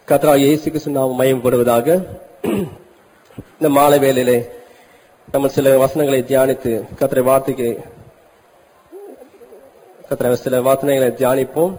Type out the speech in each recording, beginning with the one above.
கத்ரா இயேசு கிறிஸ்து நாம் மயம்படுவதாக இந்த மாலை வேளையிலே நம்ம சில வசனங்களை தியானித்து கத்திர வார்த்தைக்கு கத்திர சில வாசனைகளை தியானிப்போம்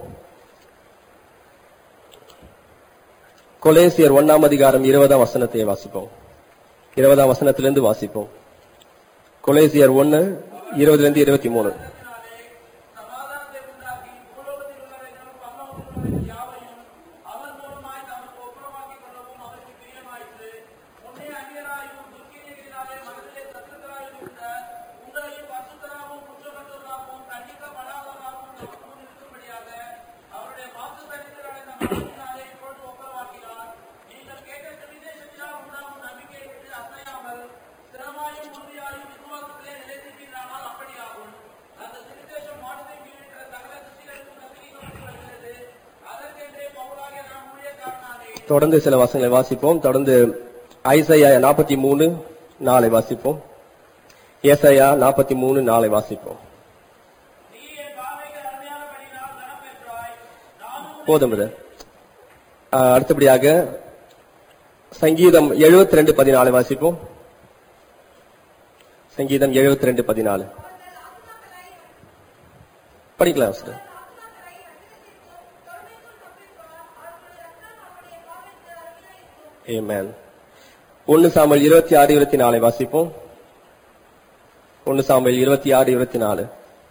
கொலேசியர் ஒன்னாம் அதிகாரம் இருபதாம் வசனத்தை வாசிப்போம் இருபதாம் வசனத்திலிருந்து வாசிப்போம் கொலேசியர் ஒன்னு இருபதுல இருந்து இருபத்தி மூணு சமாதானத்தை உண்டாக்கி பூலோகத்தில் உள்ளவைகளும் பரலோகத்தில் உள்ளவைகள் யாவையும் அவர் மூலமாய் தமக்கு ஒப்புரமாக்கிக் கொள்ளவும் அவருக்கு பிரியமாயிற்று முன்னே அந்நியராயும் துர்க்கீனைகளினாலே மனதிலே சத்துருக்களாயும் இருந்த உங்களையும் பசுத்தராகவும் குற்றமற்றவர்களாகவும் கண்டிக்கப்படாதவர்களாகவும் நமக்கு முன் இருக்கும்படியாக அவருடைய வாக்கு தரித்திரனை நம்மினாலே இப்பொழுது ஒப்புரமாக்கினார் நீங்கள் கேட்ட சுவிசேஷத்தினால் உண்டாகும் நம்பிக்கையை விட்டு அசையாமல் ஸ்திரமாயும் உறுதியாயும் விசுவாசத்திலே நிலைத்திருக்கிறானால் அப்படியாகும் அந்த சுவிசேஷம் வானத்தை கீழிருக்கிற சகல சிருஷ்டிகளுக்கும் நம்பிக்கைப்பட்டு வருகிறது அதற்கென்றே பவுலாகிய நான் ஊழியக்காரனானே தொடர்ந்து சில வசனங்களை வாசிப்போம் தொடர்ந்து ஐசையா நாற்பத்தி மூணு நாளை வாசிப்போம் ஏசையா நாற்பத்தி மூணு நாளை வாசிப்போம் நீ என் பார்வைக்கு அருமையானபடினால் கனம் பெற்றாய் நானும் போதும் brother. ஆஹ், அடுத்தபடியாக சங்கீதம் 72 ரெண்டு பதினாலு வாசிப்போம் சங்கீதம் 72 ரெண்டு பதினாலு படிக்கலாம் சார் ஏமேன் ஒன்னு சாமல் இருபத்தி ஆறு இருபத்தி நாலை வாசிப்போம் ஒன்னு சாமல் இருபத்தி ஆறு இருபத்தி நாலு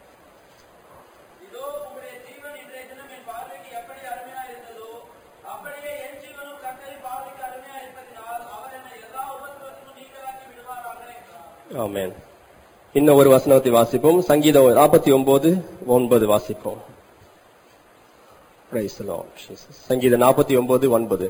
இதோ உம்முடைய ஜீவன் இன்றைய தினம் என் பார்வைக்கு எப்படி அருமையா இருந்ததோ அப்படியே என் ஜீவனும் கர்த்தரின் பார்வைக்கு அருமையா இருப்பதினால் அவர் என்னை எல்லா உபத்திரத்திலும் நீங்களாக்கி விடுவாராக என்றார் ஆமென் இன்னும் ஒரு வசனத்தை வாசிப்போம் சங்கீதம் நாற்பத்தி ஒன்பது ஒன்பது வாசிப்போம் Praise the Lord, Jesus. சங்கீதம் நாற்பத்தி ஒன்பது ஒன்பது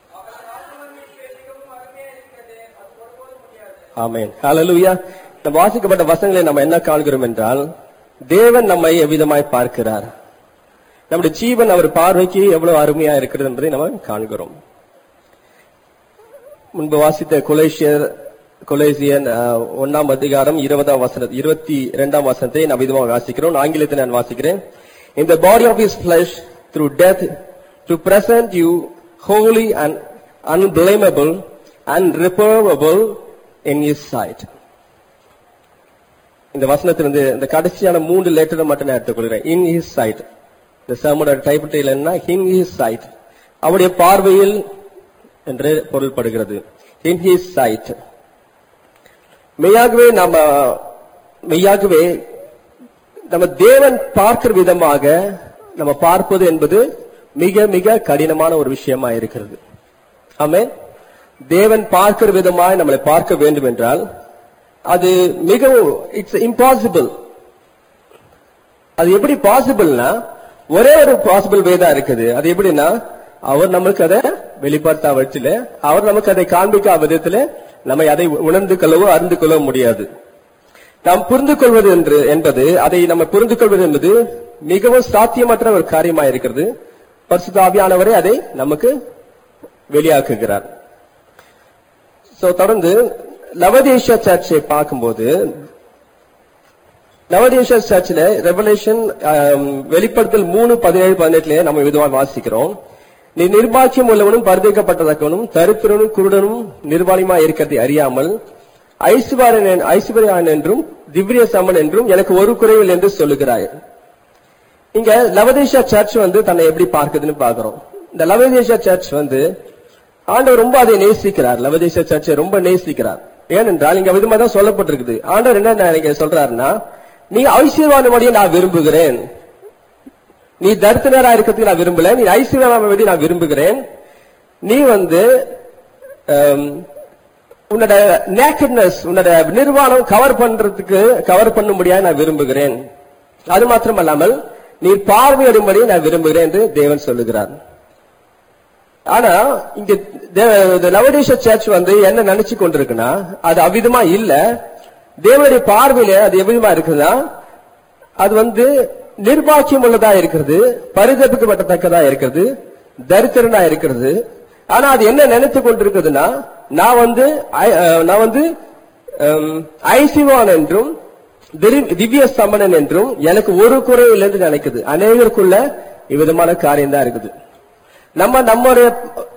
ஆமென் ஹalleluya இந்த வாசிக்கப்பட்ட வசனங்களை நம்ம என்ன காண்கிறோம் என்றால் தேவன் நம்மை எவ்விதமாய் பார்க்கிறார் நம்முடைய ஜீவன் அவர் பார்வைக்கு எவ்வளவு அருமையா இருக்கிறது என்பதை நம்ம காண்கிறோம் முன்பு வாசித்த கொலேசியர் கொலேசியன் அஹ், ஒண்ணாம் அதிகாரம் இருபதாம் வசன இருபத்தி இரண்டாம் வசனத்தை நான் விதமாக வாசிக்கிறோம் ஆங்கிலத்தில் நான் வாசிக்கிறேன் in the body of his flesh through death to present you holy and unblameable and reprovable in his sight இந்த வசனத்திலிருந்து இந்த கடைசியான மூன்று லெட்டரை மட்டும் நான் எடுத்துக்கொள்கிறேன் இன் ஹிஸ் சைட் இந்த சமோட டைப்பில் என்ன இன் ஹிஸ் சைட் அவருடைய பார்வையில் என்று பொருள்படுகிறது இன் ஹிஸ் சைட் மெய்யாகவே நம்ம மெய்யாகவே நம்ம தேவன் பார்க்கிற விதமாக நம்ம பார்ப்பது என்பது மிக மிக கடினமான ஒரு விஷயமா இருக்கிறது ஆமென் தேவன் பார்க்கிற விதமாய் நம்மளை பார்க்க வேண்டும் என்றால் அது மிகவும் இட்ஸ் இம்பாசிபிள் அது எப்படி பாசிபிள்னா ஒரே ஒரு பாசிபிள் வே தான் இருக்குது அது எப்படின்னா அவர் நமக்கு அதை வெளிப்படுத்தா வச்சில அவர் நமக்கு அதை காண்பிக்கா விதத்துல நம்ம அதை உணர்ந்து கொள்ளவோ அறிந்து கொள்ளவோ முடியாது நாம் புரிந்து கொள்வது என்று என்பது அதை நம்ம புரிந்து கொள்வது என்பது மிகவும் சாத்தியமற்ற ஒரு காரியமா இருக்கிறது பரிசுத்த ஆவியானவரே அதை நமக்கு வெளியாக்குகிறார் சோ தொடர்ந்து லவதேஷ சர்ச்சை பார்க்கும்போது நவதேஷ சர்ச்சில் ரெவலேஷன் வெளிப்படுத்தல் மூணு பதினேழு பதினெட்டுல நம்ம விதமாக வாசிக்கிறோம் நீ நிர்பாக்கியம் உள்ளவனும் பரிதைக்கப்பட்டதக்கவனும் தரித்திரனும் குருடனும் நிர்வாணியுமா இருக்கிறதை அறியாமல் ஐஸ்வர்யன் ஐஸ்வர்யான் என்றும் திவ்ய சமன் என்றும் எனக்கு ஒரு குறைவில் என்று சொல்லுகிறாய் இங்க லவதேஷா சர்ச் வந்து தன்னை எப்படி பார்க்குதுன்னு பாக்குறோம் இந்த லவதேஷா சர்ச் வந்து ஆண்டவர் ரொம்ப அதை நேசிக்கிறார் லவதேஷ சர்ச்சை ரொம்ப நேசிக்கிறார் ஏனென்றால் இங்க விதமா தான் சொல்லப்பட்டிருக்குது ஆண்டவர் என்ன இங்க சொல்றாருன்னா நீ ஐஸ்வர்யவானுடைய நான் விரும்புகிறேன் நீ தரித்திரரா இருக்கிறதுக்கு நான் விரும்பல நீ ஐஸ்வர்யவானுடைய நான் விரும்புகிறேன் நீ வந்து ஆம், உன்னோட நேக்கட்னஸ் உன்னோட நிர்வாணம் கவர் பண்றதுக்கு கவர் பண்ணும்படியா நான் விரும்புகிறேன் அது மாத்திரமல்லாமல் நீ பார்வையிடும்படி நான் விரும்புகிறேன் என்று தேவன் சொல்லுகிறார் ஆனா இங்க நவடேஷ சர்ச் வந்து என்ன நினைச்சு கொண்டிருக்குன்னா அது அவ்விதமா இல்ல தேவனுடைய பார்வையில அது எவ்விதமா இருக்குன்னா அது வந்து நிர்வாக்கியம் உள்ளதா இருக்கிறது பரிதபிக்கப்படத்தக்கதா இருக்கிறது தரித்திரனா இருக்கிறது ஆனா அது என்ன நினைத்து கொண்டிருக்குதுன்னா நான் வந்து ஐ- அஹ், நான் வந்து ஹம், ஐசிவான் என்றும் திரி- திவ்ய சமணன் என்றும் எனக்கு ஒரு குறை இல்லை என்று நினைக்குது அநேகருக்குள்ள இவ்விதமான காரியம் தான் இருக்குது நம்ம நம்முடைய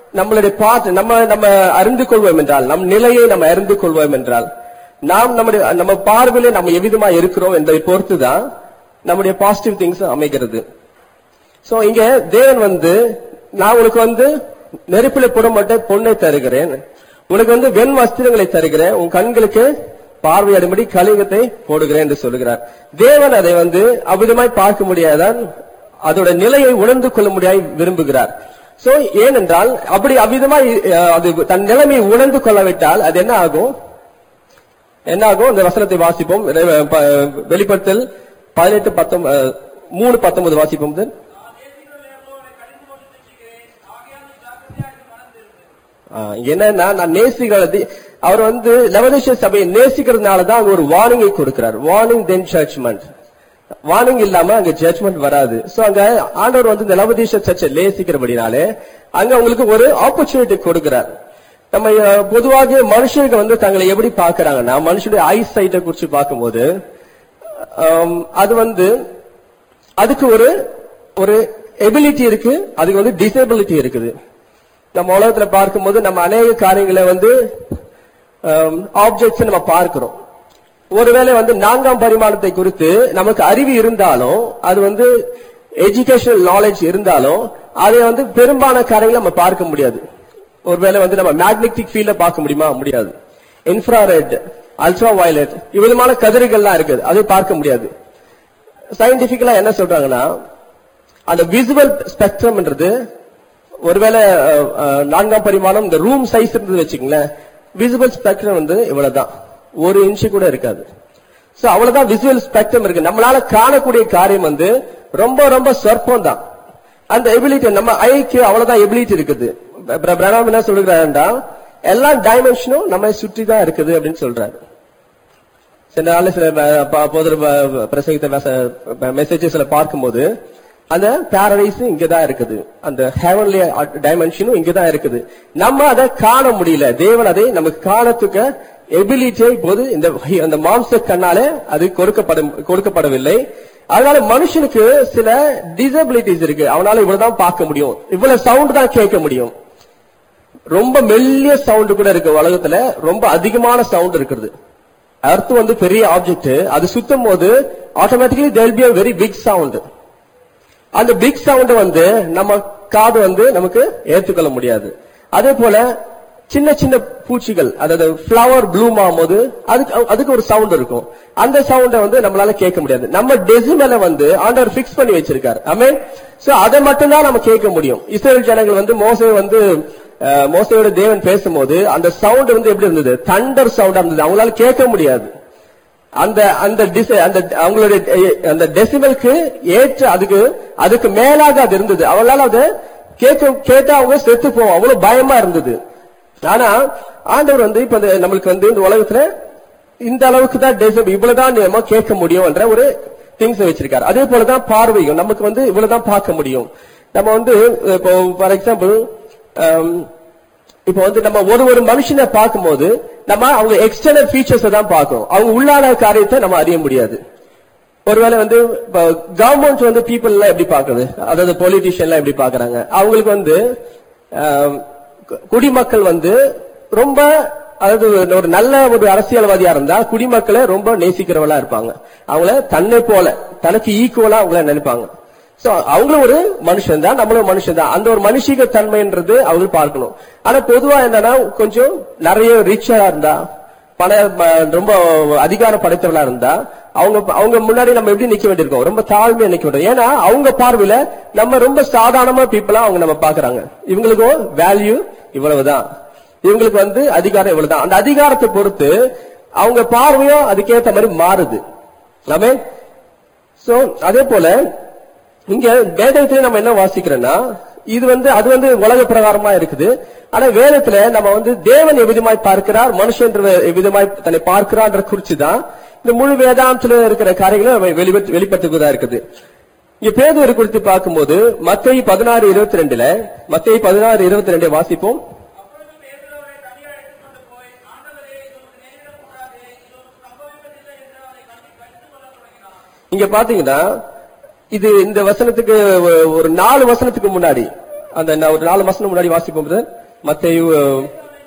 நம்மளுடைய பார்த்து நம்ம நம்ம அறிந்து கொள்வோம் என்றால் நம் நிலையை நம்ம அறிந்து கொள்வோம் என்றால் நாம் நம்முடைய நம்ம பார்வையில நம்ம எவ்விதமா இருக்கிறோம் என்பதை பொறுத்து தான் நம்முடைய பாசிட்டிவ் திங்ஸ் அமைகிறது சோ இங்க தேவன் வந்து நான் உனக்கு வந்து நெருப்பில புடம்பட்ட பொண்ணை தருகிறேன் உனக்கு வந்து வெண் வஸ்திரங்களை தருகிறேன் உன் கண்களுக்கு பார்வையிடும்படி கலிங்கத்தை போடுகிறேன் என்று சொல்லுகிறார் தேவன் அதை வந்து அவ்விதமாய் பார்க்க முடியாதான் அதோட நிலையை உணர்ந்து கொள்ள முடியாய் விரும்புகிறார் சோ ஏனென்றால் அப்படி அவ்விதமாய் அஹ், அது தன் நிலைமையை உணர்ந்து கொள்ளவிட்டால் அது என்ன ஆகும் என்ன ஆகும் இந்த வசனத்தை வாசிப்போம் ரெ- ப- வெளிப்படுத்தல் பதினெட்டு பத்தொன்பது அஹ், மூணு பத்தொன்பது வாசிப்போம் சார் நான் நேசிக்கிறவர்களோ அவரை கடிந்து கொண்டு சிருஷ்டிக்கிறேன் ஆகையால் நீ ஜாக்கிரதையாக மனதிருந்தேன் ஆ, இங்க என்னன்னா நான் நேசிக்கிறது அவர் வந்து லவதேஷ சபையை நேசிக்கிறதுனால தான் அங்க ஒரு வார்னிங்கை கொடுக்கிறார் வார்னிங் தென் ஜட்ஜ்மெண்ட் வார்னிங் இல்லாம அங்க ஜட்ஜ்மெண்ட் வராது சோ அங்க ஆண்டவர் வந்து இந்த லவதேஷ சர்ச்சை நேசிக்கிறபடினாலே அங்க அவங்களுக்கு ஒரு ஆப்பர்ச்சுனிட்டி கொடுக்கிறார் நம்ம அஹ், பொதுவாக மனுஷங்க வந்து தங்களை எப்படி பாக்குறாங்கன்னா மனுஷனுடைய ஐ சைட்டை குறிச்சு பார்க்கும்போது ஆம், அது வந்து அதுக்கு ஒரு ஒரு எபிலிட்டி இருக்கு அதுக்கு வந்து டிசபிலிட்டி இருக்குது நம்ம உலகத்துல பார்க்கும்போது நம்ம அநேக காரியங்களை வந்து ஆப்ஜெக்ட்ஸ் நம்ம பார்க்கிறோம் ஒருவேளை வந்து நான்காம் பரிமாணத்தை குறித்து நமக்கு அறிவு இருந்தாலும் அது வந்து எஜுகேஷனல் நாலேஜ் இருந்தாலும் அதை வந்து பெரும்பாலான காரியங்களை நம்ம பார்க்க முடியாது ஒருவேளை வந்து நம்ம மேக்னெட்டிக் ஃபீல்ட பார்க்க முடியுமா முடியாது இன்ஃப்ராரெட் அல்ட்ரா வயலட் இவ்விதமான கதிர்கள்லாம் இருக்குது அதை பார்க்க முடியாது சயின்டிபிக்கலா என்ன சொல்றாங்கன்னா அந்த விசுவல் ஸ்பெக்ட்ரம்ன்றது ஒருவேளை அஹ், அஹ், நான்காம் பரிமாணம் இந்த ரூம் சைஸ் இருந்தது வச்சுக்கங்களேன் விசுவல் ஸ்பெக்ட்ரம் வந்து இவ்வளவுதான் ஒரு இன்ச்சு கூட இருக்காது சோ அவ்வளவுதான் விசுவல் ஸ்பெக்ட்ரம் இருக்கு நம்மளால காணக்கூடிய காரியம் வந்து ரொம்ப ரொம்ப சொற்பம் தான் அந்த எபிலிட்டி நம்ம ஐக்கு அவ்வளவுதான் எபிலிட்டி இருக்குது பிர- பிரணாம் என்ன சொல்லுகிறாருன்னா எல்லா டைமென்ஷனும் நம்ம சுற்றி தான் இருக்குது அப்படின்னு சொல்றாரு சில நாள் சில ப- ப- போதர் ப- பிரசங்கித்த மெசேஜஸ்ல பார்க்கும்போது அந்த பாரடைஸ் இங்கதான் இருக்குது அந்த ஹெவன்லி டைமென்ஷனும் இங்கதான் இருக்குது நம்ம அதை காண முடியல தேவன் அதை நமக்கு காணத்துக்கு எபிலிட்டியை இப்போது இந்த அந்த மாம்ச கண்ணாலே அது கொடுக்கப்படும் கொடுக்கப்படவில்லை அதனால மனுஷனுக்கு சில டிசபிலிட்டிஸ் இருக்கு அவனால இவ்வளவுதான் பார்க்க முடியும் இவ்வளவு சவுண்ட் தான் கேட்க முடியும் ரொம்ப மெல்லிய சவுண்ட் கூட இருக்கு உலகத்துல ரொம்ப அதிகமான சவுண்ட் இருக்குது அர்த் வந்து பெரிய ஆப்ஜெக்ட் அது சுத்தும் போது automatically there'll be a very big sound அந்த பிக் சவுண்ட் வந்து நம்ம காது வந்து நமக்கு ஏத்துக்கொள்ள முடியாது அதே போல சின்ன சின்ன பூச்சிகள் அதாவது ஃபிளவர் ப்ளூம் ஆகும்போது அதுக்கு அதுக்கு ஒரு சவுண்ட் இருக்கும் அந்த சவுண்ட வந்து நம்மளால கேட்க முடியாது நம்ம டெசிமலை வந்து ஆண்டவர் ஃபிக்ஸ் பண்ணி வச்சிருக்காரு ஆமே சோ அதை மட்டும் தான் நம்ம கேட்க முடியும் இஸ்ரேல் ஜனங்கள் வந்து மோசே வந்து அஹ், மோசேயோட தேவன் பேசும்போது அந்த சவுண்ட் வந்து எப்படி இருந்தது தண்டர் சவுண்டா இருந்தது அவங்களால கேட்க முடியாது அந்த அந்த டிசை அந்த அவங்களுடைய எ- அந்த டெசிபலுக்கு ஏற்ற அதுக்கு அதுக்கு மேலாக அது இருந்தது அவங்களால அதை கேட்க கேட்டா அவங்க செத்து போவோம் அவ்வளவு பயமா இருந்தது ஆனா ஆண்டவர் வந்து இப்ப இந்த நம்மளுக்கு வந்து இந்த உலகத்துல இந்த அளவுக்கு தான் டெசிபல் இவ்வளவுதான் நம்ம கேட்க முடியும் என்ற ஒரு திங்ஸ் வச்சிருக்காரு அதே போலதான் பார்வையும் நமக்கு வந்து இவ்வளவுதான் பார்க்க முடியும் நம்ம வந்து இப்போ ஃபார் எக்ஸாம்பிள் இப்போ வந்து நம்ம ஒரு ஒரு மனுஷனை பார்க்கும்போது நம்ம அவங்க எக்ஸ்டர்னல் ஃபீச்சர்ஸ் தான் பார்க்கணும் அவங்க உள்ளான காரியத்தை நம்ம அறிய முடியாது ஒருவேளை வந்து கவர்மெண்ட் வந்து பீப்புள் எல்லாம் எப்படி பாக்குது அதாவது பொலிட்டிஷியன் எல்லாம் எப்படி பாக்குறாங்க அவங்களுக்கு வந்து ஆம், கு- குடிமக்கள் வந்து ரொம்ப அதாவது ஒரு நல்ல ஒரு அரசியல்வாதியா இருந்தா குடிமக்களை ரொம்ப நேசிக்கிறவளா இருப்பாங்க அவங்கள தன்னை போல தனக்கு ஈக்குவலா அவங்கள நினைப்பாங்க சோ அவங்களும் ஒரு மனுஷன் தான் நம்மளும் மனுஷன் தான் அந்த ஒரு மனுஷிக தன்மைன்றது அவங்க பார்க்கணும் ஆனா பொதுவா என்னன்னா கொஞ்சம் நிறைய ரிச்சா இருந்தா பண ம- ரொம்ப அதிகாரம் படைத்தவளா இருந்தா அவங்க அவங்க முன்னாடி நம்ம எப்படி நிக்க வேண்டியிருக்கோம் ரொம்ப தாழ்மையா நிக்க வேண்டியது ஏன்னா அவங்க பார்வையில நம்ம ரொம்ப சாதாரணமா பீப்புளா அவங்க நம்ம பாக்குறாங்க இவங்களுக்கும் வேல்யூ இவ்வளவுதான் இவங்களுக்கு வந்து அதிகாரம் இவ்வளவுதான் அந்த அதிகாரத்தை பொறுத்து அவங்க பார்வையும் அதுக்கேத்த மாதிரி மாறுது ஆமே சோ அதே போல இங்க வேதத்துல நம்ம என்ன வாசிக்கிறோம்னா இது வந்து அது வந்து உலக பிரகாரமா இருக்குது ஆனா வேதத்துல நம்ம வந்து தேவன் எவ்விதமாய் பார்க்கிறார் மனுஷன் எவ்விதமாய் தன்னை பார்க்கிறான்ற குறிச்சு தான் இந்த முழு வேதாந்தத்துல இருக்கிற காரியங்களை நம்ம வெளிப்பட்டு வெளிப்படுத்துவதா இருக்குது இங்க பேதுவரை குறித்து பார்க்கும்போது மத்திய பதினாறு இருபத்தி ரெண்டுல மத்திய பதினாறு இருபத்தி ரெண்டை வாசிப்போம் அப்பொழுது பேதுரு அவரை தனியாக எடுத்துக்கொண்டு போய் ஆண்டவரே இது உமக்கு நேரிடக்கூடாது இது உமக்கு சம்பவிப்பதில்லை என்று அவரை கண்டி கடிந்து கொள்ளத் தொடங்கினார் இங்க பாத்தீங்கன்னா இது இந்த வசனத்துக்கு ஒ- ஒரு நாலு வசனத்துக்கு முன்னாடி அந்த நான் ஒரு நாலு மாசம் முன்னாடி வாசிப்போம் brother. மத்தேயு அஹ்,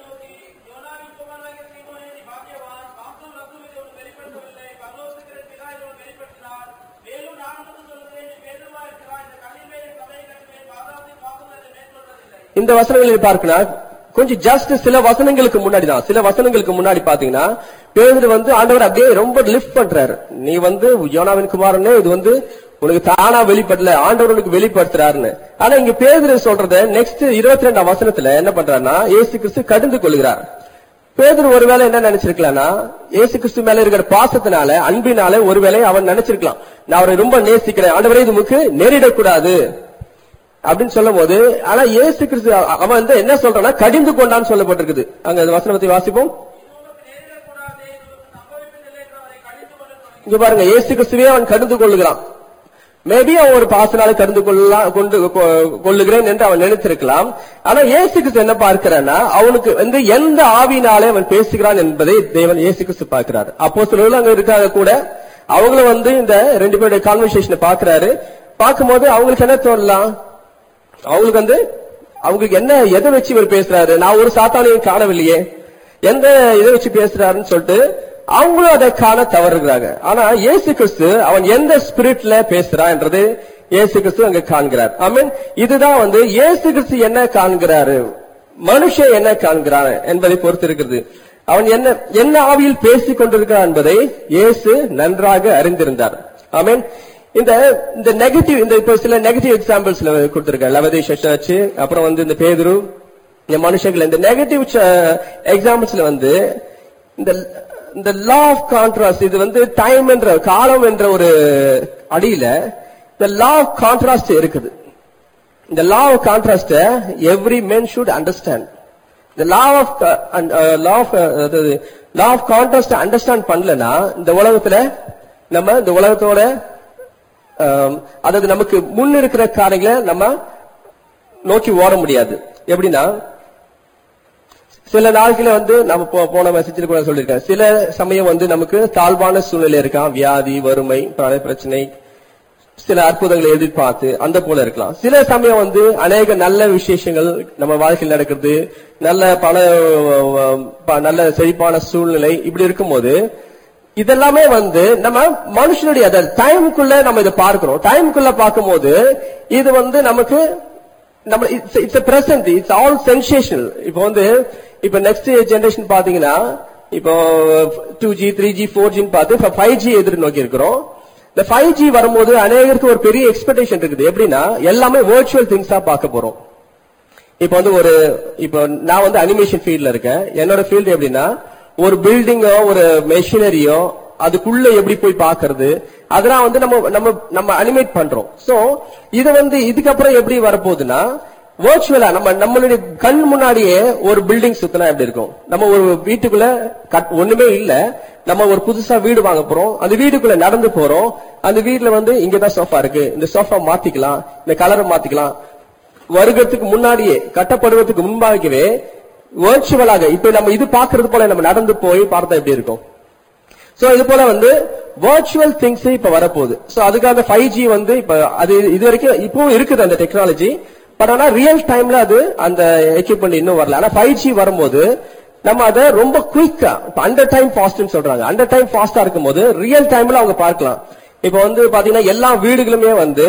யோனாவின் குமாரனாகிய சீமோனே, நீ பாக்கியவான். மாம்சம் ரத்தம் இதை உனக்கு வெளிப்படுத்தவில்லை. பரலோகத்திற்கு பிதா இதை உனக்கு வெளிப்படுத்தினார். மேலும் நான் உனக்கு சொல்லுகிறேன், நீ பேதுருவா இருக்கிறாய். இந்த கல்லின் மேல் என் சபையை கட்டுவேன். பாதாளத்தின் வாசல்களை மேற்கொள்வதில்லை. இந்த வசனங்களில் பார்க்கணும் கொஞ்சம் ஜஸ்ட் சில வசனங்களுக்கு முன்னாடி தான் சில வசனங்களுக்கு முன்னாடி பாத்தீங்கன்னா பேதுரு வந்து ஆண்டவர் அப்படியே ரொம்ப லிஃப்ட் பண்றாரு நீ வந்து யோனாவின் குமாரனே இது வந்து உனக்கு தானா வெளிப்படல ஆண்டவர் உனக்கு வெளிப்படுத்துறாருன்னு ஆனா இங்க பேதுரு சொல்றத நெக்ஸ்ட் இருபத்தி ரெண்டாம் வசனத்துல என்ன பண்றாருன்னா இயேசு கிறிஸ்து கடிந்து கொள்கிறார் பேதுரு ஒருவேளை என்ன நினைச்சிருக்கலாம்னா இயேசு கிறிஸ்து மேல இருக்கிற பாசத்தினால அன்பினால ஒருவேளை அவன் நினைச்சிருக்கலாம் நான் அவரை ரொம்ப நேசிக்கிறேன் ஆண்டவரே இது உமக்கு நேரிடக்கூடாது அப்படின்னு சொல்லும் போது ஆனா இயேசு கிறிஸ்து அ- அவன் வந்து என்ன சொல்றான்னா கடிந்து கொண்டான்னு சொல்லப்பட்டிருக்குது அங்க அந்த வசனத்தை வாசிப்போம் உனக்கு நேரிடக்கூடாதே, இது உனக்கு சம்பவிப்பதில்லை என்று அவரை கடிந்து கொண்டு தொடங்கி இங்க பாருங்க இயேசு கிறிஸ்துவே அவன் கடிந்து கொள்ளுகிறான் மேபி அவன் ஒரு பாசனால கடிந்து கொள்ளலாம் கொண்டு கொ- கொள்ளுகிறேன் என்று அவன் நினைத்திருக்கலாம் ஆனா இயேசு கிறிஸ்து என்ன பார்க்கிறான்னா அவனுக்கு வந்து எந்த ஆவியினாலே அவன் பேசுகிறான் என்பதை தேவன் இயேசு கிறிஸ்து பார்க்கிறார் அப்போ சிலர்கள் அங்க இருக்காங்க கூட அவங்களும் வந்து இந்த ரெண்டு பேருடைய கான்வர்சேஷனை பார்க்கிறாரு பார்க்கும்போது அவங்களுக்கு என்ன தோணலாம் அவங்களுக்கு வந்து அவங்களுக்கு என்ன எதை வச்சு இவர் பேசுறாரு நான் ஒரு சாத்தானையும் காணவில்லையே எந்த இதை வச்சு பேசுறாருன்னு சொல்லிட்டு அவங்களும் அதை காண தவறுகிறாங்க ஆனா இயேசு கிறிஸ்து அவன் எந்த ஸ்பிரிட்ல பேசுறான்ன்றது இயேசு கிறிஸ்து அங்க காண்கிறார் ஐ மீன் இதுதான் வந்து இயேசு கிறிஸ்து என்ன காண்கிறாரு மனுஷன் என்ன காண்கிறான் என்பதை பொறுத்து இருக்கிறது அவன் என்ன என்ன ஆவியில் பேசிக் கொண்டிருக்கிறான் என்பதை இயேசு நன்றாக அறிந்திருந்தார் ஐ மீன் இந்த இந்த நெகட்டிவ் இந்த இப்ப சில நெகட்டிவ் எக்ஸாம்பிள்ஸ்ல கொடுத்திருக்கேன் லவதேஷ சர்ச் அப்புறம் வந்து இந்த பேதுரு இந்த மனுஷங்கள் இந்த நெகட்டிவ் எக்ஸாம்பிள்ஸ்ல வந்து இந்த இந்த லா ஆஃப் கான்ட்ராஸ்ட் இது வந்து டைம் என்ற காலம் என்ற ஒரு அடியில இந்த லா ஆஃப் கான்ட்ராஸ்ட் இருக்குது இந்த law of contrast every men should understand இந்த law of law of law of contrast understand பண்ணலனா இந்த உலகத்துல நம்ம இந்த உலகத்தோட ஆம், அதாவது நமக்கு முன் இருக்கிற காரியங்களை நம்ம நோக்கி ஓட முடியாது எப்படின்னா சில நாட்கள வந்து நம்ம போ- போன மெசேஜில் கூட சொல்லியிருக்கேன் சில சமயம் வந்து நமக்கு தாழ்வான சூழ்நிலை இருக்கான் வியாதி வறுமை பண பிரச்சனை சில அற்புதங்களை எதிர்பார்த்து அந்த போல இருக்கலாம் சில சமயம் வந்து அநேக நல்ல விசேஷங்கள் நம்ம வாழ்க்கையில் நடக்கிறது நல்ல பண ப- நல்ல செழிப்பான சூழ்நிலை இப்படி இருக்கும்போது இதெல்லாமே வந்து நம்ம மனுஷனுடைய அந்த டைமுக்குள்ள நம்ம இதை பார்க்கிறோம் டைமுக்குள்ள பார்க்கும்போது இது வந்து நமக்கு நம்ம it's it's present it's all sensational இப்போ வந்து இப்போ நெக்ஸ்ட் ஜெனரேஷன் பாத்தீங்கன்னா இப்போ two G three G four ஜின்னு பார்த்து இப்போ ஃபைவ் ஜி எதிர்நோக்கி இருக்கிறோம் இந்த ஃபைவ் ஜி வரும்போது அநேகருக்கு ஒரு பெரிய எக்ஸ்பெக்டேஷன் இருக்குது எப்படின்னா எல்லாமே வர்ச்சுவல் திங்ஸா பார்க்க போறோம் இப்போ வந்து ஒரு இப்போ நான் வந்து அனிமேஷன் ஃபீல்ட்ல இருக்கேன் என்னோட ஃபீல்டு எப்படின்னா ஒரு பில்டிங்கோ ஒரு மெஷினரியோ அதுக்குள்ள எப்படி போய் பார்க்கிறது அதெல்லாம் வந்து நம்ம நம்ம நம்ம அனிமேட் பண்றோம் சோ இது வந்து இதுக்கப்புறம் எப்படி வரப்போகுதுன்னா வர்ச்சுவலா நம்ம நம்மளுடைய கண் முன்னாடியே ஒரு பில்டிங் சுத்தினா எப்படி இருக்கும் நம்ம ஒரு வீட்டுக்குள்ள கட் ஒண்ணுமே இல்ல நம்ம ஒரு புதுசா வீடு வாங்க போறோம் அந்த வீட்டுக்குள்ள நடந்து போறோம் அந்த வீட்டுல வந்து இங்கதான் சோஃபா இருக்கு இந்த சோஃபா மாத்திக்கலாம் இந்த கலரை மாத்திக்கலாம் வருகிறதுக்கு முன்னாடியே கட்டப்படுவதற்கு முன்பாகவே வர்ச்சுவலாக இப்ப நம்ம இது பாக்குறது போல நம்ம நடந்து போய் பார்த்தா எப்படி இருக்கும் சோ இது போல வந்து வர்ச்சுவல் திங்ஸ் இப்ப வரப்போகுது சோ அதுக்காக ஃபைவ் ஜி வந்து இப்ப அது இது வரைக்கும் இப்பவும் இருக்குது அந்த டெக்னாலஜி பட் ஆனா ரியல் டைம்ல அது அந்த எக்யூப்மெண்ட் இன்னும் வரல ஆனா ஃபைவ் ஜி வரும்போது நம்ம அதை ரொம்ப குயிக்கா இப்ப அண்டர் டைம் ஃபாஸ்ட்னு சொல்றாங்க அண்டர் டைம் ஃபாஸ்டா இருக்கும்போது ரியல் டைம்ல அவங்க பார்க்கலாம் இப்ப வந்து பாத்தீங்கன்னா எல்லா வீடுகளுமே வந்து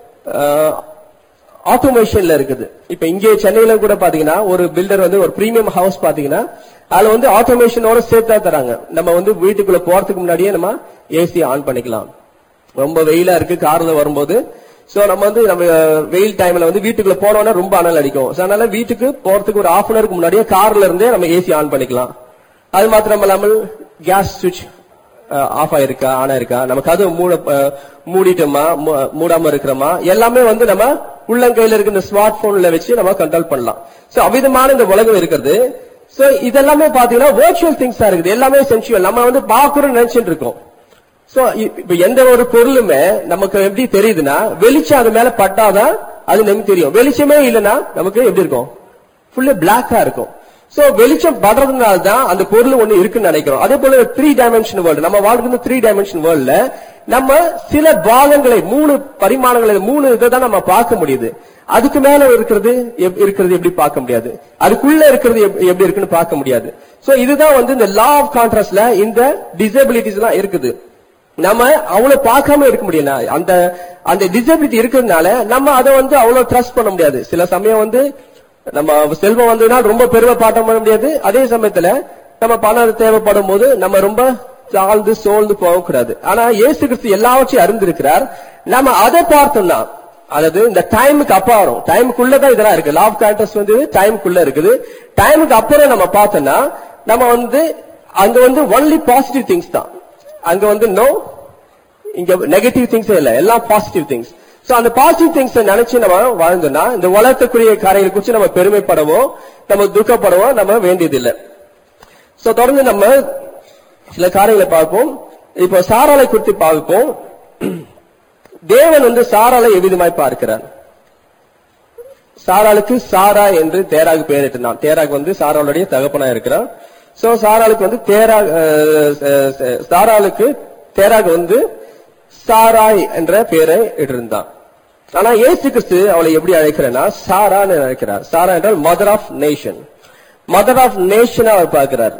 ஆட்டோமேஷன்ல இருக்குது இப்ப இங்கே சென்னையில கூட பாத்தீங்கன்னா ஒரு பில்டர் வந்து ஒரு பிரீமியம் ஹவுஸ் பாத்தீங்கன்னா அதுல வந்து ஆட்டோமேஷனோட சேர்த்தா தராங்க நம்ம வந்து வீட்டுக்குள்ள போறதுக்கு முன்னாடியே நம்ம ஏசி ஆன் பண்ணிக்கலாம் ரொம்ப வெயிலா இருக்கு கார்ல வரும்போது சோ நம்ம வந்து நம்ம அஹ், வெயில் டைம்ல வந்து வீட்டுக்குள்ள போனோம்னா ரொம்ப அனல் அடிக்கும் சோ அதனால வீட்டுக்கு போறதுக்கு ஒரு ஹாஃப் அன் ஹவருக்கு முன்னாடியே கார்ல இருந்தே நம்ம ஏசி ஆன் பண்ணிக்கலாம் அது மாத்திரம் இல்லாமல் கேஸ் சுவிட்ச் ஆஃப் ஆயிருக்கா ஆன் ஆயிருக்கா நமக்கு அது மூட அஹ், மூடிட்டோமா மூ- மூடாம இருக்கிறோமா எல்லாமே வந்து நம்ம உள்ளங்கையில இருக்க இந்த ஸ்மார்ட் போன்ல வச்சு நம்ம கண்ட்ரோல் பண்ணலாம் சோ அவிதமான இந்த உலகம் இருக்கிறது சோ இதெல்லாமே பாத்தீங்கன்னா வர்ச்சுவல் திங்ஸா இருக்குது எல்லாமே சென்சுவல் நம்ம வந்து பாக்குறோம்னு நினைச்சிட்டு இருக்கோம் சோ இப்ப எந்த ஒரு பொருளுமே நமக்கு எப்படி தெரியுதுன்னா வெளிச்சம் அது மேல பட்டாதான் அது நமக்கு தெரியும் வெளிச்சமே இல்லைன்னா நமக்கு எப்படி இருக்கும் ஃபுல்லா பிளாக்கா இருக்கும் சோ வெளிச்சம் படுறதுனால தான் அந்த பொருள் ஒண்ணு இருக்குன்னு நினைக்கிறோம் அதே போல த்ரீ டைமென்ஷன் வேர்ல்டு நம்ம வாழ்க்கை த்ரீ டைமென்ஷன் வேர்ல்ட்ல நம்ம சில பாகங்களை மூணு பரிமாணங்களை மூணு இதை தான் நம்ம பார்க்க முடியுது அதுக்கு மேல இருக்கிறது எப்- இருக்கிறது எப்படி பார்க்க முடியாது அதுக்குள்ள இருக்கிறது எப்- எப்படி இருக்குன்னு பார்க்க முடியாது சோ இதுதான் வந்து இந்த லா ஆஃப் கான்ட்ராஸ்ட்ல இந்த டிசபிலிட்டிஸ் எல்லாம் இருக்குது நம்ம அவ்வளவு பார்க்காம இருக்க முடியல அந்த அந்த டிசபிலிட்டி இருக்கிறதுனால நம்ம அதை வந்து அவ்வளவு ட்ரஸ்ட் பண்ண முடியாது சில சமயம் வந்து நம்ம செல்வம் வந்ததுன்னா ரொம்ப பெருமை பாட்டம் பண்ண முடியாது அதே சமயத்துல நம்ம பணம் தேவைப்படும் போது நம்ம ரொம்ப தாழ்ந்து சோழ்ந்து போகக்கூடாது ஆனா இயேசு கிறிஸ்து எல்லாவற்றையும் அறிந்திருக்கிறார் நம்ம அதை பார்த்தோம்னா அதாவது இந்த டைமுக்கு அப்பாறம் டைமுக்குள்ளதான் இதெல்லாம் இருக்கு லாப் கான்டெஸ்ட் வந்து டைமுக்குள்ள இருக்குது டைமுக்கு அப்புறம் நம்ம பார்த்தோம்னா நம்ம வந்து அங்க வந்து ஒன்லி பாசிட்டிவ் திங்ஸ் தான் அங்க வந்து நோ இங்க நெகட்டிவ் திங்ஸ் இல்ல எல்லாம் பாசிட்டிவ் திங்ஸ் சோ அந்த பாசிட்டிவ் திங்ஸ் நினைச்சு நம்ம வாழ்ந்தோம்னா இந்த உலகத்துக்குரிய காரியங்களை குறித்து நம்ம பெருமைப்படவோ நம்ம துக்கப்படவோ நம்ம வேண்டியதில்லை சோ தொடர்ந்து நம்ம சில காரியங்களை பார்ப்போம் இப்போ சாராளை குறித்து பார்ப்போம் தேவன் வந்து சாராளை எவ்விதமாய் பார்க்கிறார் சாராளுக்கு சாரா என்று தேராகு பெயரிட்டான் தேராக் வந்து சாராளுடைய தகப்பனா இருக்கிறான் சோ சாராளுக்கு வந்து தேரா அஹ், அஹ், அஹ், சாராளுக்கு தேராக் வந்து சாராய் என்ற பெயரை இட்டிருந்தான் ஆனா இயேசு கிறிஸ்து அவளை எப்படி அழைக்கிறேன்னா சாரான்னு அழைக்கிறார் சாரா என்றால் mother of nation mother of நேஷனா அவர் பார்க்கிறார்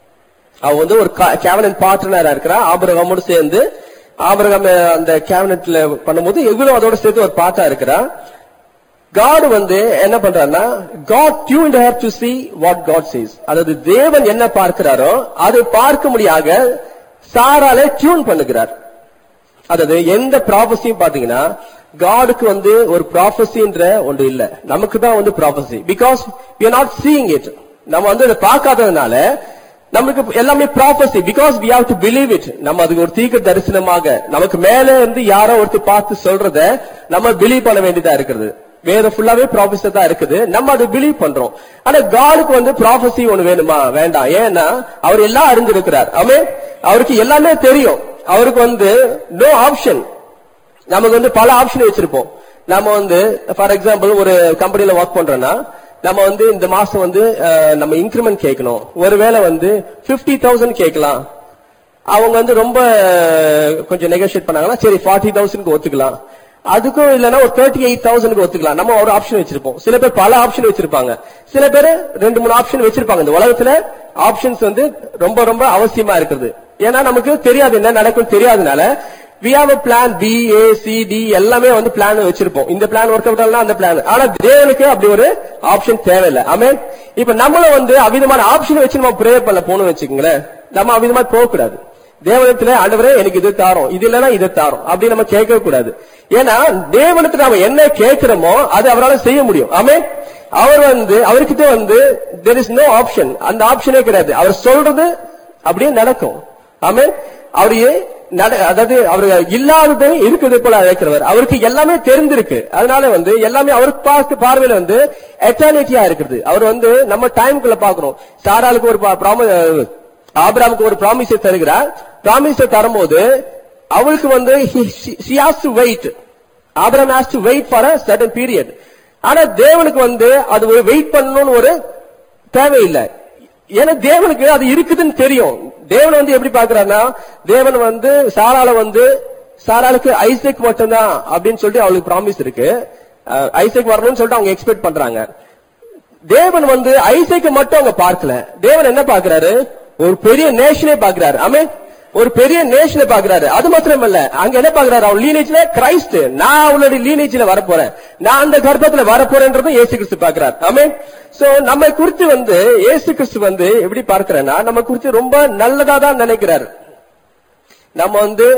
அவ வந்து ஒரு கேபினட் பார்ட்னரா இருக்கிறா ஆபிரகாமோடு சேர்ந்து ஆபிரகாம் அந்த கேபினட்ல பண்ணும்போது எவ்வளவு அதோட சேர்த்து ஒரு பாட்டா இருக்கிறா காட் வந்து என்ன பண்றாருன்னா God tuned her to see what God says அதாவது தேவன் என்ன பார்க்கிறாரோ அதை பார்க்க முடியாக சாரால டியூன் பண்ணுகிறார் அதாவது எந்த ப்ராபஸியும் பாத்தீங்கன்னா காடுக்கு வந்து ஒரு ப்ராபஸின்ற ஒன்று இல்ல நமக்கு தான் வந்து prophecy because we are not seeing it நம்ம வந்து அதை பார்க்காததுனால நமக்கு எல்லாமே prophecy because we have to believe it நம்ம அதுக்கு ஒரு தீர்க்க தரிசனமாக நமக்கு மேல இருந்து யாரோ ஒருத்தர் பார்த்து சொல்றத நம்ம பிலீவ் பண்ண வேண்டியதா இருக்கிறது வேற ஃபுல்லாவே ப்ராஃபஸி தான் இருக்குது நம்ம அதை பிலீவ் பண்றோம் ஆனா காடுக்கு வந்து ப்ராஃபஸி ஒண்ணு வேணுமா வேண்டாம் ஏன்னா அவர் எல்லாம் அறிந்திருக்கிறார் ஆமே அவருக்கு எல்லாமே தெரியும் அவருக்கு வந்து நோ ஆப்ஷன் நமக்கு வந்து பல ஆப்ஷன் வச்சிருப்போம் நம்ம வந்து ஃபார் எக்ஸாம்பிள் ஒரு கம்பெனில ஒர்க் பண்றோம்னா நம்ம வந்து இந்த மாசம் வந்து அஹ், நம்ம இன்க்ரிமெண்ட் கேட்கணும் ஒருவேளை வந்து 50000 தௌசண்ட் கேட்கலாம் அவங்க வந்து ரொம்ப அஹ், கொஞ்சம் நெகோஷியேட் பண்ணாங்கன்னா சரி ஃபார்ட்டி தௌசண்ட்க்கு ஒத்துக்கலாம் அதுக்கும் இல்லைன்னா ஒரு தேர்ட்டி எயிட் தௌசண்ட்க்கு ஒத்துக்கலாம் நம்ம ஒரு ஆப்ஷன் வச்சிருப்போம் சில பேர் பல ஆப்ஷன் வச்சிருப்பாங்க சில பேர் ரெண்டு மூணு ஆப்ஷன் வச்சிருப்பாங்க இந்த உலகத்துல ஆப்ஷன்ஸ் வந்து ரொம்ப ரொம்ப அவசியமா இருக்குது ஏன்னா நமக்கு தெரியாது என்ன நடக்கும் தெரியாதனால we have a plan B A C D எல்லாமே வந்து பிளான் வச்சிருப்போம் இந்த பிளான் ஒர்க் அவுட் ஆகலாம் அந்த பிளான் ஆனா தேவனுக்கு அப்படி ஒரு ஆப்ஷன் தேவையில்லை ஆமே இப்ப நம்மளும் வந்து அவிதமான ஆப்ஷன் வச்சு நம்ம ப்ரே பண்ண போகணும் வச்சுக்கோங்களேன் நம்ம அவிதமா போக கூடாது தேவனத்துல ஆண்டவரே எனக்கு இது தாரோம் இது இல்லைன்னா இது தாரோம் அப்படி நம்ம கேட்க கூடாது ஏன்னா தேவனத்துல நாம என்ன கேட்கிறோமோ அது அவரால செய்ய முடியும் ஆமே அவர் வந்து அவர்கிட்ட வந்து தெர் இஸ் நோ ஆப்ஷன் அந்த ஆப்ஷனே கிடையாது அவர் சொல்றது அப்படியே நடக்கும் ஆமே அவரையே நட- அதாவது அவர் இல்லாததை இருக்குது போல அழைக்கிறவர் அவருக்கு எல்லாமே தெரிந்திருக்கு அதனால வந்து எல்லாமே அவருக்கு பார்க்க பார்வையில வந்து எட்டர்னிட்டியா இருக்குது அவர் வந்து நம்ம டைம்குள்ள பாக்குறோம் சாராளுக்கு ஒரு ப்ராம ஆபிராமுக்கு ஒரு ப்ராமிஸை தருகிறார் ப்ராமிஸை தரும்போது அவளுக்கு வந்து she has to wait Abram has to wait for a certain period ஆனா தேவனுக்கு வந்து அது ஒரு வெயிட் பண்ணணும்னு ஒரு தேவையில்லை ஏன்னா தேவனுக்கு அது இருக்குதுன்னு தெரியும் தேவன் வந்து எப்படி பாக்குறாருன்னா தேவன் வந்து சாரால வந்து சாராளுக்கு ஐசக் மட்டும்தான் அப்படின்னு சொல்லிட்டு அவளுக்கு ப்ராமிஸ் இருக்கு அஹ், ஐசக் வரணும்னு சொல்லிட்டு அவங்க எக்ஸ்பெக்ட் பண்றாங்க தேவன் வந்து ஐசைக்கு மட்டும் அவங்க பார்க்கல தேவன் என்ன பார்க்கிறாரு ஒரு பெரிய நேஷனே பார்க்கிறாரு ஆமே ஒரு பெரிய நேஷனை பார்க்கிறாரு அது மாத்திரம் இல்ல அங்க என்ன பார்க்கிறாரு அவன் லீனேஜ்ல கிரைஸ்ட் நான் அவளுடைய லீனேஜ்ல வரப்போறேன் நான் அந்த கர்ப்பத்துல வரப்போறேன்றதும் இயேசு கிறிஸ்து பார்க்கிறார் ஆமே சோ நம்ம குறித்து வந்து இயேசு கிறிஸ்து வந்து எப்படி பார்க்கிறேன்னா நம்ம குறித்து ரொம்ப நல்லதா தான் நினைக்கிறாரு நம்ம வந்து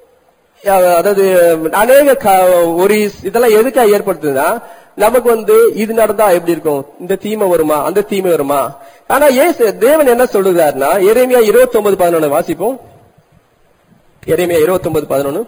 அஹ், அதாவது அநேக க- ஒரு இதெல்லாம் எதுக்கா ஏற்படுத்துதுன்னா நமக்கு வந்து இது நடந்தா எப்படி இருக்கும் இந்த தீமை வருமா அந்த தீமை வருமா ஆனா ஏசு தேவன் என்ன சொல்லுகிறாருன்னா எரேமியா இருபத்தி ஒன்பது பதினொன்னு வாசிப்போம் எரேமியா இருபத்தி ஒன்பது பதினொன்னு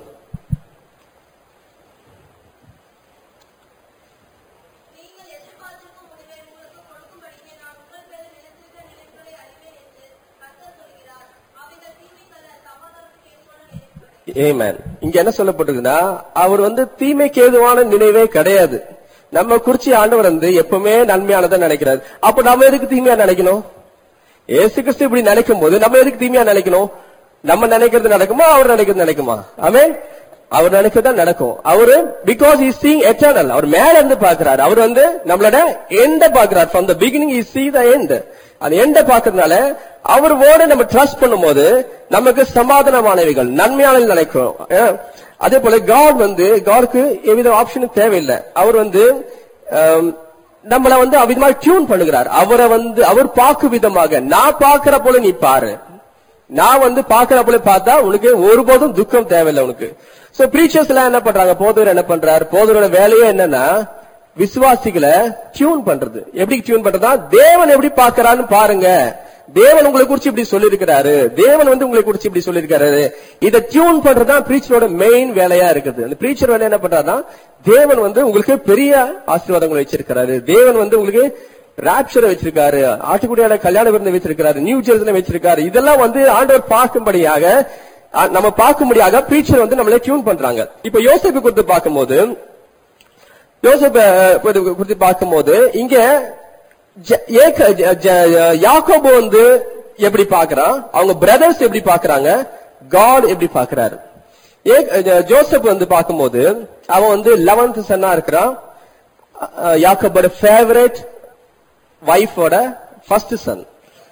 நீங்கள் எதிர்பார்த்திருக்கும் முடிவை உங்களுக்கு கொடுக்கும்படிக்கு நான் உங்கள் பேரில் நினைத்திருக்கிற நினைவுகளை அறிவேன் என்று கர்த்தர் சொல்கிறார் அவைகள் தீமைக்கல்ல சமாதானத்துக்கு ஏதுவான நினைவுகளே ஏமேன் இங்க என்ன சொல்லப்பட்டிருக்குன்னா அவர் வந்து தீமைக்கு ஏதுவான நினைவே கிடையாது நம்ம குறிச்சி ஆண்டவர் வந்து எப்பவுமே நன்மையானதை நினைக்கிறார் அப்ப நம்ம எதுக்கு தீமையா நினைக்கணும் ஏசு கிறிஸ்து இப்படி நினைக்கும் போது நம்ம எதுக்கு தீமையா நினைக்கணும் நம்ம நினைக்கிறது நடக்குமா அவர் நினைக்கிறது நடக்குமா ஆமே அவர் நினைக்கிறது நடக்கும் அவரு பிகாஸ் இஸ் சீங் எட்டர்னல் அவர் மேல இருந்து பாக்குறாரு அவர் வந்து நம்மளோட எண்ட பாக்குறாரு from the beginning is see the end அந்த எண்ட பாக்குறதுனால அவர் வேர்டை நம்ம ட்ரஸ்ட் பண்ணும்போது நமக்கு சமாதானமானவைகள் நன்மையானது நினைக்கிறோம் ஏன்? அதே போல காட் வந்து காட்க்கு எவ்வித ஆப்ஷனும் தேவையில்லை அவர் வந்து ஆம், நம்மள வந்து அவ்விதமா டியூன் பண்ணுகிறார் அவரை வந்து அவர் பார்க்கு விதமாக நான் பார்க்கிற போல நீ பாரு நான் வந்து பாக்குற போல பார்த்தா உனக்கு ஒருபோதும் துக்கம் தேவையில்லை உனக்கு சோ பிரீச்சர்ஸ் எல்லாம் என்ன பண்றாங்க போதவர் என்ன பண்றாரு போதவரோட வேலையே என்னன்னா விசுவாசிகளை டியூன் பண்றது எப்படி டியூன் பண்றதா தேவன் எப்படி பார்க்கறான்னு பாருங்க தேவன் உங்களை குறிச்சு இப்படி சொல்லியிருக்கிறாரு தேவன் வந்து உங்களை குறிச்சு இப்படி சொல்லியிருக்காரு இதை டியூன் பண்றதுதான் பிரீச்சரோட மெயின் வேலையா இருக்குது அந்த பிரீச்சர் வேலை என்ன பண்றாருன்னா தேவன் வந்து உங்களுக்கு பெரிய ஆசீர்வாதங்களை வச்சிருக்கிறாரு தேவன் வந்து உங்களுக்கு ராப்சரை வச்சிருக்காரு ஆட்டுக்குடியான கல்யாண விருந்தை வச்சிருக்காரு நியூ ஜெர்சனை வச்சிருக்காரு இதெல்லாம் வந்து ஆண்டவர் பார்க்கும்படியாக அஹ், நம்ம பார்க்கும்படியாக பிரீச்சர் வந்து நம்மளை டியூன் பண்றாங்க இப்ப யோசிப்பு குறித்து பார்க்கும்போது யோசப் குறித்து பார்க்கும்போது இங்க ஜ- ஏக- ஜ- ஜ- யாக்கோபு வந்து எப்படி பார்க்கறான் அவங்க பிரதர்ஸ் எப்படி பார்க்கறாங்க காட் எப்படி பார்க்கறாரு ஏ- ஜ- ஜோசப் வந்து பார்க்கும்போது அவன் வந்து 11th சன்னா இருக்கிறான் அஹ், யாக்கோபோட ஃபேவரட் வைஃபோட ஃபர்ஸ்ட் சன்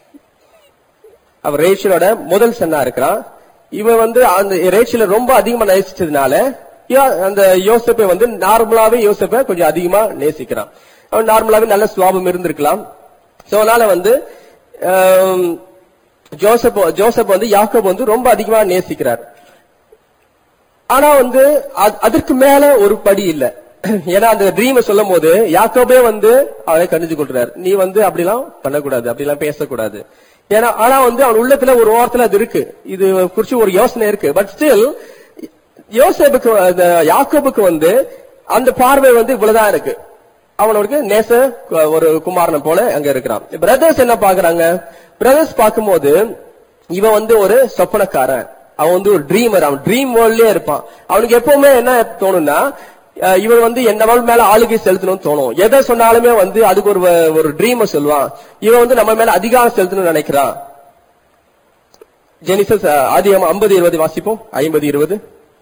அவர் ரேச்சலோட முதல் சன்னா இருக்கிறான் இவன் வந்து அந்த ரேச்சல ரொம்ப அதிகமா நேசிச்சதுனால யோ- அந்த யோசப்பை வந்து நார்மலாவே யோசப்பை கொஞ்சம் அதிகமா நேசிக்கிறான் அவன் நார்மலாவே நல்ல சுவாபம் இருந்திருக்கலாம் சோ அதனால வந்து ஆம், ஜோசப் ஜோசப் வந்து யாக்கோப் வந்து ரொம்ப அதிகமா நேசிக்கிறார் ஆனா வந்து அ- அதற்கு மேல ஒரு படி இல்ல ஏன்னா அந்த ட்ரீமை சொல்லும் போது யாக்கோபே வந்து அவனை கண்டிச்சு கொள்றாரு நீ வந்து அப்படிலாம் பண்ணக்கூடாது அப்படிலாம் பேசக்கூடாது ஏன்னா ஆனா வந்து அவன் உள்ளத்துல ஒரு ஓரத்துல அது இருக்கு இது குறிச்சு ஒரு யோசனை இருக்கு பட் ஸ்டில் யோசேப்புக்கு அந்த யாக்கோபுக்கு வந்து அந்த பார்வை வந்து இவ்வளவுதான் இருக்கு அவனுக்கு நேச கு- ஒரு குமாரனை போல அங்க இருக்கிறான் பிரதர்ஸ் என்ன பாக்குறாங்க பிரதர்ஸ் பார்க்கும்போது இவன் வந்து ஒரு சொப்பனக்காரன் அவன் வந்து ஒரு ட்ரீமர் அவன் ட்ரீம் வேர்ல்ட்லயே இருப்பான் அவனுக்கு எப்பவுமே என்ன தோணும்னா அஹ், இவன் வந்து என்ன மேல ஆளுகை செலுத்தணும்னு தோணும் எதை சொன்னாலுமே வந்து அதுக்கு ஒரு வ- ஒரு ட்ரீம சொல்லுவான் இவன் வந்து நம்ம மேல அதிகாரம் செலுத்தணும்னு நினைக்கிறான் ஜெனிசஸ் ஆதி ஐம்பது இருபது வாசிப்போம் ஐம்பது இருபது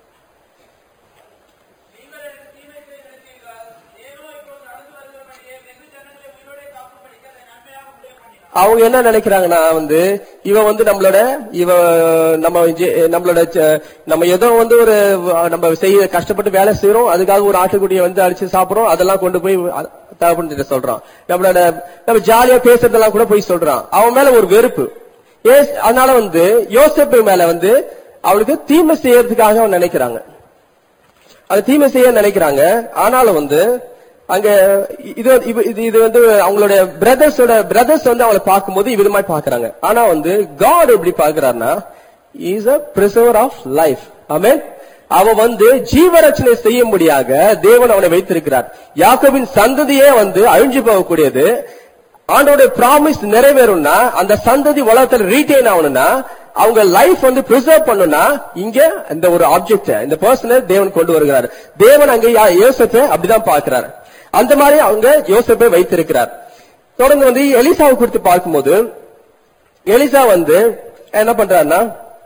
நீங்கள் எனக்கு தீமை செய்ய நினைத்தீர்கள் தேவனோ இப்பொழுது நடந்து வருகிறபடியே வெகு ஜனங்களை உயிரோடே காக்கும்படிக்கு அதை நன்மையாக முடிய பண்ணினார் அவங்க என்ன நினைக்கிறாங்கன்னா வந்து இவன் வந்து நம்மளோட இவ நம்ம ஜெ- நம்மளோட ச- நம்ம ஏதோ வந்து ஒரு அஹ், நம்ம செய்ய கஷ்டப்பட்டு வேலை செய்யறோம் அதுக்காக ஒரு ஆட்டுக்குட்டியை வந்து அடிச்சு சாப்பிடுறோம் அதெல்லாம் கொண்டு போய் தகப்பன்கிட்ட சொல்றான் நம்மளோட நம்ம ஜாலியா பேசுறதெல்லாம் கூட போய் சொல்றான் அவன் மேல ஒரு வெறுப்பு ஏஸ் அதனால வந்து யோசப்பு மேல வந்து அவளுக்கு தீமை செய்யறதுக்காக அவன் நினைக்கிறாங்க அது தீமை செய்ய நினைக்கிறாங்க ஆனாலும் வந்து அங்க இது இது- இது இது வந்து அவங்களுடைய பிரதர்ஸோட பிரதர்ஸ் வந்து அவளை பார்க்கும்போது இவ்விதமாய் பார்க்கறாங்க ஆனா வந்து காட் எப்படி பார்க்கறாருன்னா is a preserver of life amen அவன் வந்து ஜீவரட்சணை செய்யும்படியாக தேவன் அவனை வைத்திருக்கிறார் யாக்கோபின் சந்ததியே வந்து அழிஞ்சு போகக்கூடியது ஆண்டோடைய ப்ராமிஸ் நிறைவேறும்னா அந்த சந்ததி உலகத்துல ரீட்டைன் ஆகணும்னா அவங்க லைஃப் வந்து ப்ரிசர்வ் பண்ணுனா இங்க இந்த ஒரு ஆப்ஜெக்ட் இந்த பர்சனை தேவன் கொண்டு வருகிறார் தேவன் அங்க யா- யோசேப்பை அப்படிதான் பார்க்கிறார் அந்த மாதிரி அவங்க யோசேப்பை வைத்திருக்கிறார் தொடர்ந்து வந்து எலிசாவை குறித்து பார்க்கும்போது எலிசா வந்து என்ன பண்றாருன்னா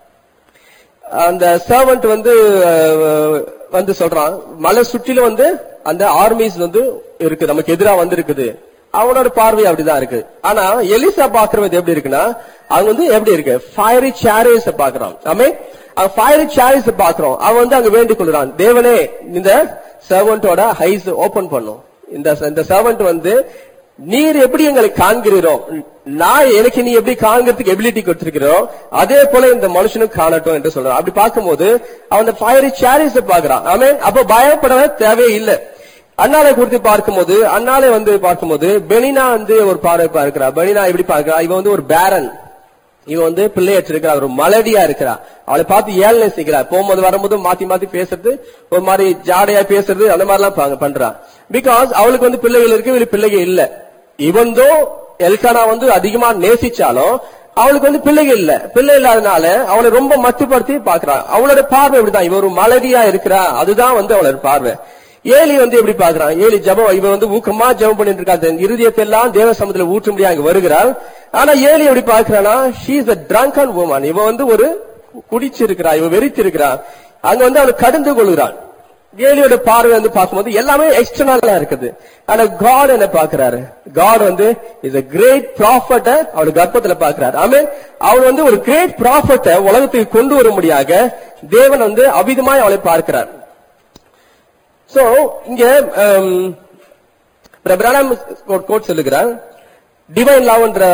அந்த சர்வன்ட் வந்து அஹ், வந்து சொல்றான் மலை சுற்றிலும் வந்து அந்த ஆர்மிஸ் வந்து இருக்கு நமக்கு எதிரா வந்து இருக்குது அவனோட பார்வை அப்படிதான் இருக்கு ஆனா எலிசா பாக்குறது எப்படி இருக்குன்னா அவங்க வந்து எப்படி இருக்கு ஃபயரி சேரியஸ் பாக்குறான் ஆமே ஃபயரி சேரியஸ் பாக்குறோம் அவன் வந்து அங்க வேண்டிக் கொள்றான் தேவனே இந்த சர்வன்ட்டோட ஹைஸ் ஓபன் பண்ணும் இந்த இந்த சர்வன்ட் வந்து நீர் எப்படி எங்களை காண்கிறீரோ நான் எனக்கு நீ எப்படி காண்கிறதுக்கு எபிலிட்டி கொடுத்திருக்கிறோ அதே போல இந்த மனுஷனும் காணட்டும் என்று சொல்றான் அப்படி பார்க்கும்போது அவன் அந்த ஃபயரி சேரிஸ் பாக்குறான் ஆமென் அப்ப பயப்பட தேவையே இல்லை அண்ணாலை குறித்து பார்க்கும்போது அண்ணாலை வந்து பார்க்கும்போது பெனினா வந்து ஒரு பார்வை பார்க்கிறா பெனினா எப்படி பார்க்கிறா இவன் வந்து ஒரு பேரன் இவன் வந்து பிள்ளையற்று இருக்கிறா ஒரு மலடியா இருக்கிறா அவளை பார்த்து ஏழனை செய்கிறா போகும்போது வரும்போது மாத்தி மாத்தி பேசுறது ஒரு மாதிரி ஜாடையா பேசுறது அந்த மாதிரி எல்லாம் பண்றா பிகாஸ் அவளுக்கு வந்து பிள்ளைகள் இருக்கு இவளுக்கு பிள்ளைகள் இல்ல இவந்தோ எல்கானா வந்து அதிகமா நேசிச்சாலும் அவளுக்கு வந்து பிள்ளைகள் இல்ல பிள்ளை இல்லாதனால அவளை ரொம்ப மட்டுப்படுத்தி பாக்குறா அவளோட பார்வை இப்படிதான் இவ ஒரு மலடியா இருக்கிறா அதுதான் வந்து அவளோட பார்வை ஏலி வந்து எப்படி பாக்குறான் ஏலி ஜபம் இவன் வந்து ஊக்கமா ஜெபம் பண்ணிட்டு இருக்கா தன் இருதயத்தை எல்லாம் தேவ சமத்துல ஊற்றும்படியா அங்க வருகிறாள் ஆனா ஏலி எப்படி பாக்குறானா she is a drunken woman இவன் வந்து ஒரு குடிச்சிருக்கிறா இவன் வெறித்திருக்கிறா அங்க வந்து அவன் கடந்து கொள்கிறான் ஏலியோட பார்வை வந்து பார்க்கும்போது எல்லாமே எக்ஸ்டர்னலா இருக்குது ஆனா காட் என்ன பாக்குறாரு காட் வந்து இஸ் a கிரேட் ப்ராஃபட்ட அவர் கர்ப்பத்துல பாக்குறாரு ஆமே அவர் வந்து ஒரு கிரேட் ப்ராஃபட்ட உலகத்துக்கு கொண்டு வரும்படியாக தேவன் வந்து அவிதமாய் அவளை பார்க்கிறார் சோ இங்க பிரபராம் கோட் சொல்லுகிறார் டிவைன் லவ்ன்ற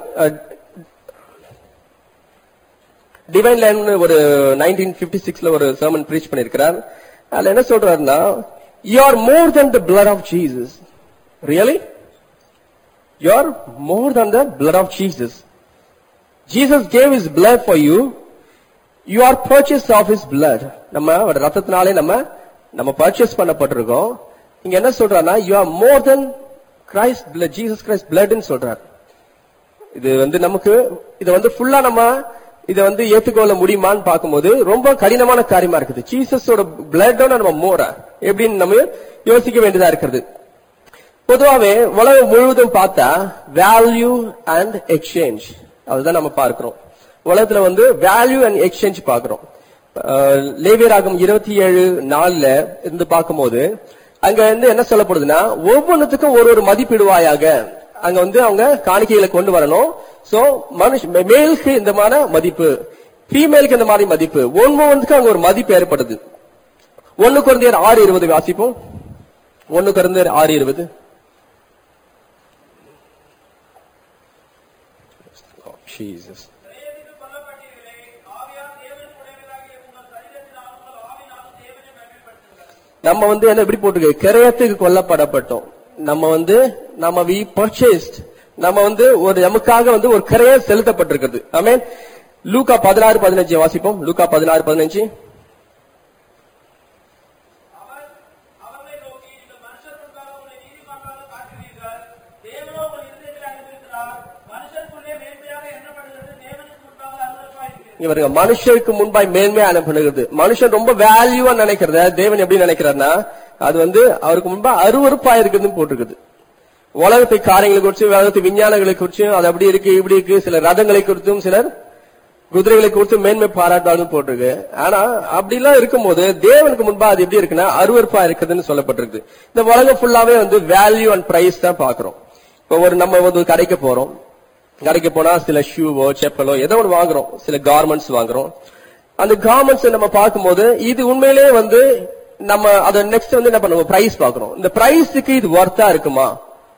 டிவைன் லைன் ஒரு நைன்டீன் பிப்டி சிக்ஸ்ல ஒரு சர்மன் ப்ரீச் பண்ணிருக்கிறார் அதுல என்ன சொல்றாருன்னா you are more than the blood of Jesus really you are more than the blood of Jesus Jesus gave his blood for you you are purchased of his blood நம்ம அவரோட ரத்தத்தினாலே நம்ம நம்ம purchase பண்ணப்பட்டிருக்கோம் இங்க என்ன சொல்றாருன்னா you are more than Christ blood Jesus Christ bloodன்னு சொல்றாரு இது வந்து நமக்கு இத வந்து ஃபுல்லா நம்ம இத வந்து ஏத்துக்கொள்ள முடியுமான்னு பார்க்கும்போது ரொம்ப கடினமான காரியமா இருக்குது ஜீசஸோட பிளட்டோட நம்ம மோரா எப்படின்னு நம்ம யோசிக்க வேண்டியதா இருக்கிறது பொதுவாவே உலகம் முழுவதும் பார்த்தா வேல்யூ அண்ட் எக்ஸ்சேஞ்ச் அதுதான் நம்ம பார்க்கிறோம் உலகத்துல வந்து வேல்யூ அண்ட் எக்ஸ்சேஞ்ச் பார்க்கிறோம் அஹ், லேவியராகம் இருபத்தி ஏழு நாலுல இருந்து பார்க்கும்போது அங்க வந்து என்ன சொல்லப்படுதுன்னா ஒவ்வொன்றுத்துக்கும் ஒரு ஒரு மதிப்பிடுவாயாக அங்க வந்து அவங்க காணிக்கைகளை கொண்டு வரணும் சோ மனுஷ மேலுக்கு இந்த மாதிரி மதிப்பு ஃபீமேலுக்கு இந்த மாதிரி மதிப்பு ஒவ்வொன்றுக்கும் அங்க ஒரு மதிப்பு ஏற்படுது ஒண்ணு குழந்தையர் ஆறு இருபது வாசிப்போம் ஒண்ணு குழந்தையர் ஆறு இருபது Jesus. பிரேரித்து கொல்லப்பட்டீர்களே ஆவியார் தேவனுக்கு உடையவர்களாகிய உங்கள் சரீரத்தினால் உங்கள் ஆவினாலும் தேவனை மகிழ்ப்படுத்துங்கள் நம்ம வந்து என்ன எப்படி போட்டுருக்கு கிரயத்துக்கு கொல்லப்படப்பட்டோம் நம்ம வந்து நம்ம வி பர்ச்சேஸ்ட் நம்ம வந்து ஒரு நமக்காக வந்து ஒரு கிரயம் செலுத்தப்பட்டிருக்கிறது ஆமென் லூக்கா பதினாறு பதினஞ்சு வாசிப்போம் லூக்கா பதினாறு பதினஞ்சு அவர் அவர்களை நோக்கி நீங்கள் மனுஷர் முன்பாக உங்களை நீதிமான்களாக காட்டுவீர்கள் தேவனோ உங்கள் இருதயத்தில் அறிந்திருக்கிறார் மனுஷருக்குள்ளே மேன்மையாக எண்ணப்படுகிறது தேவனுக்கு முன்பாக அருவருப்பாயிருக்கிறது இவருங்க மனுஷருக்கு முன்பாய் மேன்மையா அனுப்புகிறது மனுஷன் ரொம்ப வேல்யூவா நினைக்கிறத தேவன் எப்படி நினைக்கிறார்னா அது வந்து அவருக்கு முன்பா அருவருப்பா இருக்குதுன்னு போட்டிருக்குது உலகத்தை காரியங்களை குறிச்சு உலகத்து விஞ்ஞானங்களை குறிச்சு அது அப்படி இருக்கு இப்படி இருக்கு சில ரதங்களை குறித்தும் சிலர் குதிரைகளை குறித்து மேன்மை பாராட்டாலும் போட்டிருக்கு ஆனா அப்படிலாம் இருக்கும்போது தேவனுக்கு முன்பா அது எப்படி இருக்குன்னா அருவருப்பா இருக்குதுன்னு சொல்லப்பட்டிருக்கு இந்த உலகம் ஃபுல்லாவே வந்து வேல்யூ அண்ட் பிரைஸ் தான் பாக்குறோம் இப்போ ஒரு நம்ம வந்து ஒரு கடைக்கு போறோம் கடைக்கு போனா சில ஷூவோ செப்பலோ ஏதோ ஒன்று வாங்குறோம் சில கார்மெண்ட்ஸ் வாங்குறோம் அந்த கார்மெண்ட்ஸ் நம்ம பார்க்கும்போது இது உண்மையிலேயே வந்து நம்ம அதை நெக்ஸ்ட் வந்து என்ன பண்ணுவோம் பிரைஸ் பார்க்கறோம் இந்த பிரைஸுக்கு இது ஒர்த்தா இருக்குமா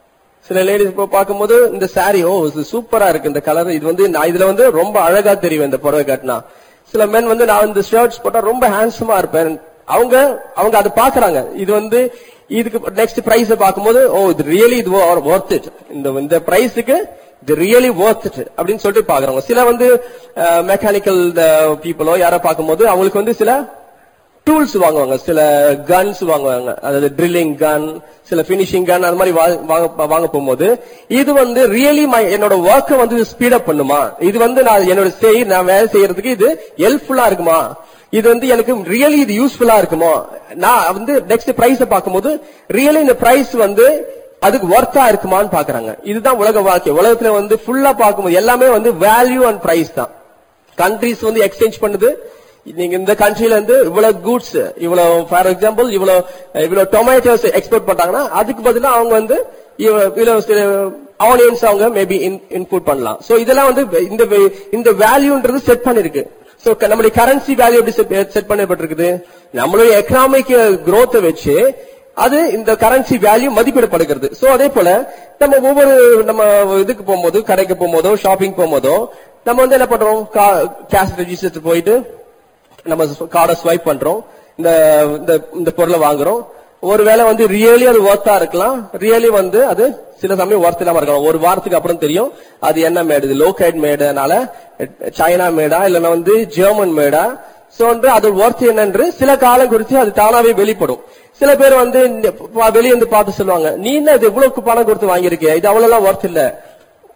சில லேடிஸ் இப்போ பார்க்கும்போது இந்த saree ஓ இது சூப்பரா இருக்கு இந்த கலர் இது வந்து நான் இதுல வந்து ரொம்ப அழகா தெரியும் இந்த புடவை கட்டினா சில மென் வந்து நான் இந்த ஷர்ட்ஸ் போட்டா ரொம்ப ஹேண்ட்ஸமா இருப்பேன் அவங்க அவங்க அதை பாக்குறாங்க இது வந்து இதுக்கு நெக்ஸ்ட் பிரைஸ் பார்க்கும்போது ஓ இது ரியலி இது ஒர்த் இட் இந்த இந்த பிரைஸுக்கு இது ரியலி ஒர்த் இட் அப்படின்னு சொல்லிட்டு பாக்குறாங்க சில வந்து மெக்கானிக்கல் பீப்புளோ யாரோ பார்க்கும்போது அவங்களுக்கு வந்து சில டூல்ஸ் வாங்குவாங்க சில கன்ஸ் வாங்குவாங்க அதாவது ட்ரில்லிங் கன் சில பினிஷிங் கன் அந்த மாதிரி வா- வாங்க வாங்க போகும்போது இது வந்து ரியலி என்னோட ஒர்க்கை வந்து ஸ்பீடப் பண்ணுமா இது வந்து நான் என்னோட செய் நான் வேலை செய்யறதுக்கு இது ஹெல்ப்ஃபுல்லா இருக்குமா இது வந்து எனக்கு ரியலி இது யூஸ்ஃபுல்லா இருக்குமோ நான் வந்து நெக்ஸ்ட் பிரைஸ் பார்க்கும்போது ரியலி இந்த பிரைஸ் வந்து அதுக்கு ஒர்த்தா இருக்குமான்னு பாக்குறாங்க இதுதான் உலக வாழ்க்கை உலகத்துல வந்து ஃபுல்லா பார்க்கும்போது எல்லாமே வந்து வேல்யூ அண்ட் பிரைஸ் தான் கண்ட்ரிஸ் வந்து எக்ஸ்சேஞ்ச் பண்ணுது நீங்க இந்த கண்ட்ரில இருந்து இவ்வளவு கூட்ஸ் இவ்வளவு ஃபார் எக்ஸாம்பிள் இவ்வளவு இவ்வளவு டொமேட்டோஸ் எக்ஸ்போர்ட் பண்றாங்கன்னா அதுக்கு பதிலா அவங்க வந்து இவ்வ- இவ்வளவு ஆனியன்ஸ் அவங்க மேபி இன்புட் பண்ணலாம் சோ இதெல்லாம் வந்து இந்த வே- இந்த வேல்யூன்றது செட் பண்ணிருக்கு சோ நம்மளுடைய கரன்சி வேல்யூ எப்படி செட் பண்ணப்பட்டிருக்குது நம்மளுடைய எக்கனாமிக் growth வச்சு அது இந்த கரன்சி வேல்யூ மதிப்பிடப்படுகிறது சோ அதே போல நம்ம ஒவ்வொரு நம்ம இதுக்கு போகும்போது கடைக்கு போகும்போதோ ஷாப்பிங் போகும்போதோ நம்ம வந்து என்ன பண்றோம் கேஷ் ரெஜிஸ்டர் போயிட்டு நம்ம கார்டை ஸ்வைப் பண்றோம் இந்த இந்த- இந்த பொருளை வாங்குறோம் ஒருவேளை வந்து ரியலி அது ஒர்த்தா இருக்கலாம் ரியலி வந்து அது சில சமயம் ஒர்த் இல்லாம இருக்கலாம் ஒரு வாரத்துக்கு அப்புறம் தெரியும் அது என்ன மேடு இது லோகைட் மேடுனால சைனா மேடா இல்லைன்னா வந்து ஜெர்மன் மேடா சோ வந்து அது ஒர்த் என்னன்று சில காலம் குறித்து அது தானாவே வெளிப்படும் சில பேர் வந்து இந்த ப- வெளிய இருந்து பார்த்து சொல்லுவாங்க நீ என்ன இது இவ்வளவு பணம் கொடுத்து வாங்கியிருக்கிய இது அவ்வளவு எல்லாம் ஒர்த் இல்ல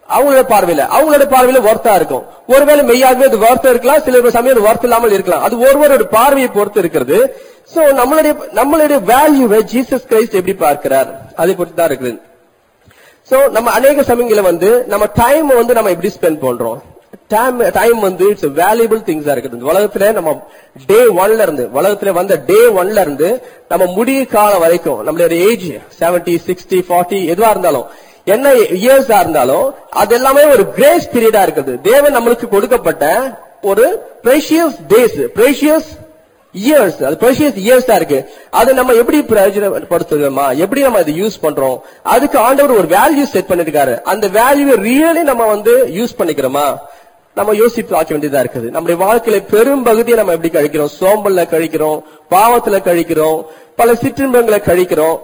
அவங்களோட பார்வையில அவங்களோட பார்வையில ஒர்த்தா இருக்கும் ஒருவேளை மெய்யாகவே அது ஒர்த்தம் இருக்கலாம் சில சமயம் அது ஒர்த் இல்லாமல் இருக்கலாம் அது ஒருவரோட பார்வையை பொறுத்து இருக்கிறது சோ நம்மளுடைய நம்மளுடைய வேல்யூவை ஜீசஸ் கிரைஸ்ட் எப்படி பார்க்கிறார் அதை பொறுத்து தான் இருக்குது சோ நம்ம அநேக சமயங்கள வந்து நம்ம டைம் வந்து நம்ம எப்படி ஸ்பெண்ட் பண்றோம் டைம் டைம் வந்து இட்ஸ் வேல்யூபிள் திங்ஸா இருக்குது இந்த உலகத்துல நம்ம டே ஒன்ல இருந்து உலகத்துல வந்த டே ஒன்ல இருந்து நம்ம முடிய காலம் வரைக்கும் நம்மளுடைய ஏஜ் 70 சிக்ஸ்டி 40 எதுவா இருந்தாலும் என்ன இயர்ஸா இருந்தாலும் அது எல்லாமே ஒரு கிரேஸ் பீரியடா இருக்குது தேவன் நம்மளுக்கு கொடுக்கப்பட்ட ஒரு பிரேஷியஸ் டேஸ் பிரேஷியஸ் இயர்ஸ் அது ப்ரெஷியஸ் இயர்ஸா இருக்கு அது நம்ம எப்படி பிரயோஜனப்படுத்துகிறோமா எப்படி நம்ம அதை யூஸ் பண்றோம் அதுக்கு ஆண்டவர் ஒரு வேல்யூ செட் பண்ணிருக்காரு அந்த வேல்யூ ரியலி நம்ம வந்து யூஸ் பண்ணிக்கிறோமா நம்ம யோசித்து பார்க்க வேண்டியதா இருக்குது நம்முடைய வாழ்க்கையில பெரும் பகுதியை நம்ம எப்படி கழிக்கிறோம் சோம்பல்ல கழிக்கிறோம் பாவத்துல கழிக்கிறோம் பல சிற்றின்பங்களை கழிக்கிறோம்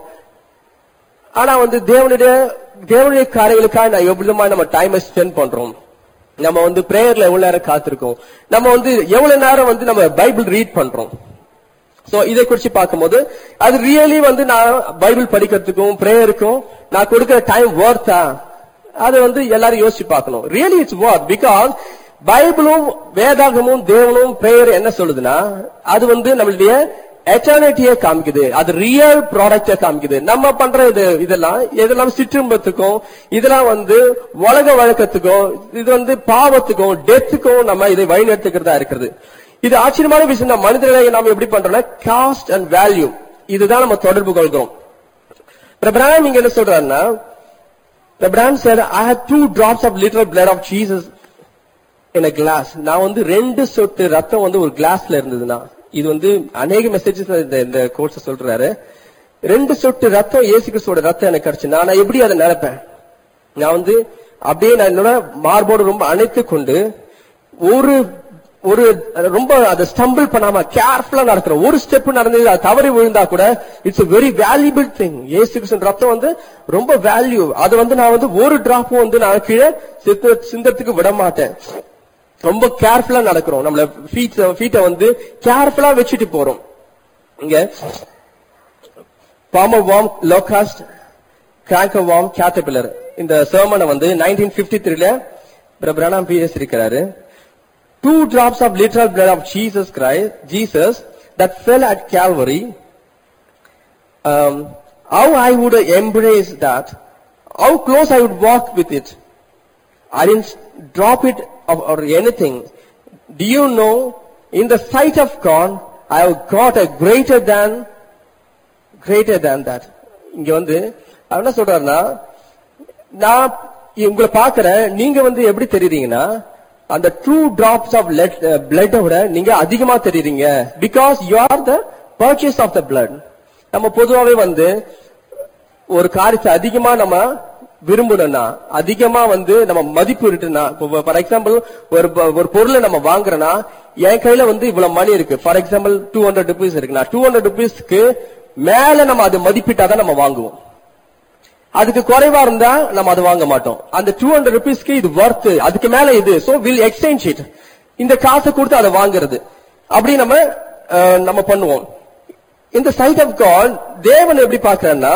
ஆனா வந்து தேவனுடைய தேவனுடைய காரியங்களுக்காக நான் எவ்வளவு நம்ம டைமை ஸ்பெண்ட் பண்றோம் நம்ம வந்து பிரேயர்ல எவ்வளவு நேரம் காத்திருக்கோம் நம்ம வந்து எவ்வளவு நேரம் வந்து நம்ம பைபிள் ரீட் பண்றோம் சோ இதை குறிச்சு பார்க்கும்போது அது ரியலி வந்து நான் பைபிள் படிக்கிறதுக்கும் பிரேயருக்கும் நான் கொடுக்கிற டைம் ஒர்த்தா அதை வந்து எல்லாரும் யோசிச்சு பார்க்கணும் ரியலி இட்ஸ் ஒர்த் பிகாஸ் பைபிளும் வேதாகமும் தேவனும் பிரேயர் என்ன சொல்லுதுன்னா அது வந்து நம்மளுடைய எட்டர்னிட்டியை காமிக்குது அது ரியல் ப்ராடக்ட காமிக்குது நம்ம பண்ற இது இதெல்லாம் இதெல்லாம் சிற்றும்பத்துக்கும் இதெல்லாம் வந்து உலக வழக்கத்துக்கும் இது வந்து பாவத்துக்கும் டெத்துக்கும் நம்ம இதை வழிநடத்துக்கிறதா இருக்கிறது இது ஆச்சரியமான விஷயம் தான் மனிதர்களை நாம் எப்படி பண்றோம்னா காஸ்ட் அண்ட் வேல்யூ இதுதான் நம்ம தொடர்பு கொள்கிறோம் பிரபிராம் இங்க என்ன சொல்றாருன்னா பிரபிராம் said I had two drops of literal blood of Jesus in a glass நான் வந்து ரெண்டு சொட்டு ரத்தம் வந்து ஒரு கிளாஸ்ல இருந்ததுன்னா இது வந்து அநேக மெசேஜஸ் இந்த இந்த கோர்ஸ் சொல்றாரு ரெண்டு சொட்டு ரத்தம் இயேசு கிறிஸ்துவோட ரத்தம் எனக்கு கிடைச்சு நான் எப்படி அதை நினைப்பேன் நான் வந்து அப்படியே நான் என்னோட மார்போடு ரொம்ப அணைத்து கொண்டு ஒரு ஒரு ரொம்ப அதை ஸ்டம்பிள் பண்ணாம கேர்ஃபுல்லா நடக்கிறோம் ஒரு ஸ்டெப் நடந்தது அது தவறி விழுந்தா கூட இட்ஸ் வெரி வேல்யூபிள் திங் ஏசு கிறிஸ்தன் ரத்தம் வந்து ரொம்ப வேல்யூ அது வந்து நான் வந்து ஒரு டிராப்பும் வந்து நான் கீழே சித்த- சிந்தத்துக்கு விட மாட்டேன் ரொம்ப கேர்ஃபுல்லா நடக்கிறோம் நம்மள ஃபீட் ஃபீட்டை வந்து கேர்ஃபுல்லா வச்சுட்டு போறோம் இங்க palmer worm locust canker worm caterpillar இந்த சர்மனை வந்து நைன்டீன் பிப்டி த்ரீல பிரபரானாம் பிஎஸ் இருக்கிறாரு two drops of literal blood of Jesus Christ Jesus that fell at Calvary um, how I would embrace that, how close I would walk with it. I didn't drop it or, or anything. Do you know, in the sight of God, I have got a greater than, greater than that. இங்க வந்து அவர் என்ன சொல்றாருன்னா நான் உங்களை பாக்குறேன் நீங்க வந்து எப்படி தெரியுறீங்கன்னா அந்த ட்ரூ டிராப்ஸ் ஆஃப் பிளட் விட நீங்க அதிகமா தெரியுறீங்க because you are the purchase of the blood நம்ம பொதுவாவே வந்து ஒரு காரியத்தை அதிகமா நம்ம விரும்பணும்னா அதிகமா வந்து நம்ம மதிப்பு இருக்குன்னா ஃபார் எக்ஸாம்பிள் ஒரு ப- ஒரு பொருளை நம்ம வாங்குறோம்னா என் கையில வந்து இவ்வளவு மணி இருக்கு for example two hundred rupees இருக்குன்னா டூ ஹண்ட்ரட் ருபீஸ்க்கு மேல நம்ம அது மதிப்பிட்டாதான் நம்ம வாங்குவோம் அதுக்கு குறைவா இருந்தா நம்ம அதை வாங்க மாட்டோம் அந்த டூ ஹண்ட்ரட் ருபீஸ்க்கு இது ஒர்த் அதுக்கு மேல இது சோ வில் எக்ஸ்சேஞ்ச் இட் இந்த காசை கொடுத்து அதை வாங்குறது அப்படி நம்ம அஹ், நம்ம பண்ணுவோம் இந்த சைட் ஆஃப் காட் தேவன் எப்படி பார்க்கறன்னா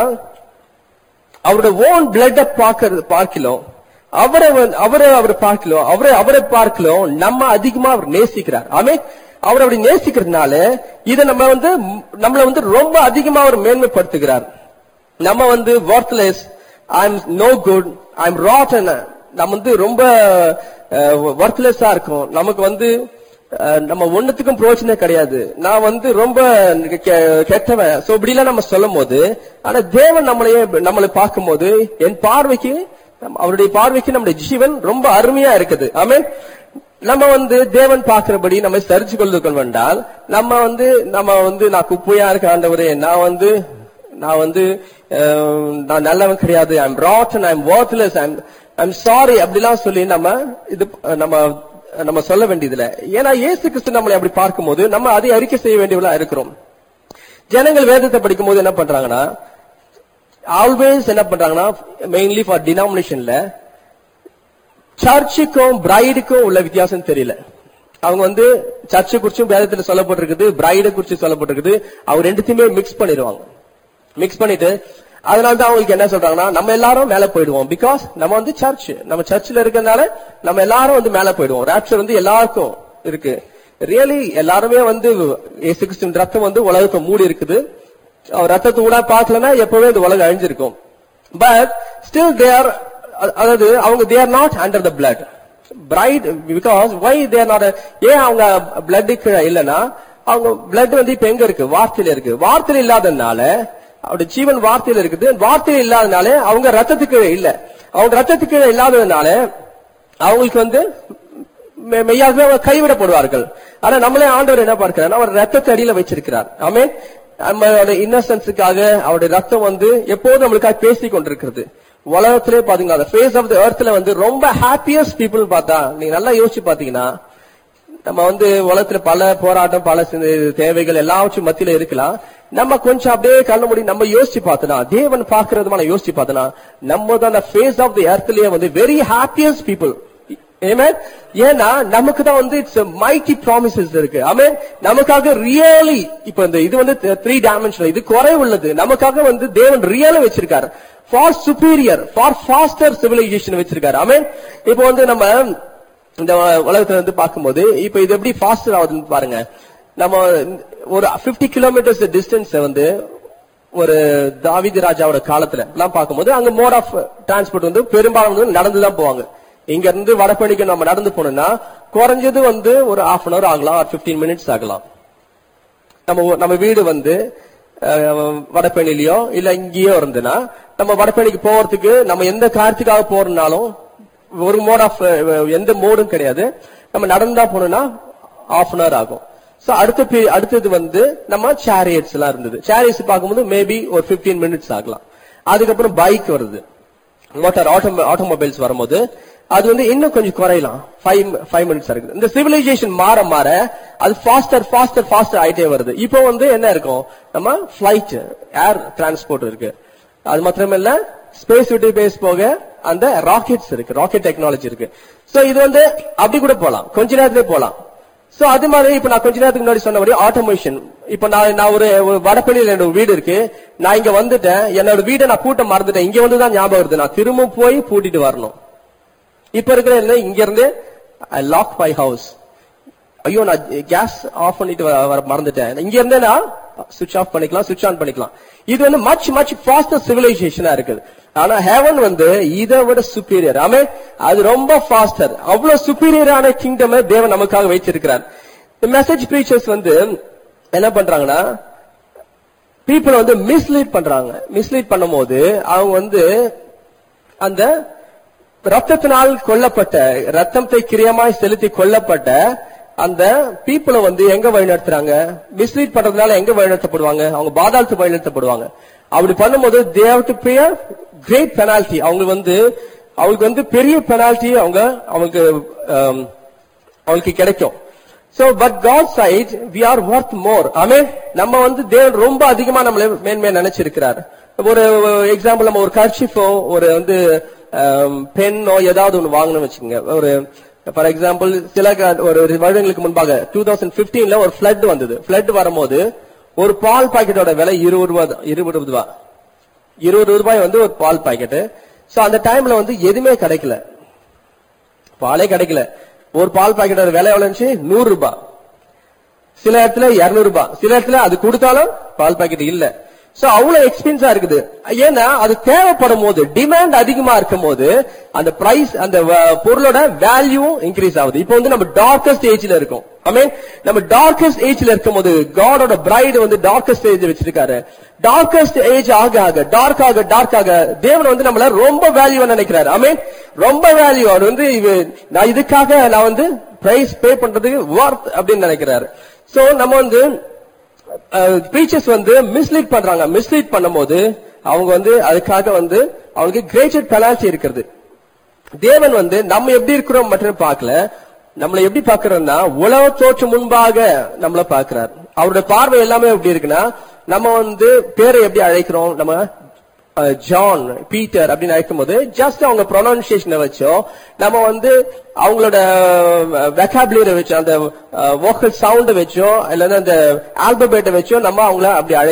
அவரோட ஓன் பிளட் பார்க்கறது பார்க்கலாம் அவரை வந்து- அவரை அவர் பார்க்கலாம் அவரை அவரை பார்க்கலாம் நம்ம அதிகமா அவர் நேசிக்கிறார் ஆமே அவர் அப்படி நேசிக்கிறதுனால இதை நம்ம வந்து ம், நம்மள வந்து ரொம்ப அதிகமா அவர் மேன்மைப்படுத்துகிறார் நம்ம வந்து worthless I am no good I am rat நம்ம வந்து ரொம்ப ஒர்த்லெஸ்ஸா இருக்கும் நமக்கு வந்து அஹ், நம்ம ஒண்ணுத்துக்கும் பிரயோஜனம் கிடையாது நான் வந்து ரொம்ப கெ- கெட்டவன் சோ இப்படிலாம் நம்ம சொல்லும் போது ஆனா தேவன் நம்மளையே நம்மளை பார்க்கும்போது என் பார்வைக்கு நம்ம- அவருடைய பார்வைக்கு நம்முடைய ஜீவன் ரொம்ப அருமையா இருக்குது ஆமென் நம்ம வந்து தேவன் பார்க்கிறபடி நம்ம சரிச்சு கொள்ளுகள் வேண்டால் நம்ம வந்து நம்ம வந்து நான் குப்பையா இருக்க ஆண்டவரே நான் வந்து நான் வந்து அஹ், நான் நல்லவன் கிடையாது I'm rat and I'm worthless I'm I'm sorry அப்படிலாம் சொல்லி நம்ம இது அஹ், நம்ம நம்ம சொல்ல வேண்டியதில்லை ஏன்னா இயேசு கிறிஸ்து நம்மளை அப்படி பார்க்கும்போது நம்ம அதை அறிக்கை செய்ய வேண்டியவளா இருக்கிறோம் ஜனங்கள் வேதத்தை படிக்கும் போது என்ன பண்றாங்கன்னா ஆல்வேஸ் என்ன பண்றாங்கன்னா மெயின்லி ஃபார் டினாமினேஷன்ல சர்ச்சுக்கும் பிரைடுக்கும் உள்ள வித்தியாசம் தெரியல அவங்க வந்து சர்ச்சை குறிச்சும் வேதத்துல சொல்லப்பட்டிருக்குது பிரைடை குறிச்சு சொல்லப்பட்டிருக்குது அவங்க ரெண்டுத்தையுமே மிக்ஸ் பண்ணிடுவாங்க மிக்ஸ் பண்ணிட்டு அதனால தான் அவங்களுக்கு என்ன சொல்றாங்கன்னா நம்ம எல்லாரும் மேல போயிடுவோம் பிகாஸ் நம்ம வந்து சர்ச் நம்ம சர்ச்சில் இருக்கிறதுனால நம்ம எல்லாரும் வந்து மேல போயிடுவோம் ராப்சர் வந்து எல்லாருக்கும் இருக்கு ரியலி எல்லாருமே வந்து இயேசு கிறிஸ்துவின் ரத்தம் வந்து உலகத்தை மூடி இருக்குது அவர் ரத்தத்தை கூட பார்க்கலன்னா எப்பவே இந்த உலகம் அழிஞ்சிருக்கும் பட் ஸ்டில் தேர் அதாவது அவங்க they're not under the blood bride because why they're not ஏன் அவங்க பிளட் இல்லைன்னா அவங்க பிளட் வந்து இப்ப எங்க இருக்கு வார்த்தையில இருக்கு வார்த்தையில இல்லாததுனால அவருடைய ஜீவன் வார்த்தையில இருக்குது வார்த்தையில இல்லாதனால அவங்க ரத்தத்துக்கு இல்ல அவங்க ரத்தத்துக்கு இல்லாததுனால அவங்களுக்கு வந்து மெ- மெய்யாகவே அவங்க கைவிடப்படுவார்கள் ஆனா நம்மளே ஆண்டவர் என்ன பார்க்கிறார் அவர் ரத்தத்தை அடியில வச்சிருக்கிறார் ஆமே நம்மளோட இன்னசென்ஸுக்காக அவருடைய ரத்தம் வந்து எப்போதும் நம்மளுக்காக பேசிக் கொண்டிருக்கிறது உலகத்திலே பாத்தீங்கன்னா ஃபேஸ் ஆஃப் த எர்த்ல வந்து ரொம்ப ஹாப்பியஸ்ட் பீப்புள் பார்த்தா நீங்க நல்லா யோசிச்சு பாத்தீங்கன்னா நம்ம வந்து உலகத்துல பல போராட்டம் பல சிந்த- தேவைகள் எல்லாவற்றும் மத்தியில இருக்கலாம் நம்ம கொஞ்சம் அப்படியே கண்ண மூடி நம்ம யோசிச்சு பார்த்தனா தேவன் பாக்குறதுமான யோசிச்சு பார்த்தனா நம்ம தான் ஃபேஸ் ஆஃப் தி எர்த்லயே வந்து வெரி ஹாப்பியஸ்ட் பீப்புள் Amen. ஏன்னா நமக்கு தான் வந்து இட்ஸ் மைட்டி ப்ராமிசஸ் இருக்கு ஆமென் நமக்காக ரியலி இப்ப இந்த இது வந்து த்ரீ டைமென்ஷனல் இது குறை உள்ளது நமக்காக வந்து தேவன் ரியலா வச்சிருக்காரு for superior for faster civilisation வச்சிருக்காரு ஆமென் இப்போ வந்து நம்ம இந்த உலகத்துல வந்து பார்க்கும்போது இப்ப இது எப்படி ஃபாஸ்டர் ஆகுதுன்னு பாருங்க நம்ம ஒரு 50 கிலோமீட்டர்ஸ் டிஸ்டன்ஸ் வந்து ஒரு தாவீது ராஜாவோட காலத்துல எல்லாம் பார்க்கும்போது அங்க மோட் ஆஃப் டிரான்ஸ்போர்ட் வந்து பெரும்பாலும் வந்து நடந்து தான் போவாங்க இங்க இருந்து வடபழனிக்கு நம்ம நடந்து போனோம்னா குறைஞ்சது வந்து ஒரு ஹாஃப் அன் அவர் ஆகலாம் ஒரு 15 மினிட்ஸ் ஆகலாம் நம்ம ஊ- நம்ம வீடு வந்து அஹ், வடபழனிலயோ இல்ல இங்கேயோ இருந்துன்னா நம்ம வடபழனிக்கு போறதுக்கு நம்ம எந்த காரியத்துக்காக போறதுனாலும் ஒரு மோட் ஆஃப் எந்த மோடும் கிடையாது நம்ம நடந்தா போனோம்னா ஹாஃப் அன் அவர் ஆகும் சோ அடுத்த பே- அடுத்தது வந்து நம்ம சேரியட்ஸ் எல்லாம் இருந்தது சேரியட்ஸ் பார்க்கும்போது மேபி ஒரு 15 மினிட்ஸ் ஆகலாம் அதுக்கப்புறம் பைக் வருது மோட்டார் ஆட்டோமொபைல்ஸ் வரும்போது அது வந்து இன்னும் கொஞ்சம் குறையலாம் ஃபைவ் ஃபைவ் மினிட்ஸ் இருக்குது இந்த சிவிலைசேஷன் மாற மாற அது ஃபாஸ்டர் ஃபாஸ்டர் ஃபாஸ்டர் ஆயிட்டே வருது இப்போ வந்து என்ன இருக்கும் நம்ம ஃபிளைட் ஏர் டிரான்ஸ்போர்ட் இருக்கு அது மாத்திரமல்ல ஸ்பேஸ் விட்டு பேஸ் போக அந்த ராக்கெட்ஸ் இருக்கு ராக்கெட் டெக்னாலஜி இருக்கு சோ இது வந்து அப்படி கூட போலாம் கொஞ்ச நேரத்திலே போலாம் சோ அது மாதிரி இப்ப நான் கொஞ்ச நேரத்துக்கு முன்னாடி சொன்ன மாதிரி ஆட்டோமேஷன் இப்ப நான் நான் ஒரு ஒரு வடப்பள்ளியில என்னோட வீடு இருக்கு நான் இங்க வந்துட்டேன் என்னோட வீடை நான் பூட்ட மறந்துட்டேன் இங்க வந்து தான் ஞாபகம் வருது நான் திரும்ப போய் பூட்டிட்டு வரணும் இப்ப இருக்கிற என்ன இங்க இருந்து லாக் மை ஹவுஸ் ஐயோ நான் கேஸ் ஆஃப் பண்ணிட்டு வர வர மறந்துட்டேன் இங்க இருந்தே நான் சுவிட்ச் ஆஃப் பண்ணிக்கலாம் சுவிட்ச் ஆன் பண்ணிக்கலாம் இது வந்து மச் மச் ஃபாஸ்டர் சிவிலைசேஷனா இருக்குது ஆனா ஹெவன் வந்து இதை விட சுப்பீரியர் ஆமே அது ரொம்ப ஃபாஸ்டர் அவ்வளவு சுப்பீரியரான கிங்டம் தேவன் நமக்காக வைத்திருக்கிறார் இந்த மெசேஜ் பிரீச்சர்ஸ் வந்து என்ன பண்றாங்கன்னா பீப்புள் வந்து மிஸ்லீட் பண்றாங்க மிஸ்லீட் பண்ணும்போது அவங்க வந்து அந்த ரத்தத்தினால் கொல்லப்பட்ட ரத்தத்தை கிரியமாய் செலுத்தி கொல்லப்பட்ட அந்த பீப்புளை வந்து எங்க வழிநடத்துறாங்க மிஸ்லீட் பண்றதுனால எங்க வழிநடத்தப்படுவாங்க அவங்க பாதாளத்து வழிநடத்தப்படுவாங்க அப்படி பண்ணும்போது தேவத்து பேர் கிரேட் பெனால்டி அவங்க வந்து அவங்களுக்கு வந்து பெரிய பெனால்டி அவங்க அவங்களுக்கு ஆம், அவங்களுக்கு கிடைக்கும் so but God said we are worth more amen நம்ம வந்து தேவன் ரொம்ப அதிகமா நம்மள மேன்மையா நினைச்சிருக்கிறார் ஒரு எக்ஸாம்பிள் நம்ம ஒரு கர்ச்சிஃபோ ஒரு வந்து பெண்ணோ ஏதாவது ஒன்று வாங்கணும்னு வச்சுக்கோங்க ஒரு ஃபார் எக்ஸாம்பிள் சில க- ஒரு ஒரு வருடங்களுக்கு முன்பாக டூ தௌசண்ட் பிப்டீன்ல ஒரு ஃபிளட் வந்தது ஃபிளட் வரும்போது ஒரு பால் பாக்கெட்டோட விலை இருபது ரூபா தான், இருபது ரூபா இருபது ரூபாய் வந்து ஒரு பால் பாக்கெட் சோ அந்த டைம்ல வந்து எதுவுமே கிடைக்கல பாலே கிடைக்கல ஒரு பால் பாக்கெட்டோட விலை எவ்வளவு இருந்துச்சு நூறு ரூபாய் சில இடத்துல 200 ரூபாய் சில இடத்துல அது கொடுத்தாலும் பால் பாக்கெட் இல்ல சோ அவ்வளவு எக்ஸ்பென்ஸா இருக்குது ஏன்னா அது தேவைப்படும் போது டிமாண்ட் அதிகமா இருக்கும் போது அந்த பிரைஸ் அந்த வ- பொருளோட வேல்யூ இன்க்ரீஸ் ஆகுது இப்போ வந்து நம்ம டார்க்கஸ்ட் ஏஜ்ல இருக்கோம் ஐ மீன் நம்ம டார்க்கஸ்ட் ஏஜ்ல இருக்கும் போது காடோட பிரைடு வந்து டார்க்கஸ்ட் ஏஜ் வச்சிருக்காரு டார்க்கஸ்ட் ஏஜ் ஆக ஆக டார்க் ஆக டார்க் ஆக தேவன் வந்து நம்மள ரொம்ப வேல்யூ நினைக்கிறாரு ஐ மீன் ரொம்ப வேல்யூ அவர் வந்து இவ- நான் இதுக்காக நான் வந்து பிரைஸ் பே பண்றதுக்கு ஒர்த் அப்படின்னு நினைக்கிறாரு சோ நம்ம வந்து பிரீச்சர்ஸ் வந்து மிஸ்லீட் பண்றாங்க மிஸ்லீட் பண்ணும்போது அவங்க வந்து அதுக்காக வந்து அவங்களுக்கு கிரேட்டட் பெனால்டி இருக்கிறது தேவன் வந்து நம்ம எப்படி இருக்கிறோம் மட்டும் பார்க்கல நம்மளை எப்படி பார்க்கறோம்னா உலக தோற்று முன்பாக நம்மள பார்க்கிறார் அவருடைய பார்வை எல்லாமே எப்படி இருக்குன்னா நம்ம வந்து பேரை எப்படி அழைக்கிறோம் நம்ம அஹ், ஜான் பீட்டர் அப்படின்னு அழைக்கும் போது ஜஸ்ட் அவங்க ப்ரொனன்சியேஷனை வச்சோ நம்ம வந்து அவங்களோட வெக்காபுலரி வச்சோ அந்த வோக்கல் சவுண்டை வச்சோ இல்லைன்னா அந்த ஆல்பபேட்டை வச்சோ நம்ம அவங்கள அப்படி அழைக்கலாம்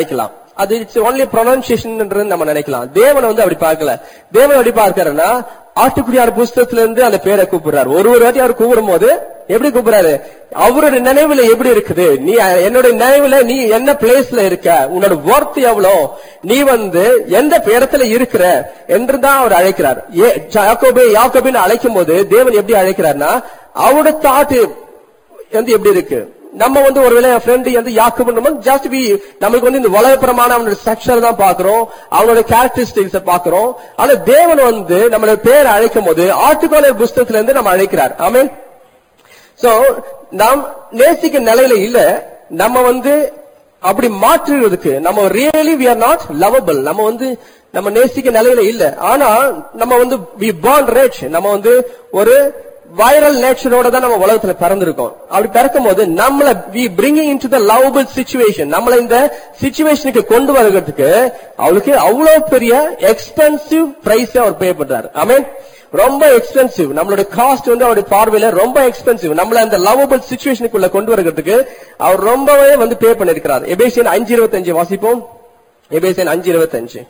அது இட்ஸ் ஒன்லி ப்ரொனன்சியேஷன் நம்ம நினைக்கலாம் தேவன் வந்து அப்படி பார்க்கல தேவன் எப்படி பார்க்கறன்னா ஆட்டுக்குடியார் புஸ்தகத்துல இருந்து அந்த பேரை கூப்பிடுறாரு ஒரு ஒரு வாட்டி அவர் கூப்பிடும் போது எப்படி கூப்பிடுறாரு அவருடைய நினைவுல எப்படி இருக்குது நீ என்னுடைய நினைவுல நீ என்ன பிளேஸ்ல இருக்க உன்னோட ஒர்த் எவ்வளவு நீ வந்து எந்த இடத்துல இருக்கிற என்று தான் அவர் அழைக்கிறார் ஏ- யாக்கோபே யாக்கோபின்னு அழைக்கும் போது தேவன் எப்படி அழைக்கிறார்னா அவருடைய தாட்டு வந்து எப்படி இருக்கு நம்ம வந்து ஒருவேளை என் ஃப்ரெண்டு வந்து யாக்கு ஜஸ்ட் பி நமக்கு வந்து இந்த வலயப்புறமான அவனோட ஸ்ட்ரக்சர் தான் பாக்குறோம் அவனோட கேரக்டரிஸ்டிக்ஸ் பாக்குறோம் ஆனா தேவன் வந்து நம்மளோட பேரை அழைக்கும் போது ஆட்டுக்காலர் புஸ்தகத்துல இருந்து நம்ம அழைக்கிறார் ஆமென் சோ நாம் நேசிக்க நிலையில இல்ல நம்ம வந்து அப்படி மாற்றுறதுக்கு நம்ம really we are not lovable நம்ம வந்து நம்ம நேசிக்க நிலையில இல்ல ஆனா நம்ம வந்து we born rich நம்ம வந்து ஒரு வைரல் நேச்சரோட தான் நம்ம உலகத்துல பிறந்திருக்கோம் அப்படி பிறக்கும் போது நம்மள we bringing in to the lovable situation நம்மள இந்த சுச்சுவேஷனுக்கு கொண்டு வருகிறதுக்கு அவளுக்கு அவ்வளவு பெரிய எக்ஸ்பென்சிவ் பிரைஸ் அவர் பே பண்றாரு ஐ மீன் ரொம்ப எக்ஸ்பென்சிவ் நம்மளோட காஸ்ட் வந்து அவருடைய பார்வையில ரொம்ப எக்ஸ்பென்சிவ் நம்மள அந்த லவபிள் சுச்சுவேஷனுக்குள்ள கொண்டு வருகிறதுக்கு அவர் ரொம்பவே வந்து பே பண்ணிருக்கிறார் எபேசியன் அஞ்சு இருபத்தஞ்சு வாசிப்போம் எபேசியன் அஞ்சு இருபத்தஞ்சு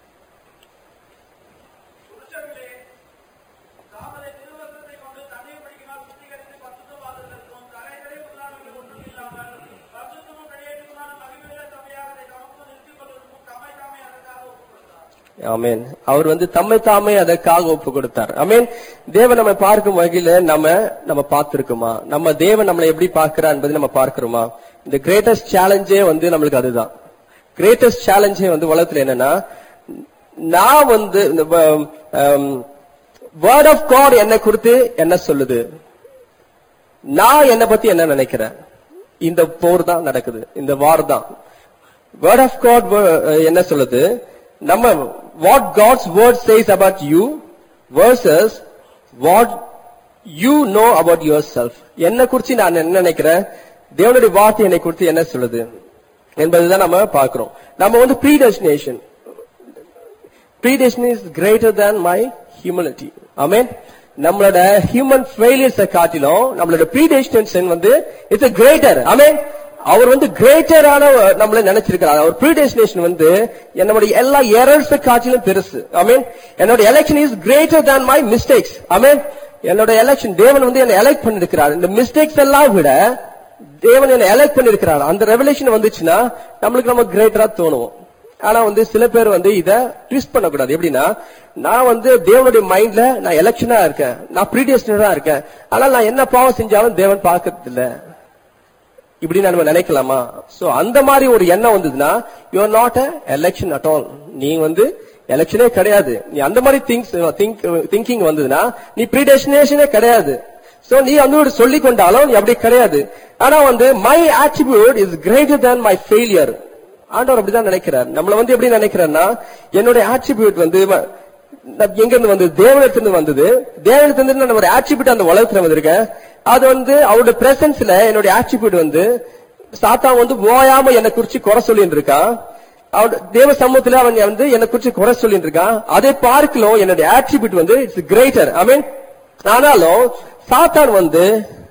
புருஷர்களே, தாமரை திருவசனத்தை கொண்டு தண்ணீர் படிக்கினால் சுத்திகரித்து பரிசுத்தவான்களுக்கும் கரைகளே உள்ளானவர்கள் ஒன்றும் இல்லாமல் பரிசுத்தமும் வெளியேற்றுமான மகிமையுள்ள சபையாக அதை தமக்கு நிறுத்திக் கொள்வதற்கும் தம்மை தாமே அதற்காக ஒப்புக் கொடுத்தார் ஆமென் அவர் வந்து தம்மை தாமே அதற்காக ஒப்பு கொடுத்தார் ஆமென் தேவன் நம்ம பார்க்கும் வகையில நம்ம நம்ம பார்த்திருக்குமா நம்ம தேவன் நம்மளை எப்படி பார்க்கிறார் என்பதை நம்ம பார்க்கிறோமா இந்த கிரேட்டஸ்ட் சேலஞ்சே வந்து நம்மளுக்கு அதுதான் கிரேட்டஸ்ட் சேலஞ்சே வந்து உலகத்துல என்னன்னா நான் வந்து இந்த வேர்ட் ஆஃப் காட் என்ன குறித்து என்ன சொல்லுது நான் என்ன பத்தி என்ன நினைக்கிறேன் இந்த போர் தான் நடக்குது இந்த வார் தான் வேர்ட் ஆஃப் காட் என்ன சொல்லுது நம்ம what God's word says about you versus what you know about yourself என்ன குறிச்சு நான் என்ன நினைக்கிறேன் தேவனுடைய வார்த்தை என்னை குறித்து என்ன சொல்லுது என்பதுதான் நம்ம பார்க்கிறோம் நம்ம வந்து predestination predestination is greater than my humility. Amen. நம்மளோட ஹியூமன் ஃபெயிலியர்ஸ் காட்டிலும் நம்மளோட predestination வந்து இட்ஸ் a greater. Amen. அவர் வந்து கிரேட்டரான நம்மள நினைச்சிருக்கிறார் அவர் ப்ரீடெஸ்டினேஷன் வந்து என்னுடைய எல்லா எரர்ஸ் காட்டிலும் பெருசு ஐமீன் என்னோட election is greater than my mistakes I mean என்னோட எலெக்ஷன் தேவன் வந்து என்னை எலெக்ட் பண்ணிருக்கிறார் இந்த மிஸ்டேக்ஸ் எல்லாம் விட தேவன் என்னை எலெக்ட் பண்ணிருக்கிறார் அந்த ரெவலேஷன் வந்துச்சுன்னா நம்மளுக்கு நம்ம கிரேட்டரா தோணும் ஆனா வந்து சில பேர் வந்து இத ட்விஸ்ட் பண்ணக்கூடாது எப்படின்னா நான் வந்து தேவனுடைய மைண்ட்ல நான் எலெக்ஷனா இருக்கேன் நான் ப்ரீடியஸ்டரா இருக்கேன் ஆனா நான் என்ன பாவம் செஞ்சாலும் தேவன் பார்க்கறது இல்ல இப்படி நம்ம நினைக்கலாமா சோ அந்த மாதிரி ஒரு எண்ணம் வந்ததுன்னா you are not a election at all நீ வந்து எலெக்ஷனே கிடையாது நீ அந்த மாதிரி திங்ஸ் திங்கிங் வந்ததுன்னா நீ ப்ரீடெஸ்டினேஷனே கிடையாது சோ நீ வந்து ஒரு சொல்லிக் கொண்டாலும் நீ அப்படி கிடையாது ஆனா வந்து my attribute is greater than my failure ஆண்டவர் அப்படிதான் நினைக்கிறார் நம்மள வந்து எப்படி நினைக்கிறார்னா என்னுடைய ஆட்ரிபியூட் வந்து ம- நான் எங்க இருந்து வந்தது தேவனிடத்திலிருந்து வந்தது தேவனிடத்திலிருந்து நான் ஒரு ஆட்ரிபியூட் அந்த உலகத்துல வந்திருக்கேன் அது வந்து அவருடைய பிரசன்ஸ்ல என்னுடைய ஆட்ரிபியூட் வந்து சாத்தா வந்து ஓயாம என்னை குறிச்சு குறை சொல்லிட்டு இருக்கான் அவன் தேவ சமூகத்துல அவன் வந்து என்னை குறிச்சு குறை சொல்லிட்டு இருக்கான் அதை பார்க்கலாம் என்னுடைய ஆட்ரிபியூட் வந்து இட்ஸ் கிரேட்டர் ஐ மீன் ஆனாலும் சாத்தான் வந்து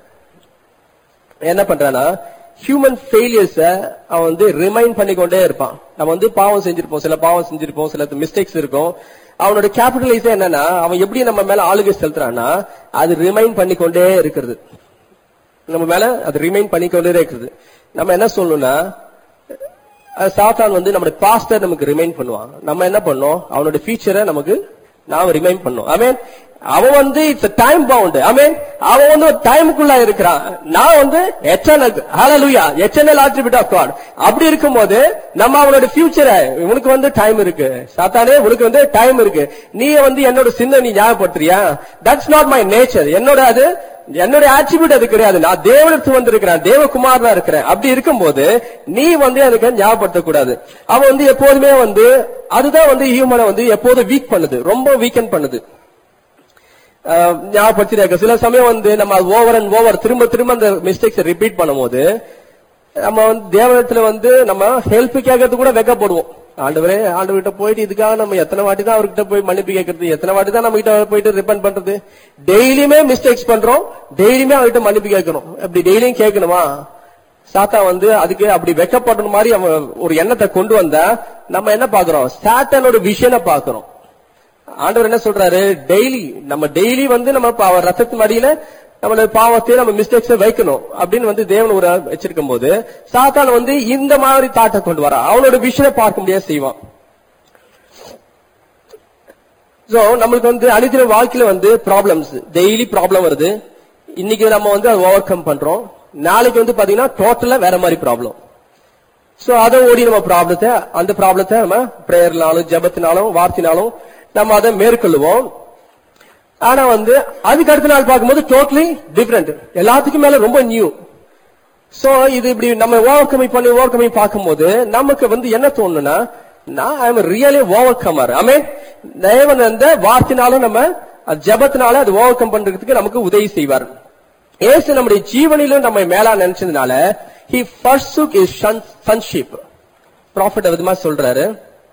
என்ன பண்றானா ஹியூமன் ஃபெயிலியர்ஸ அவன் வந்து ரிமைண்ட் பண்ணிக்கொண்டே இருப்பான் நம்ம வந்து பாவம் செஞ்சிருப்போம் சில பாவம் செஞ்சிருப்போம் சில மிஸ்டேக்ஸ் இருக்கும் அவனோட கேபிட்டலைஸ் என்னன்னா அவன் எப்படி நம்ம மேல ஆளுகை செலுத்துறான்னா அது ரிமைண்ட் பண்ணிக்கொண்டே இருக்கிறது நம்ம மேல அது ரிமைண்ட் பண்ணிக்கொண்டே இருக்கிறது நம்ம என்ன சொல்லணும்னா அஹ் சாத்தான் வந்து நம்மளுடைய பாஸ்டர் நமக்கு ரிமைண்ட் பண்ணுவான் நம்ம என்ன பண்ணோம் அவனோட ஃபியூச்சரை நமக்கு நாம ரிமைண்ட் பண்ணோம் ஐ மீன் அவன் வந்து it's time bound I mean அவன் வந்து ஒரு டைமுக்குள்ள இருக்கிறான் நான் வந்து எச்சனல் ஹalleluya எச்சனல் attribute ஆஃப் காட் அப்படி இருக்கும்போது நம்ம அவனோட ஃபியூச்சரை உனக்கு வந்து டைம் இருக்கு சாத்தானே உனக்கு வந்து டைம் இருக்கு நீ வந்து என்னோட சின்ன நீ ஞாபகப்படுத்துறியா தட்ஸ் நாட் மை நேச்சர் என்னோட அது என்னுடைய ஆட்ரிபியூட் அது கிடையாது நான் தேவனுக்கு வந்திருக்கிறேன் தேவகுமாரனா இருக்கிறேன் அப்படி இருக்கும்போது நீ வந்து எனக்கு ஞாபகப்படுத்தக்கூடாது அவன் வந்து எப்போதுமே வந்து அதுதான் வந்து ஹியூமனை வந்து எப்போதும் வீக் பண்ணுது ரொம்ப வீக்கன் பண்ணுது ஆஹ் ஞாபகப்படுத்திட்டு சில சமயம் வந்து நம்ம ஓவர் அண்ட் ஓவர் திரும்ப திரும்ப அந்த மிஸ்டேக்ஸ் ரிப்பீட் பண்ணும்போது நம்ம வந்து தேவனத்துல வந்து நம்ம ஹெல்ப் கேட்கறது கூட வெக்கப்படுவோம் ஆண்டவரே ஆண்டவர்கிட்ட போயிட்டு இதுக்காக நம்ம எத்தனை வாட்டி தான் அவர்கிட்ட போய் மன்னிப்பு கேட்கறது எத்தனை வாட்டி தான் நம்ம கிட்ட போயிட்டு ரிப்பன் பண்றது டெய்லியுமே மிஸ்டேக்ஸ் பண்றோம் டெய்லியுமே அவர்கிட்ட மன்னிப்பு கேட்கணும் அப்படி டெய்லியும் கேட்கணுமா சாத்தா வந்து அதுக்கு அப்படி வெக்கப்பட்ட மாதிரி அவன் ஒரு எண்ணத்தை கொண்டு வந்தா நம்ம என்ன பாக்குறோம் சாத்தானோட விஷயனை பாக்குறோம் ஆண்டவர் என்ன சொல்றாரு டெய்லி நம்ம டெய்லி வந்து நம்ம பா- ரத்தத்து மடியில நம்மளோட பாவத்தை நம்ம மிஸ்டேக்ஸ் வைக்கணும் அப்படின்னு வந்து தேவன் ஒரு வச்சிருக்கும் போது சாத்தான் வந்து இந்த மாதிரி தாட்டை கொண்டு வரான் அவனோட விஷயம் பார்க்க முடியாது செய்வான் சோ நம்மளுக்கு வந்து அனுதின வாழ்க்கையில வந்து ப்ராப்ளம்ஸ் டெய்லி ப்ராப்ளம் வருது இன்னைக்கு நம்ம வந்து அதை ஓவர் கம் பண்றோம் நாளைக்கு வந்து பாத்தீங்கன்னா டோட்டலா வேற மாதிரி ப்ராப்ளம் சோ அதை ஓடி நம்ம ப்ராப்ளத்தை அந்த ப்ராப்ளத்தை நம்ம பிரேயர்னாலும் ஜெபத்தினாலும் வார்த்தைனாலும் நம்ம அதை மேற்கொள்ளுவோம் ஆனா வந்து அதுக்கு அடுத்த நாள் பார்க்கும்போது டோட்டலி டிஃப்ரெண்ட் எல்லாத்துக்கும் மேல ரொம்ப நியூ சோ இது இப்படி நம்ம ஓவர் கம்மி பண்ணி ஓவர் கம்மி பார்க்கும்போது நமக்கு வந்து என்ன தோணுன்னா நான் I am really overcomer I mean தேவன் அந்த வார்த்தைனாலும் நம்ம அது ஜெபத்தினால அது ஓவர் கம் பண்றதுக்கு நமக்கு உதவி செய்வார் ஏசு நம்முடைய ஜீவனிலும் நம்ம மேலா நினைச்சதுனால he forsook his son- sonship profit விதமா சொல்றாரு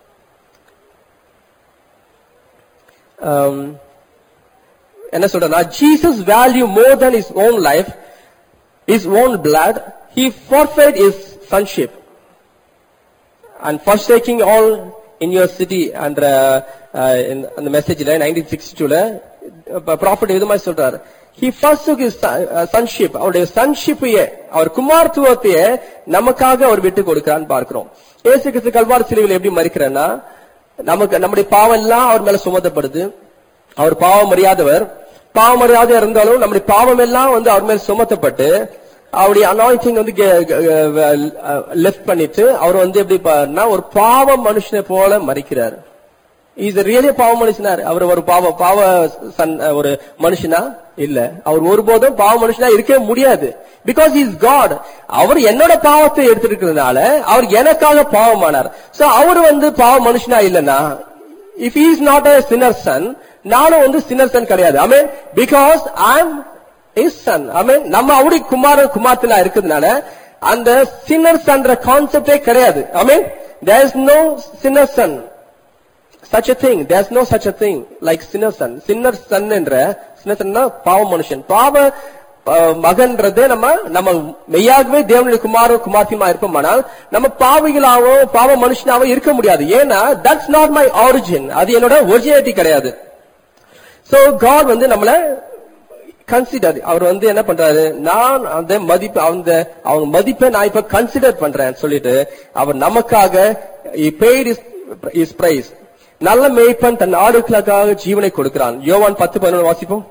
Um, என்ன சொல்றா Jesus value more than his own life his own blood he forfeit his sonship and forsaking all in your city என்ற அஹ், இந்த- அந்த மெசேஜ்ல நைன்டீன் சிக்ஸ்டி டூல ப்ராஃபிட் இது மாதிரி சொல்றாரு he forsook his son- uh, sonship அவருடைய சன்ஷிப்பையே அவர் குமார்த்துவத்தையே நமக்காக அவர் விட்டு கொடுக்கிறான்னு பார்க்கிறோம் இயேசு கிறிஸ்து கல்வாரி சிலுவையில் எப்படி மறிக்கிறேன்னா நமக்கு நம்முடைய பாவம் எல்லாம் அவர் மேல சுமத்தப்படுது அவர் பாவம் அறியாதவர் பாவம் அறியாத இருந்தாலும் நம்முடைய பாவம் எல்லாம் வந்து அவர் மேல் சுமத்தப்பட்டு அவருடைய அனாயிட்டிங் வந்து லெஃப்ட் பண்ணிட்டு அவர் வந்து எப்படி பாருன்னா ஒரு பாவ மனுஷனை போல மறிக்கிறார் இஸ் ரியலி பாவ மனுஷனார் அவர் ஒரு பாவ பாவ சன் ஒரு மனுஷனா இல்ல அவர் ஒருபோதும் பாவ மனுஷனா இருக்கவே முடியாது பிகாஸ் இஸ் காட் அவர் என்னோட பாவத்தை எடுத்திருக்கிறதுனால அவர் எனக்காக பாவமானார் சோ அவர் வந்து பாவ மனுஷனா இல்லனா if is not a sinner son நானும் வந்து சின்னர் சன் கிடையாது I mean because I am is son I mean நம்ம அவருடைய குமார குமார்த்தனா இருக்கிறதுனால அந்த சின்னர் சன்ற கான்செப்டே கிடையாது I mean there is no sinner son such a thing there's no such a thing like sinner son sinner son என்ற sinner sonனா பாவ மனுஷன் பாவ அஹ், மகன்றதே நம்ம நம்ம மெய்யாகவே தேவனுடைய குமார குமார்த்தியமா இருப்போமானால் நம்ம பாவிகளாவோ பாவ மனுஷனாவோ இருக்க முடியாது ஏன்னா தட்ஸ் நாட் மை ஆரிஜின் அது என்னோட ஒரிஜினாலிட்டி கிடையாது சோ காட் வந்து நம்மள கன்சிடர் அவர் வந்து என்ன பண்றாரு நான் அந்த மதிப்பு அந்த அவங்க மதிப்பை நான் இப்ப கன்சிடர் பண்றேன் சொல்லிட்டு அவர் நமக்காக பெய்ட் இஸ் பிரைஸ் நல்ல மேய்ப்பன் தன் ஆடுகளுக்காக ஜீவனை கொடுக்கிறான் யோவான் பத்து பதினொன்று வாசிப்போம்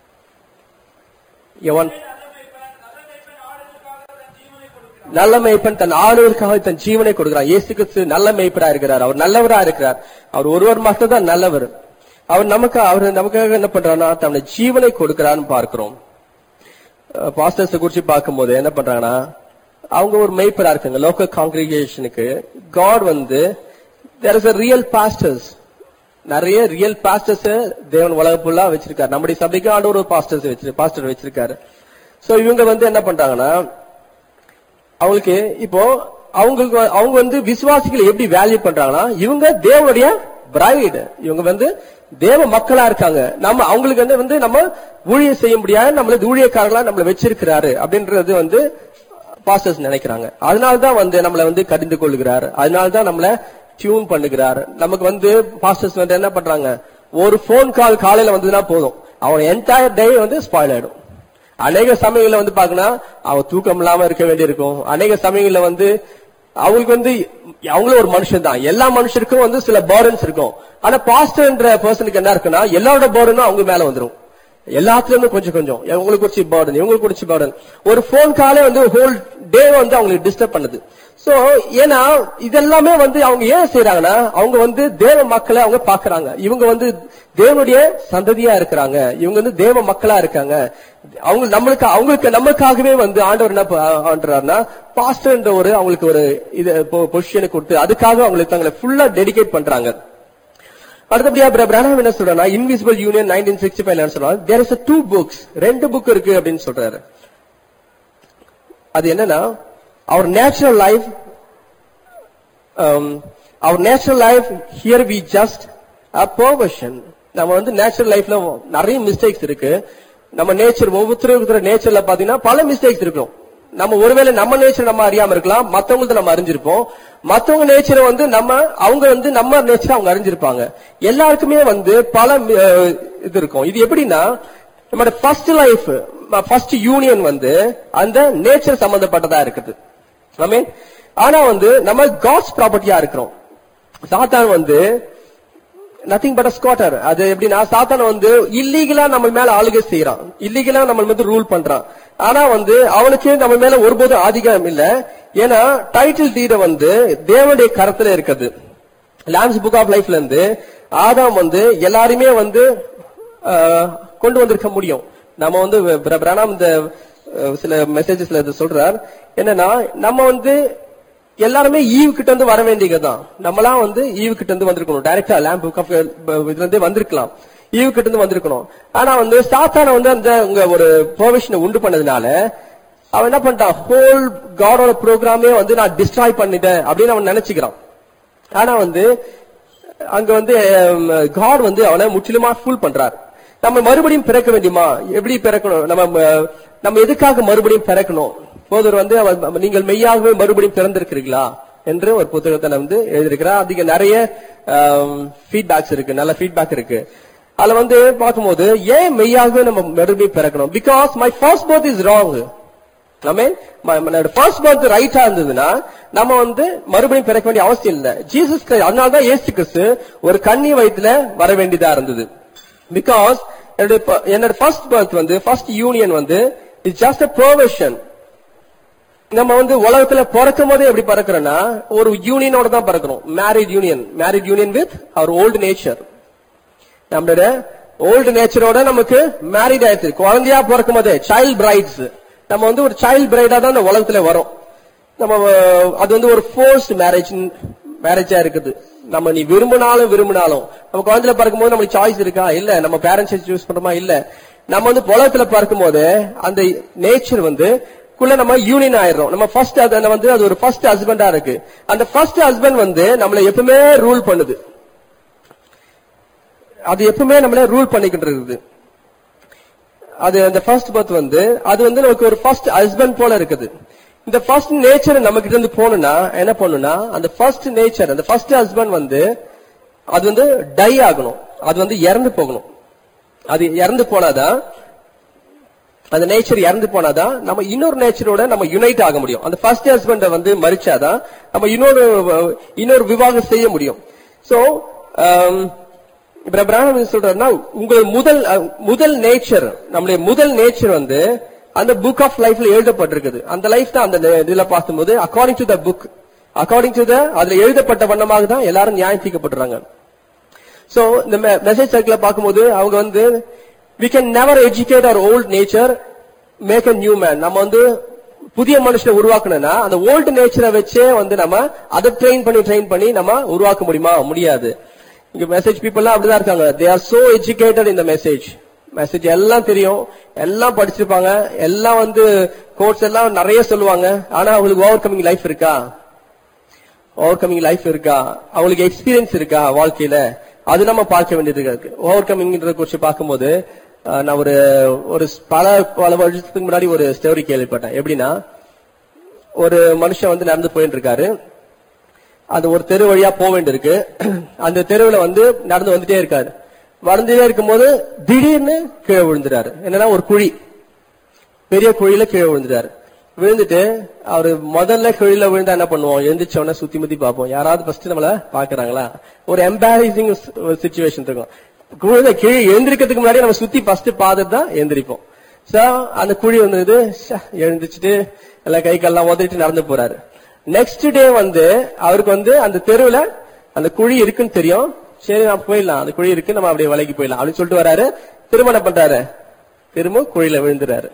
யோவான் நல்ல மேய்ப்பன் தன் ஆடுகளுக்காக தன் ஜீவனை கொடுக்கிறார் இயேசு கிறிஸ்து நல்ல மேய்ப்பரா இருக்கிறார் அவர் நல்லவரா இருக்கிறார் அவர் ஒருவர் மட்டும் தான் நல்லவர் அவர் நமக்கு அவர் நமக்காக என்ன பண்றாருன்னா தன்னுடைய ஜீவனை கொடுக்கிறான்னு பார்க்கிறோம் பாஸ்டர்ஸ் குறிச்சு பார்க்கும்போது என்ன பண்றாங்கன்னா அவங்க ஒரு மெய்ப்பரா இருக்காங்க லோக்கல் காங்கிரிகேஷனுக்கு காட் வந்து there is a real pastors நிறைய ரியல் பாஸ்டர்ஸ் தேவன் உலகம் ஃபுல்லா வச்சிருக்காரு நம்முடைய சபைக்கு ஆண்டவர் ஒரு பாஸ்டர்ஸ் வச்சிரு பாஸ்டர் வச்சிருக்காரு சோ இவங்க வந்து என்ன பண்றாங்கன்னா அவங்களுக்கு இப்போ அவங்களுக்கு அவங்க வந்து விசுவாசிகளை எப்படி வேல்யூ பண்றாங்கன்னா இவங்க தேவனுடைய பிரைடு இவங்க வந்து தேவ மக்களா இருக்காங்க நம்ம அவங்களுக்கு வந்து வந்து நம்ம ஊழியம் செய்ய முடியாது நம்மள ஊழியக்காரங்களா நம்மள வச்சிருக்கிறாரு அப்படின்றது வந்து பாஸ்டர்ஸ் நினைக்கிறாங்க அதனாலதான் வந்து நம்மள வந்து கடிந்து கொள்கிறார் அதனாலதான் நம்மள டியூன் பண்ணுகிறார் நமக்கு வந்து பாஸ்டர்ஸ் வந்து என்ன பண்றாங்க ஒரு போன் கால் காலையில வந்ததுன்னா போதும் அவன் என்டையர் டே வந்து ஸ்பாயில் ஆயிடும் அநேக சமயங்கள்ல வந்து பாக்கணும் அவன் தூக்கம் இல்லாம இருக்க வேண்டியிருக்கும் அநேக சமயங்கள்ல வந்து அவங்களுக்கு வந்து அவங்களும் ஒரு மனுஷன் தான் எல்லா மனுஷருக்கும் வந்து சில பேர்டன்ஸ் இருக்கும் ஆனா பாஸ்டர்ன்ற பர்சனுக்கு என்ன இருக்குன்னா எல்லாரோட பேர்டனும் அவங்க மேல வந்துரும் எல்லாத்துல இருந்து கொஞ்சம் கொஞ்சம் இவங்களுக்கு குறிச்சு பேர்டன் இவங்களுக்கு குறிச்சு பேர்டன் ஒரு போன் காலே வந்து ஹோல் டே வந்து அவங்களுக்கு டிஸ்டர்ப் பண்ணுது சோ ஏன்னா இதெல்லாமே வந்து அவங்க ஏன் செய்யறாங்கன்னா அவங்க வந்து தேவ மக்களை அவங்க பாக்குறாங்க இவங்க வந்து தேவனுடைய சந்ததியா இருக்கிறாங்க இவங்க வந்து தேவ மக்களா இருக்காங்க அவங்க நம்மளுக்கு அவங்களுக்கு நமக்காகவே வந்து ஆண்டவர் என்ன பண்றாருன்னா பாஸ்டர்ன்ற ஒரு அவங்களுக்கு ஒரு இது பொசிஷனை கொடுத்து அதுக்காக அவங்களுக்கு தங்களை ஃபுல்லா டெடிகேட் பண்றாங்க அடுத்தபடியா பிரணாம் என்ன சொல்றாருன்னா invisible union nineteen sixty five சொல்றாரு தேர் இஸ் டூ புக்ஸ் ரெண்டு புக் இருக்கு அப்படின்னு சொல்றாரு அது என்னன்னா our natural life our natural life here we just a perversion நம்ம வந்து நேச்சுரல் லைஃப்ல நிறைய மிஸ்டேக்ஸ் இருக்கு நம்ம நேச்சர் ஒவ்வொருத்தர் நேச்சர்ல பாத்தீங்கன்னா பல மிஸ்டேக்ஸ் இருக்கும் நம்ம ஒருவேளை நம்ம நேச்சர் நம்ம அறியாம இருக்கலாம் மத்தவங்களுக்கு நம்ம அறிஞ்சிருப்போம் மத்தவங்க நேச்சரை வந்து நம்ம அவங்க வந்து நம்ம நேச்சர் அவங்க அறிஞ்சிருப்பாங்க எல்லாருக்குமே வந்து பல அஹ், இது இருக்கும் இது எப்படின்னா நம்மளோட ஃபர்ஸ்ட் லைஃப் ஃபர்ஸ்ட் யூனியன் வந்து அந்த நேச்சர் சம்பந்தப்பட்டதா இருக்குது I mean, ஆனா வந்து நம்ம காட்ஸ் ப்ராப்பர்ட்டியா இருக்கிறோம் சாத்தான் வந்து நத்திங் பட் ஸ்குவாட்டர் அது எப்படின்னா சாத்தான் வந்து இல்லீகலா நம்ம மேல ஆளுகை செய்யறான் இல்லீகலா நம்ம வந்து ரூல் பண்றான் ஆனா வந்து அவனுக்கு நம்ம மேல ஒருபோதும் ஆதிக்கம் இல்ல ஏன்னா டைட்டில் டீட வந்து தேவனுடைய கரத்துல இருக்குது லாம்ஸ் புக் ஆஃப் லைஃப்ல இருந்து ஆதாம் வந்து எல்லாருமே வந்து ஆஹ், கொண்டு வந்திருக்க முடியும் நம்ம வந்து பிர- பிரணாம் இந்த அஹ், சில மெசேஜஸ்ல இது சொல்றார் என்னன்னா நம்ம வந்து எல்லாருமே ஈவ் கிட்ட இருந்து வர வேண்டியதுதான் நம்மளாம் வந்து ஈவ் கிட்ட இருந்து வந்திருக்கணும் டைரக்டா லேம்ப் புக் ஆஃப் இதுல இருந்தே வந்திருக்கலாம் ஈவ் கிட்ட இருந்து வந்திருக்கணும் ஆனா வந்து சாத்தான வந்து அந்த உங்க ஒரு ப்ரொவிஷனை உண்டு பண்ணதுனால அவன் என்ன பண்ணிட்டான் ஹோல் காடோட ப்ரோக்ராமே வந்து நான் டிஸ்ட்ராய் பண்ணிட்டேன் அப்படின்னு அவன் நினைச்சுக்கிறான் ஆனா வந்து அங்க வந்து காட் வந்து அவனை முற்றிலுமா ஃபுல் பண்றார் நம்ம மறுபடியும் பிறக்க வேண்டுமா எப்படி பிறக்கணும் நம்ம அஹ், நம்ம எதுக்காக மறுபடியும் பிறக்கணும் போதர் வந்து அவர் நீங்கள் மெய்யாகவே மறுபடியும் பிறந்திருக்கிறீர்களா என்று ஒரு புத்தகத்தை வந்து எழுதியிருக்கிறார் அதிக நிறைய ஃபீட்பேக்ஸ் இருக்கு நல்ல ஃபீட்பேக் இருக்கு அதுல வந்து பார்க்கும்போது ஏன் மெய்யாகவே நம்ம மறுபடியும் பிறக்கணும் because my first birth is wrong first birth ரைட்டா இருந்ததுன்னா நம்ம வந்து மறுபடியும் பிறக்க வேண்டிய அவசியம் இல்ல ஜீசஸ் கிரைஸ்ட் அதனாலதான் ஏசு கிறிஸ்து ஒரு கன்னி வயித்துல வர வேண்டியதா இருந்தது பிகாஸ் என்னுடைய ப- என்னோட ஃபர்ஸ்ட் பர்த் வந்து ஃபர்ஸ்ட் யூனியன் வந்து இட்ஸ் ஜஸ்ட் அ ப்ரோவேஷன் நம்ம வந்து உலகத்துல பிறக்கும் போதே எப்படி பிறக்கிறோம்னா ஒரு யூனியனோட தான் பிறக்கிறோம் married union married union with our old nature நம்மளோட ஓல்டு நேச்சரோட நமக்கு மேரிட் ஆயிடுச்சு குழந்தையா பிறக்கும் போதே சைல்ட் பிரைட்ஸ் நம்ம வந்து ஒரு சைல்ட் பிரைடா தான் இந்த உலகத்துல வரோம் நம்ம அஹ், அது வந்து ஒரு ஃபோர்ஸ்ட் மேரேஜ் மேரேஜா இருக்குது நம்ம நீ விரும்பினாலும் விரும்பினாலும் நம்ம குழந்தைல பிறக்கும்போது நமக்கு சாய்ஸ் இருக்கா இல்ல நம்ம பேரண்ட்ஸ் சூஸ் பண்றோமா இல்ல நம்ம வந்து உலகத்துல பிறக்கும்போது அந்த நேச்சர் வந்து குள்ள நம்ம யூனியன் ஆயிடுறோம் நம்ம ஃபர்ஸ்ட் அது வந்து அது ஒரு ஃபர்ஸ்ட் ஹஸ்பண்டா இருக்கு அந்த ஃபர்ஸ்ட் ஹஸ்பண்ட் வந்து நம்மளை எப்பவுமே ரூல் பண்ணுது அது எப்பவுமே நம்மள ரூல் பண்ணிக்கிட்டு இருக்குது அது அந்த ஃபர்ஸ்ட் பர்த் வந்து அது வந்து நமக்கு ஒரு ஃபர்ஸ்ட் ஹஸ்பண்ட் போல இருக்குது இந்த ஃபர்ஸ்ட் நேச்சர் நம்ம கிட்ட இருந்து போகணும்னா என்ன பண்ணணும்னா அந்த ஃபர்ஸ்ட் நேச்சர் அந்த ஃபர்ஸ்ட் ஹஸ்பண்ட் வந்து அது வந்து டை ஆகணும் அது வந்து இறந்து போகணும் அது இறந்து போனாதான் அந்த நேச்சர் இறந்து போனாதான் நம்ம இன்னொரு நேச்சரோட நம்ம யுனைட் ஆக முடியும் அந்த ஃபர்ஸ்ட் ஹஸ்பண்ட வந்து மறிச்சாதான் நம்ம இன்னொரு அஹ், இன்னொரு விவாகம் செய்ய முடியும் சோ இப்ப பிராணம் சொல்றாருன்னா உங்கள் முதல் அஹ், முதல் நேச்சர் நம்மளுடைய முதல் நேச்சர் வந்து அந்த புக் ஆஃப் லைஃப்ல எழுதப்பட்டிருக்குது அந்த லைஃப் தான் அந்த நே- இதுல பார்க்கும்போது according to the book according to the அதுல எழுதப்பட்ட வண்ணமாக தான் எல்லாரும் நியாயம் தீர்க்கப்படுறாங்க சோ இந்த மெசேஜ் சர்க்கிள பார்க்கும்போது அவங்க வந்து we can never educate our old nature make a new man நம்ம வந்து புதிய மனுஷனை உருவாக்கணும்னா அந்த ஓல்டு நேச்சரை வச்சே வந்து நம்ம அதை ட்ரெயின் பண்ணி ட்ரெயின் பண்ணி நம்ம உருவாக்க முடியுமா முடியாது இங்க மெசேஜ் பீப்புள்லாம் அப்படிதான் இருக்காங்க தே ஆர் சோ எஜுகேட்டட் இந்த மெசேஜ் மெசேஜ் எல்லாம் தெரியும் எல்லாம் படிச்சிருப்பாங்க எல்லாம் வந்து கோர்ஸ் எல்லாம் நிறைய சொல்லுவாங்க ஆனா அவங்களுக்கு ஓவர் கமிங் லைஃப் இருக்கா ஓவர் கமிங் லைஃப் இருக்கா அவங்களுக்கு எக்ஸ்பீரியன்ஸ் இருக்கா வாழ்க்கையில அது நம்ம பார்க்க வேண்டியது இருக்கு ஓவர் கமிங்ன்ற குறிச்சு பார்க்கும்போது அஹ், நான் ஒரு ஒரு பல பல வருஷத்துக்கு முன்னாடி ஒரு ஸ்டோரி கேள்விப்பட்டேன் எப்படின்னா ஒரு மனுஷன் வந்து நடந்து போயிட்டு இருக்காரு அந்த ஒரு தெரு வழியா போக வேண்டியிருக்கு அந்த தெருவுல வந்து நடந்து வந்துட்டே இருக்காரு வந்துட்டே இருக்கும்போது திடீர்னு கீழே விழுந்துறாரு என்னன்னா ஒரு குழி பெரிய குழியில கீழே விழுந்துட்டாரு விழுந்துட்டு அவரு முதல்ல குழியில விழுந்தா என்ன பண்ணுவோம் எழுந்திரிச்ச உடனே சுத்தி முத்தி பார்ப்போம் யாராவது ஃபர்ஸ்ட் நம்மள பாக்குறாங்களா ஒரு எம்பாரசிங் சுச்சுவேஷன் இருக்கும் குழியில கீழே எழுந்திருக்கிறதுக்கு முன்னாடி நம்ம சுத்தி ஃபர்ஸ்ட் பார்த்துட்டு தான் எழுந்திரிப்போம் சோ அந்த குழி வந்தது எழுந்திரிச்சிட்டு எல்லாம் கை கால்லாம் உதறிட்டு நடந்து போறாரு நெக்ஸ்ட் டே வந்து அவருக்கு வந்து அந்த தெருவுல அந்த குழி இருக்குன்னு தெரியும் சரி நான் போயிடலாம் அந்த குழி இருக்கு நம்ம அப்படியே விலைக்கு போயிடலாம் அப்படின்னு சொல்லிட்டு வராரு திரும்ப என்ன பண்றாரு திரும்ப குழியில விழுந்துறாரு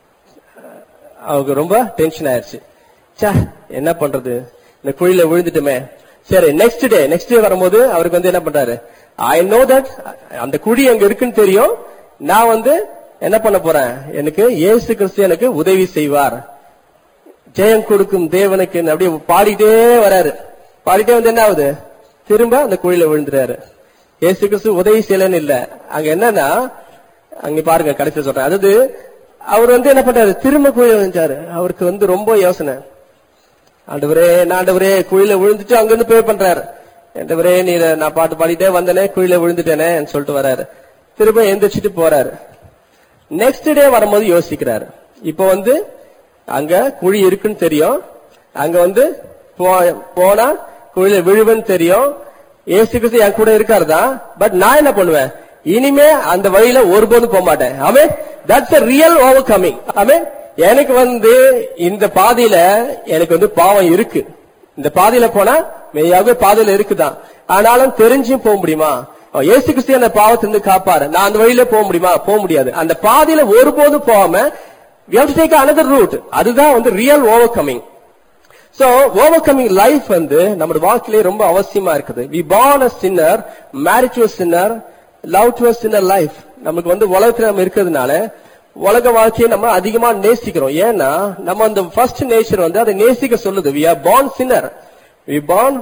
அவருக்கு ரொம்ப டென்ஷன் ஆயிருச்சு ச்சே என்ன பண்றது இந்த குழியில விழுந்துட்டுமே சரி நெக்ஸ்ட் டே நெக்ஸ்ட் டே வரும்போது அவருக்கு வந்து என்ன பண்றாரு ஐ நோ தட் அந்த குழி அங்க இருக்குன்னு தெரியும் நான் வந்து என்ன பண்ண போறேன் எனக்கு இயேசு கிறிஸ்து எனக்கு உதவி செய்வார் ஜெயம் கொடுக்கும் தேவனுக்கு அப்படியே பாடிட்டே வராரு பாடிட்டே வந்து என்ன ஆகுது திரும்ப அந்த குழியில விழுந்துறாரு இயேசு கிறிஸ்து உதவி செய்யலன்னு இல்ல அங்க என்னன்னா அங்க பாருங்க கடைசி சொல்றேன் அதாவது அவர் வந்து என்ன பண்றாரு திரும்ப குழியில விழுந்தாரு அவருக்கு வந்து ரொம்ப யோசனை ஆண்டவரே நான் ஆண்டவரே குழியில விழுந்துட்டு அங்க இருந்து ப்ரே பண்றாரு ஆண்டவரே நீ நான் பாட்டு பாடிட்டே வந்தனே குழியில விழுந்துட்டேனே சொல்லிட்டு வராரு திரும்ப எந்திரிச்சிட்டு போறாரு நெக்ஸ்ட் டே வரும்போது யோசிக்கிறாரு இப்போ வந்து அங்க குழி இருக்குன்னு தெரியும் அங்க வந்து போ- போனா குழியில விழுவன்னு தெரியும் ஏசு கிறிஸ்து என் கூட இருக்காரு தான் பட் நான் என்ன பண்ணுவேன் இனிமே அந்த வழியில ஒருபோதும் போக மாட்டேன் amen that's a real overcoming amen எனக்கு வந்து இந்த பாதையில எனக்கு வந்து பாவம் இருக்கு இந்த பாதையில போனா மெய்யாகவே பாதையில இருக்குதான் ஆனாலும் தெரிஞ்சும் போக முடியுமா அவன் இயேசு கிறிஸ்து அந்த பாவத்திலிருந்து காப்பாரு நான் அந்த வழியில போக முடியுமா போக முடியாது அந்த பாதையில ஒருபோதும் போகாம we have to take another route அதுதான் வந்து real overcoming so overcoming life வந்து நம்ம வாழ்க்கையிலே ரொம்ப அவசியமா இருக்குது we born a sinner married to a sinner love to a sinner life நமக்கு வந்து உலகத்துல நம்ம இருக்கிறதுனால உலக வாழ்க்கையை நம்ம அதிகமா நேசிக்கிறோம் ஏன்னா நம்ம அந்த ஃபர்ஸ்ட் நேச்சர் வந்து அதை நேசிக்க சொல்லுது we are born sinner we born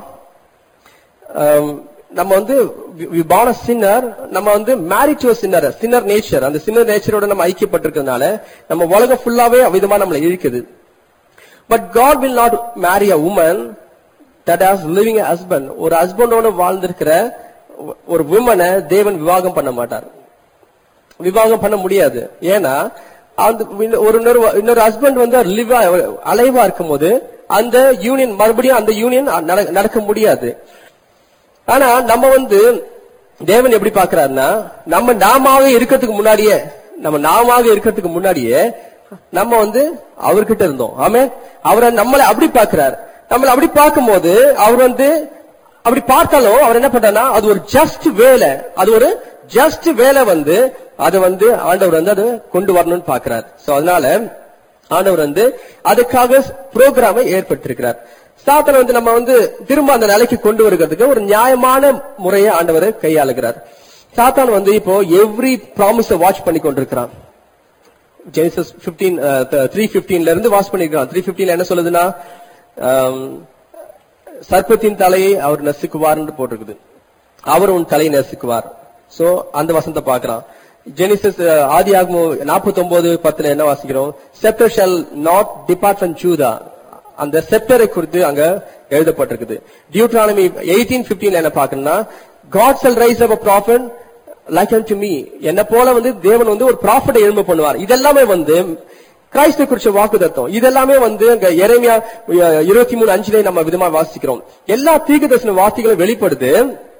ஆம், நம்ம வந்து வி born a sinner நம்ம வந்து married to a sinner sinner nature அந்த sinner நேச்சரோட நம்ம ஐக்கியப்பட்டிருக்கிறதுனால நம்ம உலகம் ஃபுல்லாவே விதமா நம்மளை இழுக்குது but God will not marry a woman that has living a husband ஒரு ஹஸ்பண்டோட வாழ்ந்திருக்கிற ஒரு உமனை தேவன் விவாகம் பண்ண மாட்டார் விவாகம் பண்ண முடியாது ஏன்னா அந்த ஒரு இன்னொரு இன்னொரு ஹஸ்பண்ட் வந்து லிவா அலைவா இருக்கும்போது அந்த யூனியன் மறுபடியும் அந்த யூனியன் நடக்க முடியாது ஆனா நம்ம வந்து தேவன் எப்படி பாக்குறாருன்னா நம்ம நாமாவே இருக்கிறதுக்கு முன்னாடியே நம்ம நாமாக இருக்கிறதுக்கு முன்னாடியே நம்ம வந்து அவர்கிட்ட இருந்தோம் ஆமே அவரை நம்மளை அப்படி பாக்குறாரு நம்மளை அப்படி பார்க்கும்போது அவர் வந்து அப்படி பார்த்தாலும் அவர் என்ன பண்றாருன்னா அது ஒரு ஜஸ்ட் வேலை அது ஒரு ஜஸ்ட் வேலை வந்து அது வந்து ஆண்டவர் வந்து அதை கொண்டு வரணும்னு பாக்குறாரு சோ அதனால ஆண்டவர் வந்து அதுக்காக புரோகிராமை ஏற்பட்டிருக்கிறார் சாத்தனை வந்து நம்ம வந்து திரும்ப அந்த நிலைக்கு கொண்டு வருகிறதுக்கு ஒரு நியாயமான முறையை ஆண்டவர் கையாளுகிறார் சாத்தான் வந்து இப்போ எவ்ரி ப்ராமிஸ வாட்ச் பண்ணி கொண்டிருக்கிறான் ஜெனிசஸ் பிப்டீன் த்ரீ பிப்டீன்ல இருந்து வாட்ச் பண்ணிருக்கான் த்ரீ பிப்டீன்ல என்ன சொல்லுதுன்னா ஆம், சர்ப்பத்தின் தலையை அவர் நசுக்குவார்னு போட்டிருக்குது அவர் உன் தலையை நசுக்குவார் சோ அந்த வசனத்தை பார்க்கறான் ஜெனிசஸ் ஆதி ஆகும் நாற்பத்தி ஒன்பது பத்துல என்ன வாசிக்கிறோம் sceptre shall not depart from Judah அந்த செப்டரை குறித்து அங்க எழுதப்பட்டிருக்குது டியூட்ரானமி எயிட்டீன் பிப்டீன் என்ன பாக்கணும்னா God shall raise up prophet like to me என்ன போல வந்து தேவன் வந்து ஒரு ப்ராஃபிட்டை எழும்ப பண்ணுவார் இதெல்லாமே வந்து கிறிஸ்து குறிச்ச வாக்குதத்தம் இதெல்லாமே வந்து அங்க எரேமியா இருபத்தி மூணு அஞ்சுல நம்ம விதமா வாசிக்கிறோம் எல்லா தீர்க்கதரிசன வார்த்தைகளும் வெளிப்படுது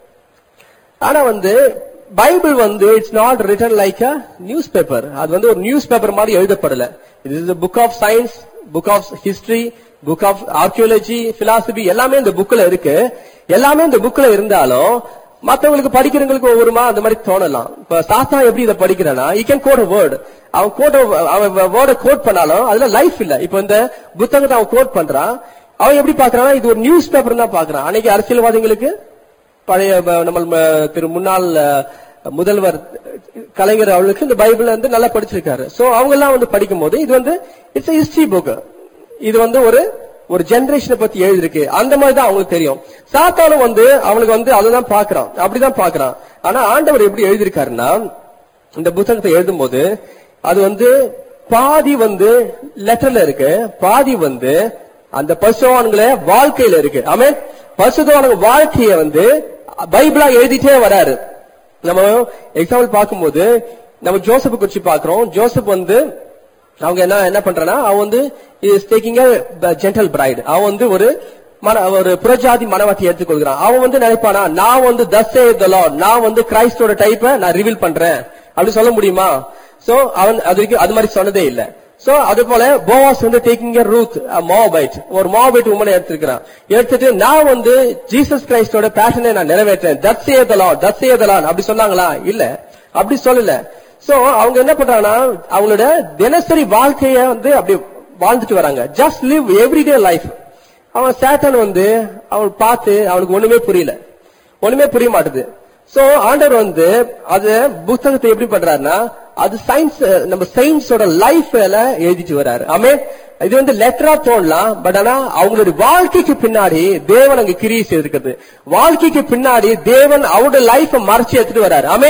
ஆனா வந்து பைபிள் வந்து it's not written like a newspaper அது வந்து ஒரு நியூஸ் பேப்பர் மாதிரி எழுதப்படல இது is book of science book of history book of archaeology philosophy எல்லாமே இந்த புக்ல இருக்கு எல்லாமே இந்த புக்ல இருந்தாலும் மத்தவங்களுக்கு படிக்கிறவங்களுக்கு ஒவ்வொருமா அந்த மாதிரி தோணலாம் இப்ப சாத்தா எப்படி இதை படிக்கிறானா ஈ கேன் கோட் வேர்டு அவன் கோட் அவன் வேர்டை கோட் பண்ணாலும் அதுல லைஃப் இல்ல இப்ப இந்த புத்தகத்தை அவன் கோட் பண்றான் அவன் எப்படி பாக்குறான்னா இது ஒரு நியூஸ் பேப்பர் தான் பாக்குறான் அன்னைக்கு அரசியல்வாதிகளுக்கு பழைய ப- நம்ம ம- திரு முன்னாள் அஹ், முதல்வர் கலைஞர் அவர்களுக்கு இந்த பைபிள் வந்து நல்லா படிச்சிருக்காரு சோ அவங்க எல்லாம் வந்து படிக்கும் போது இது வந்து இட்ஸ் ஹிஸ்டரி புக் இது வந்து ஒரு ஒரு ஜெனரேஷனை பத்தி எழுதிருக்கு அந்த மாதிரி தான் அவங்களுக்கு தெரியும் சாத்தானும் வந்து அவனுக்கு வந்து அதுதான் பாக்குறான் அப்படிதான் பாக்குறான் ஆனா ஆண்டவர் எப்படி எழுதியிருக்காருன்னா இந்த புத்தகத்தை எழுதும்போது அது வந்து பாதி வந்து லெட்டர்ல இருக்கு பாதி வந்து அந்த பசுவான்கள வாழ்க்கையில இருக்கு ஆமே பசுதவான வாழ்க்கைய வந்து பைபிளா எழுதிட்டே வராரு நம்ம எக்ஸாம்பிள் பார்க்கும்போது நம்ம ஜோசப் குறிச்சு பாக்குறோம் ஜோசப் வந்து அவங்க என்ன என்ன பண்றானா அவன் வந்து இஸ் டேக்கிங் ஜென்டல் பிரைடு அவன் வந்து ஒரு மன ஒரு புறஜாதி மனவாட்டி எடுத்துக்கொள்கிறான் அவன் வந்து நினைப்பானா நான் வந்து தசே நான் வந்து கிரைஸ்டோட டைப்பை நான் ரிவீல் பண்றேன் அப்படி சொல்ல முடியுமா சோ அவன் அதுக்கு அது மாதிரி சொன்னதே இல்ல சோ அது போல போவாஸ் வந்து டேக்கிங் ரூத் மாபைட் ஒரு மாபைட் உமனை எடுத்திருக்கிறான் எடுத்துட்டு நான் வந்து ஜீசஸ் கிரைஸ்டோட பேஷனை நான் நிறைவேற்றேன் தட் சேதலான் தட் சேதலான் அப்படி சொன்னாங்களா இல்ல அப்படி சொல்லல சோ அவங்க என்ன பண்றாங்கன்னா அவங்களோட தினசரி வாழ்க்கைய வந்து அப்படி வாழ்ந்துட்டு வராங்க ஜஸ்ட் லிவ் எவ்ரிடே லைஃப் அவன் சேட்டன் வந்து அவன் பார்த்து அவனுக்கு ஒண்ணுமே புரியல ஒண்ணுமே புரிய மாட்டுது சோ ஆண்டவர் வந்து அது புத்தகத்தை எப்படி பண்றாருன்னா அது சயின்ஸ் நம்ம சயின்ஸோட லைஃப்ல எழுதிட்டு வர்றாரு ஆமே இது வந்து லெட்டரா தோணலாம் பட் ஆனா அவங்களுடைய வாழ்க்கைக்கு பின்னாடி தேவன் அங்க கிரியை செய்திருக்கிறது வாழ்க்கைக்கு பின்னாடி தேவன் அவருடைய லைஃப மறைச்சு எடுத்துட்டு வர்றாரு ஆமே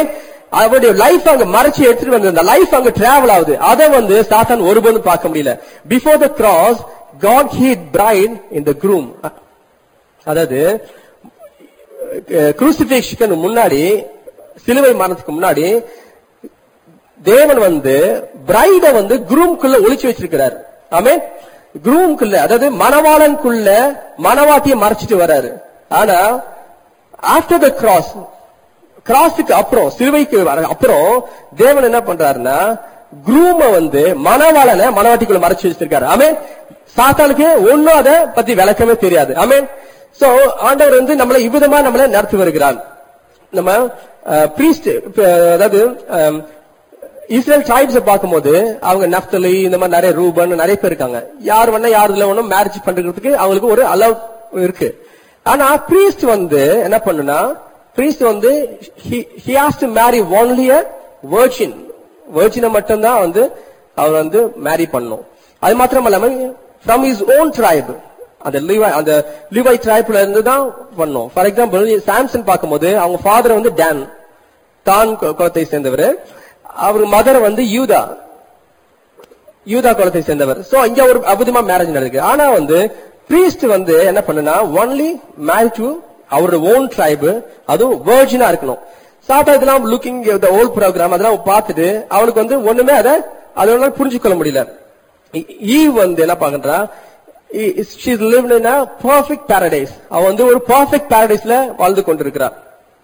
அவருடைய லைஃப் அங்க மறைச்சு எடுத்துட்டு வந்து அந்த லைஃப் அங்க டிராவல் ஆகுது அதை வந்து சாத்தான் ஒருபோதும் பார்க்க முடியல before the cross God hid bride in the groom அதாவது குரூசிபிக்ஷன் முன்னாடி சிலுவை மரணத்துக்கு முன்னாடி தேவன் வந்து பிரைட வந்து குரூம்குள்ள ஒளிச்சு வச்சிருக்கிறார் ஆமே குரூம்குள்ள அதாவது மணவாளனுக்குள்ள மணவாட்டியை மறைச்சிட்டு வராரு ஆனா ஆஃப்டர் த கிராஸ் கிராஸுக்கு அப்புறம் சிலுவைக்கு வர அப்புறம் தேவன் என்ன பண்றாருன்னா குரூம வந்து மணவாளனை மணவாட்டிக்குள்ள மறைச்சு வச்சிருக்காரு ஆமே சாத்தானுக்கு ஒன்னும் அதை பத்தி விளக்கமே தெரியாது ஆமே சோ ஆண்டவர் வந்து நம்மளை இவ்விதமா நம்மளை நடத்தி வருகிறார் நம்ம பிரீஸ்ட் அதாவது அஹ், இஸ்ரேல் ட்ரைப்ஸ் பார்க்கும்போது அவங்க நப்தலி இந்த மாதிரி நிறைய ரூபன் நிறைய பேர் இருக்காங்க யார் வேணா யார் இதுல ஒன்றும் மேரேஜ் பண்றதுக்கு அவங்களுக்கு ஒரு அலவ் இருக்கு ஆனா பிரீஸ்ட் வந்து என்ன பண்ணுனா பிரீஸ்ட் வந்து he has to marry only a virgin வெர்ஜினை மட்டும்தான் வந்து அவர் வந்து மேரி பண்ணும் அது மாத்திரம் இல்லாம ஃப்ரம் இஸ் ஓன் ட்ரைப் அந்த லிவாய் அந்த லிவாய் ட்ரைப்ல இருந்து தான் பண்ணோம் ஃபார் எக்ஸாம்பிள் சாம்சன் பார்க்கும்போது அவங்க ஃபாதர் வந்து டேன் தான் கு- குலத்தை சேர்ந்தவர் அவர் மதர் வந்து யூதா யூதா குலத்தை சேர்ந்தவர் சோ இங்க ஒரு அபுதமா மேரேஜ் நடக்குது ஆனா வந்து பிரீஸ்ட் வந்து என்ன பண்ணுனா ஒன்லி மேரேஜ் டு அவரோட ஓன் ட்ரைப் அதுவும் வேர்ஜினா இருக்கணும் சாத்தா இதெல்லாம் லுக்கிங் த ஓல்ட் ப்ரோக்ராம் அதெல்லாம் பார்த்துட்டு அவனுக்கு வந்து ஒண்ணுமே அதை அதனால புரிஞ்சுக்கொள்ள முடியல ஈவ் வந்து என்ன பண்றா she's lived in perfect paradise அவ வந்து ஒரு பர்ஃபெக்ட் பாரடைஸ்ல வாழ்ந்து கொண்டிருக்கிறார்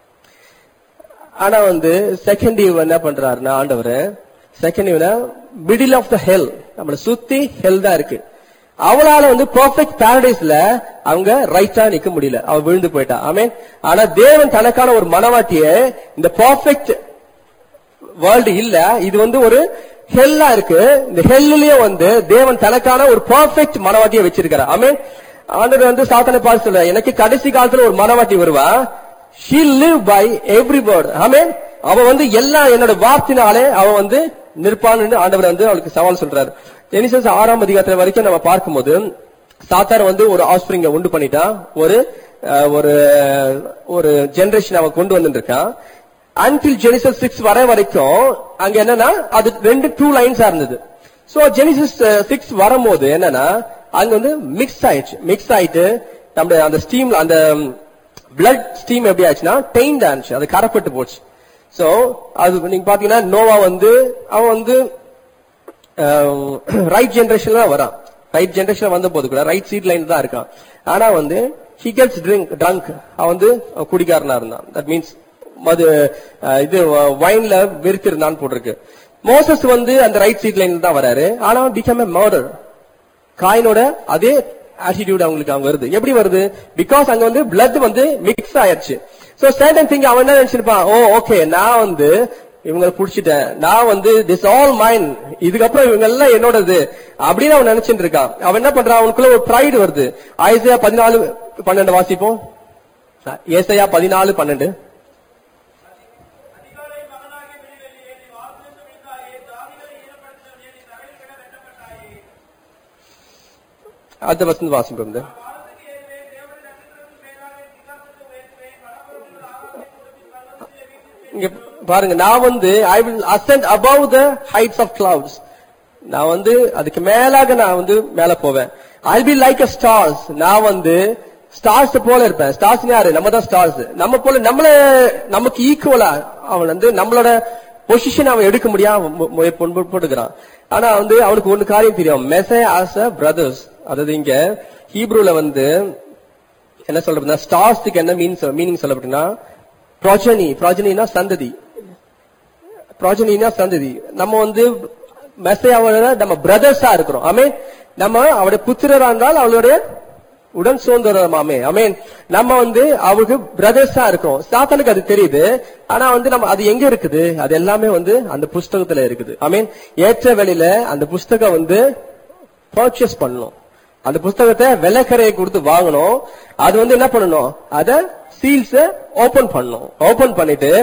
ஆனா வந்து செகண்ட் ஈவ் என்ன பண்றாருன்னா ஆண்டவர் செகண்ட் ஈவ்ல மிடில் ஆஃப் த ஹெல் நம்மள சுத்தி ஹெல் தான் இருக்கு அவளால வந்து பர்ஃபெக்ட் பாரடைஸ்ல அவங்க ரைட்டா நிக்க முடியல அவ விழுந்து போயிட்டா ஆமென் ஆனா தேவன் தனக்கான ஒரு மனவாட்டிய இந்த பர்ஃபெக்ட் வேர்ல்டு இல்ல இது வந்து ஒரு ஹெல்லா இருக்கு இந்த ஹெல்லுலயே வந்து தேவன் தனக்கான ஒரு பர்ஃபெக்ட் மனவாட்டியை வச்சிருக்காரு ஆமென் ஆண்டவர் வந்து சாத்தனை பார்த்து சொல்ற எனக்கு கடைசி காலத்துல ஒரு மனவாட்டி வருவா she live by every word amen அவ வந்து எல்லா என்னோட வார்த்தையினாலே அவ வந்து நிற்பான்னு ஆண்டவர் வந்து அவளுக்கு சவால் சொல்றாரு ஜெனிசஸ் ஆறாம் அதிகாரத்துல வரைக்கும் நம்ம பார்க்கும்போது சாத்தார் வந்து ஒரு ஆஸ்பிரிங்க உண்டு பண்ணிட்டான் ஒரு அஹ், ஒரு ஒரு ஜெனரேஷன் அவன் கொண்டு வந்து இருக்கான் அன்டில் ஜெனிசஸ் சிக்ஸ் வர வரைக்கும் அங்க என்னன்னா அது ரெண்டு டூ லைன்ஸா இருந்தது சோ ஜெனிசஸ் சிக்ஸ் வரும்போது என்னன்னா அங்க வந்து மிக்ஸ் ஆயிடுச்சு மிக்ஸ் ஆயிட்டு நம்முடைய அந்த ஸ்டீம்ல அந்த பிளட் ஸ்டீம் எப்படி ஆச்சுன்னா டெயின் ஆச்சு அது கரப்பட்டு போச்சு சோ அது நீங்க பாத்தீங்கன்னா நோவா வந்து அவன் வந்து ரைட் ஜெனரேஷன்ல தான் வரான் ரைட் ஜெனரேஷன் வந்த போது கூட ரைட் சீட் லைன் தான் இருக்கான் ஆனா வந்து ஹி கெட்ஸ் ட்ரிங்க் ட்ரங்க் அவன் வந்து குடிகாரனா இருந்தான் தட் மீன்ஸ் மது அஹ், இது வைன்ல வெறுத்திருந்தான்னு போட்டிருக்கு மோசஸ் வந்து அந்த ரைட் சீட் லைன் தான் வராரு ஆனா பிகம் எ மர்டர் காயினோட அதே ஆட்டிடியூட் அவங்களுக்கு அங்க வருது எப்படி வருது பிகாஸ் அங்க வந்து பிளட் வந்து மிக்ஸ் ஆயிருச்சு சோ சேட்டன் திங் அவன் என்ன நினைச்சிருப்பான் ஓ ஓகே நான் வந்து இவங்க புடிச்சிட்டேன் நான் வந்து திஸ் ஆல் மைன் இதுக்கப்புறம் இவங்க எல்லாம் என்னோடது அப்படின்னு அவன் நினைச்சிட்டு இருக்கான் அவன் என்ன பண்றான் அவனுக்குள்ள ஒரு ப்ரைடு வருது ஐசையா பதினாலு பன்னெண்டு வாசிப்போம் ஏசையா பதினாலு பன்னெண்டு அதிகாலை மகனாகிய விடிவெளியே நீ வாசல் துணிந்தாயே ஜாதிகளை ஈனப்படுத்தவனே நீ தரையில் விட வெட்டப்பட்டாயே அடுத்த வசனம் வாசிப்போம் இந்த. வானத்துக்கு ஏறுவேன் தேவனை நட்சத்திரத்துக்கு மேலாக சிங்காசனத்தை உயர்த்துவேன் வடபுறத்தில் ஆகாயத்தை கொடுத்து பரலோகத்திலே வீட்டில் இங்க பாருங்க நான் வந்து I will ascend above the heights of clouds நான் வந்து அதுக்கு மேலாக நான் வந்து மேல போவேன் I be like a stars நான் வந்து ஸ்டார்ஸ் போல இருப்பேன் ஸ்டார்ஸ் யாரு நம்ம தான் ஸ்டார்ஸ் நம்ம போல நம்மள நமக்கு ஈக்குவலா அவன் வந்து நம்மளோட பொசிஷன் அவன் எடுக்க முடியாம மு- மு- பொன்பு- போட்டுக்கிறான் ஆனா வந்து அவனுக்கு ஒண்ணு காரியம் தெரியும் மெசே ஆஸ் அ பிரதர்ஸ் அதாவது இங்க ஹீப்ரூல வந்து என்ன சொல்றதுன்னா ஸ்டார்ஸ்க்கு என்ன மீன் மீனிங் சொல்லப்பட்டுன்னா ப்ராஜனி ப்ராஜனினா சந்ததி ப்ராஜனினா சந்ததி நம்ம வந்து மெசையாவோட நம்ம பிரதர்ஸா இருக்கிறோம் ஆமே நம்ம அவருடைய புத்திரரா இருந்தால் அவளுடைய உடன் சுதந்திரமாமே அமேன் நம்ம வந்து அவருக்கு பிரதர்ஸா இருக்கோம் சாத்தனுக்கு அது தெரியுது ஆனா வந்து நம்ம அது எங்க இருக்குது அது எல்லாமே வந்து அந்த புஸ்தகத்துல இருக்குது அமீன் ஏற்ற வெளியில அந்த புஸ்தகம் வந்து பர்ச்சேஸ் பண்ணணும் அந்த புஸ்தகத்தை விலைக்கரையை கொடுத்து வாங்கணும் அது வந்து என்ன பண்ணணும் அத சீல்ஸ் ஓபன் பண்ணணும் ஓபன் பண்ணிட்டு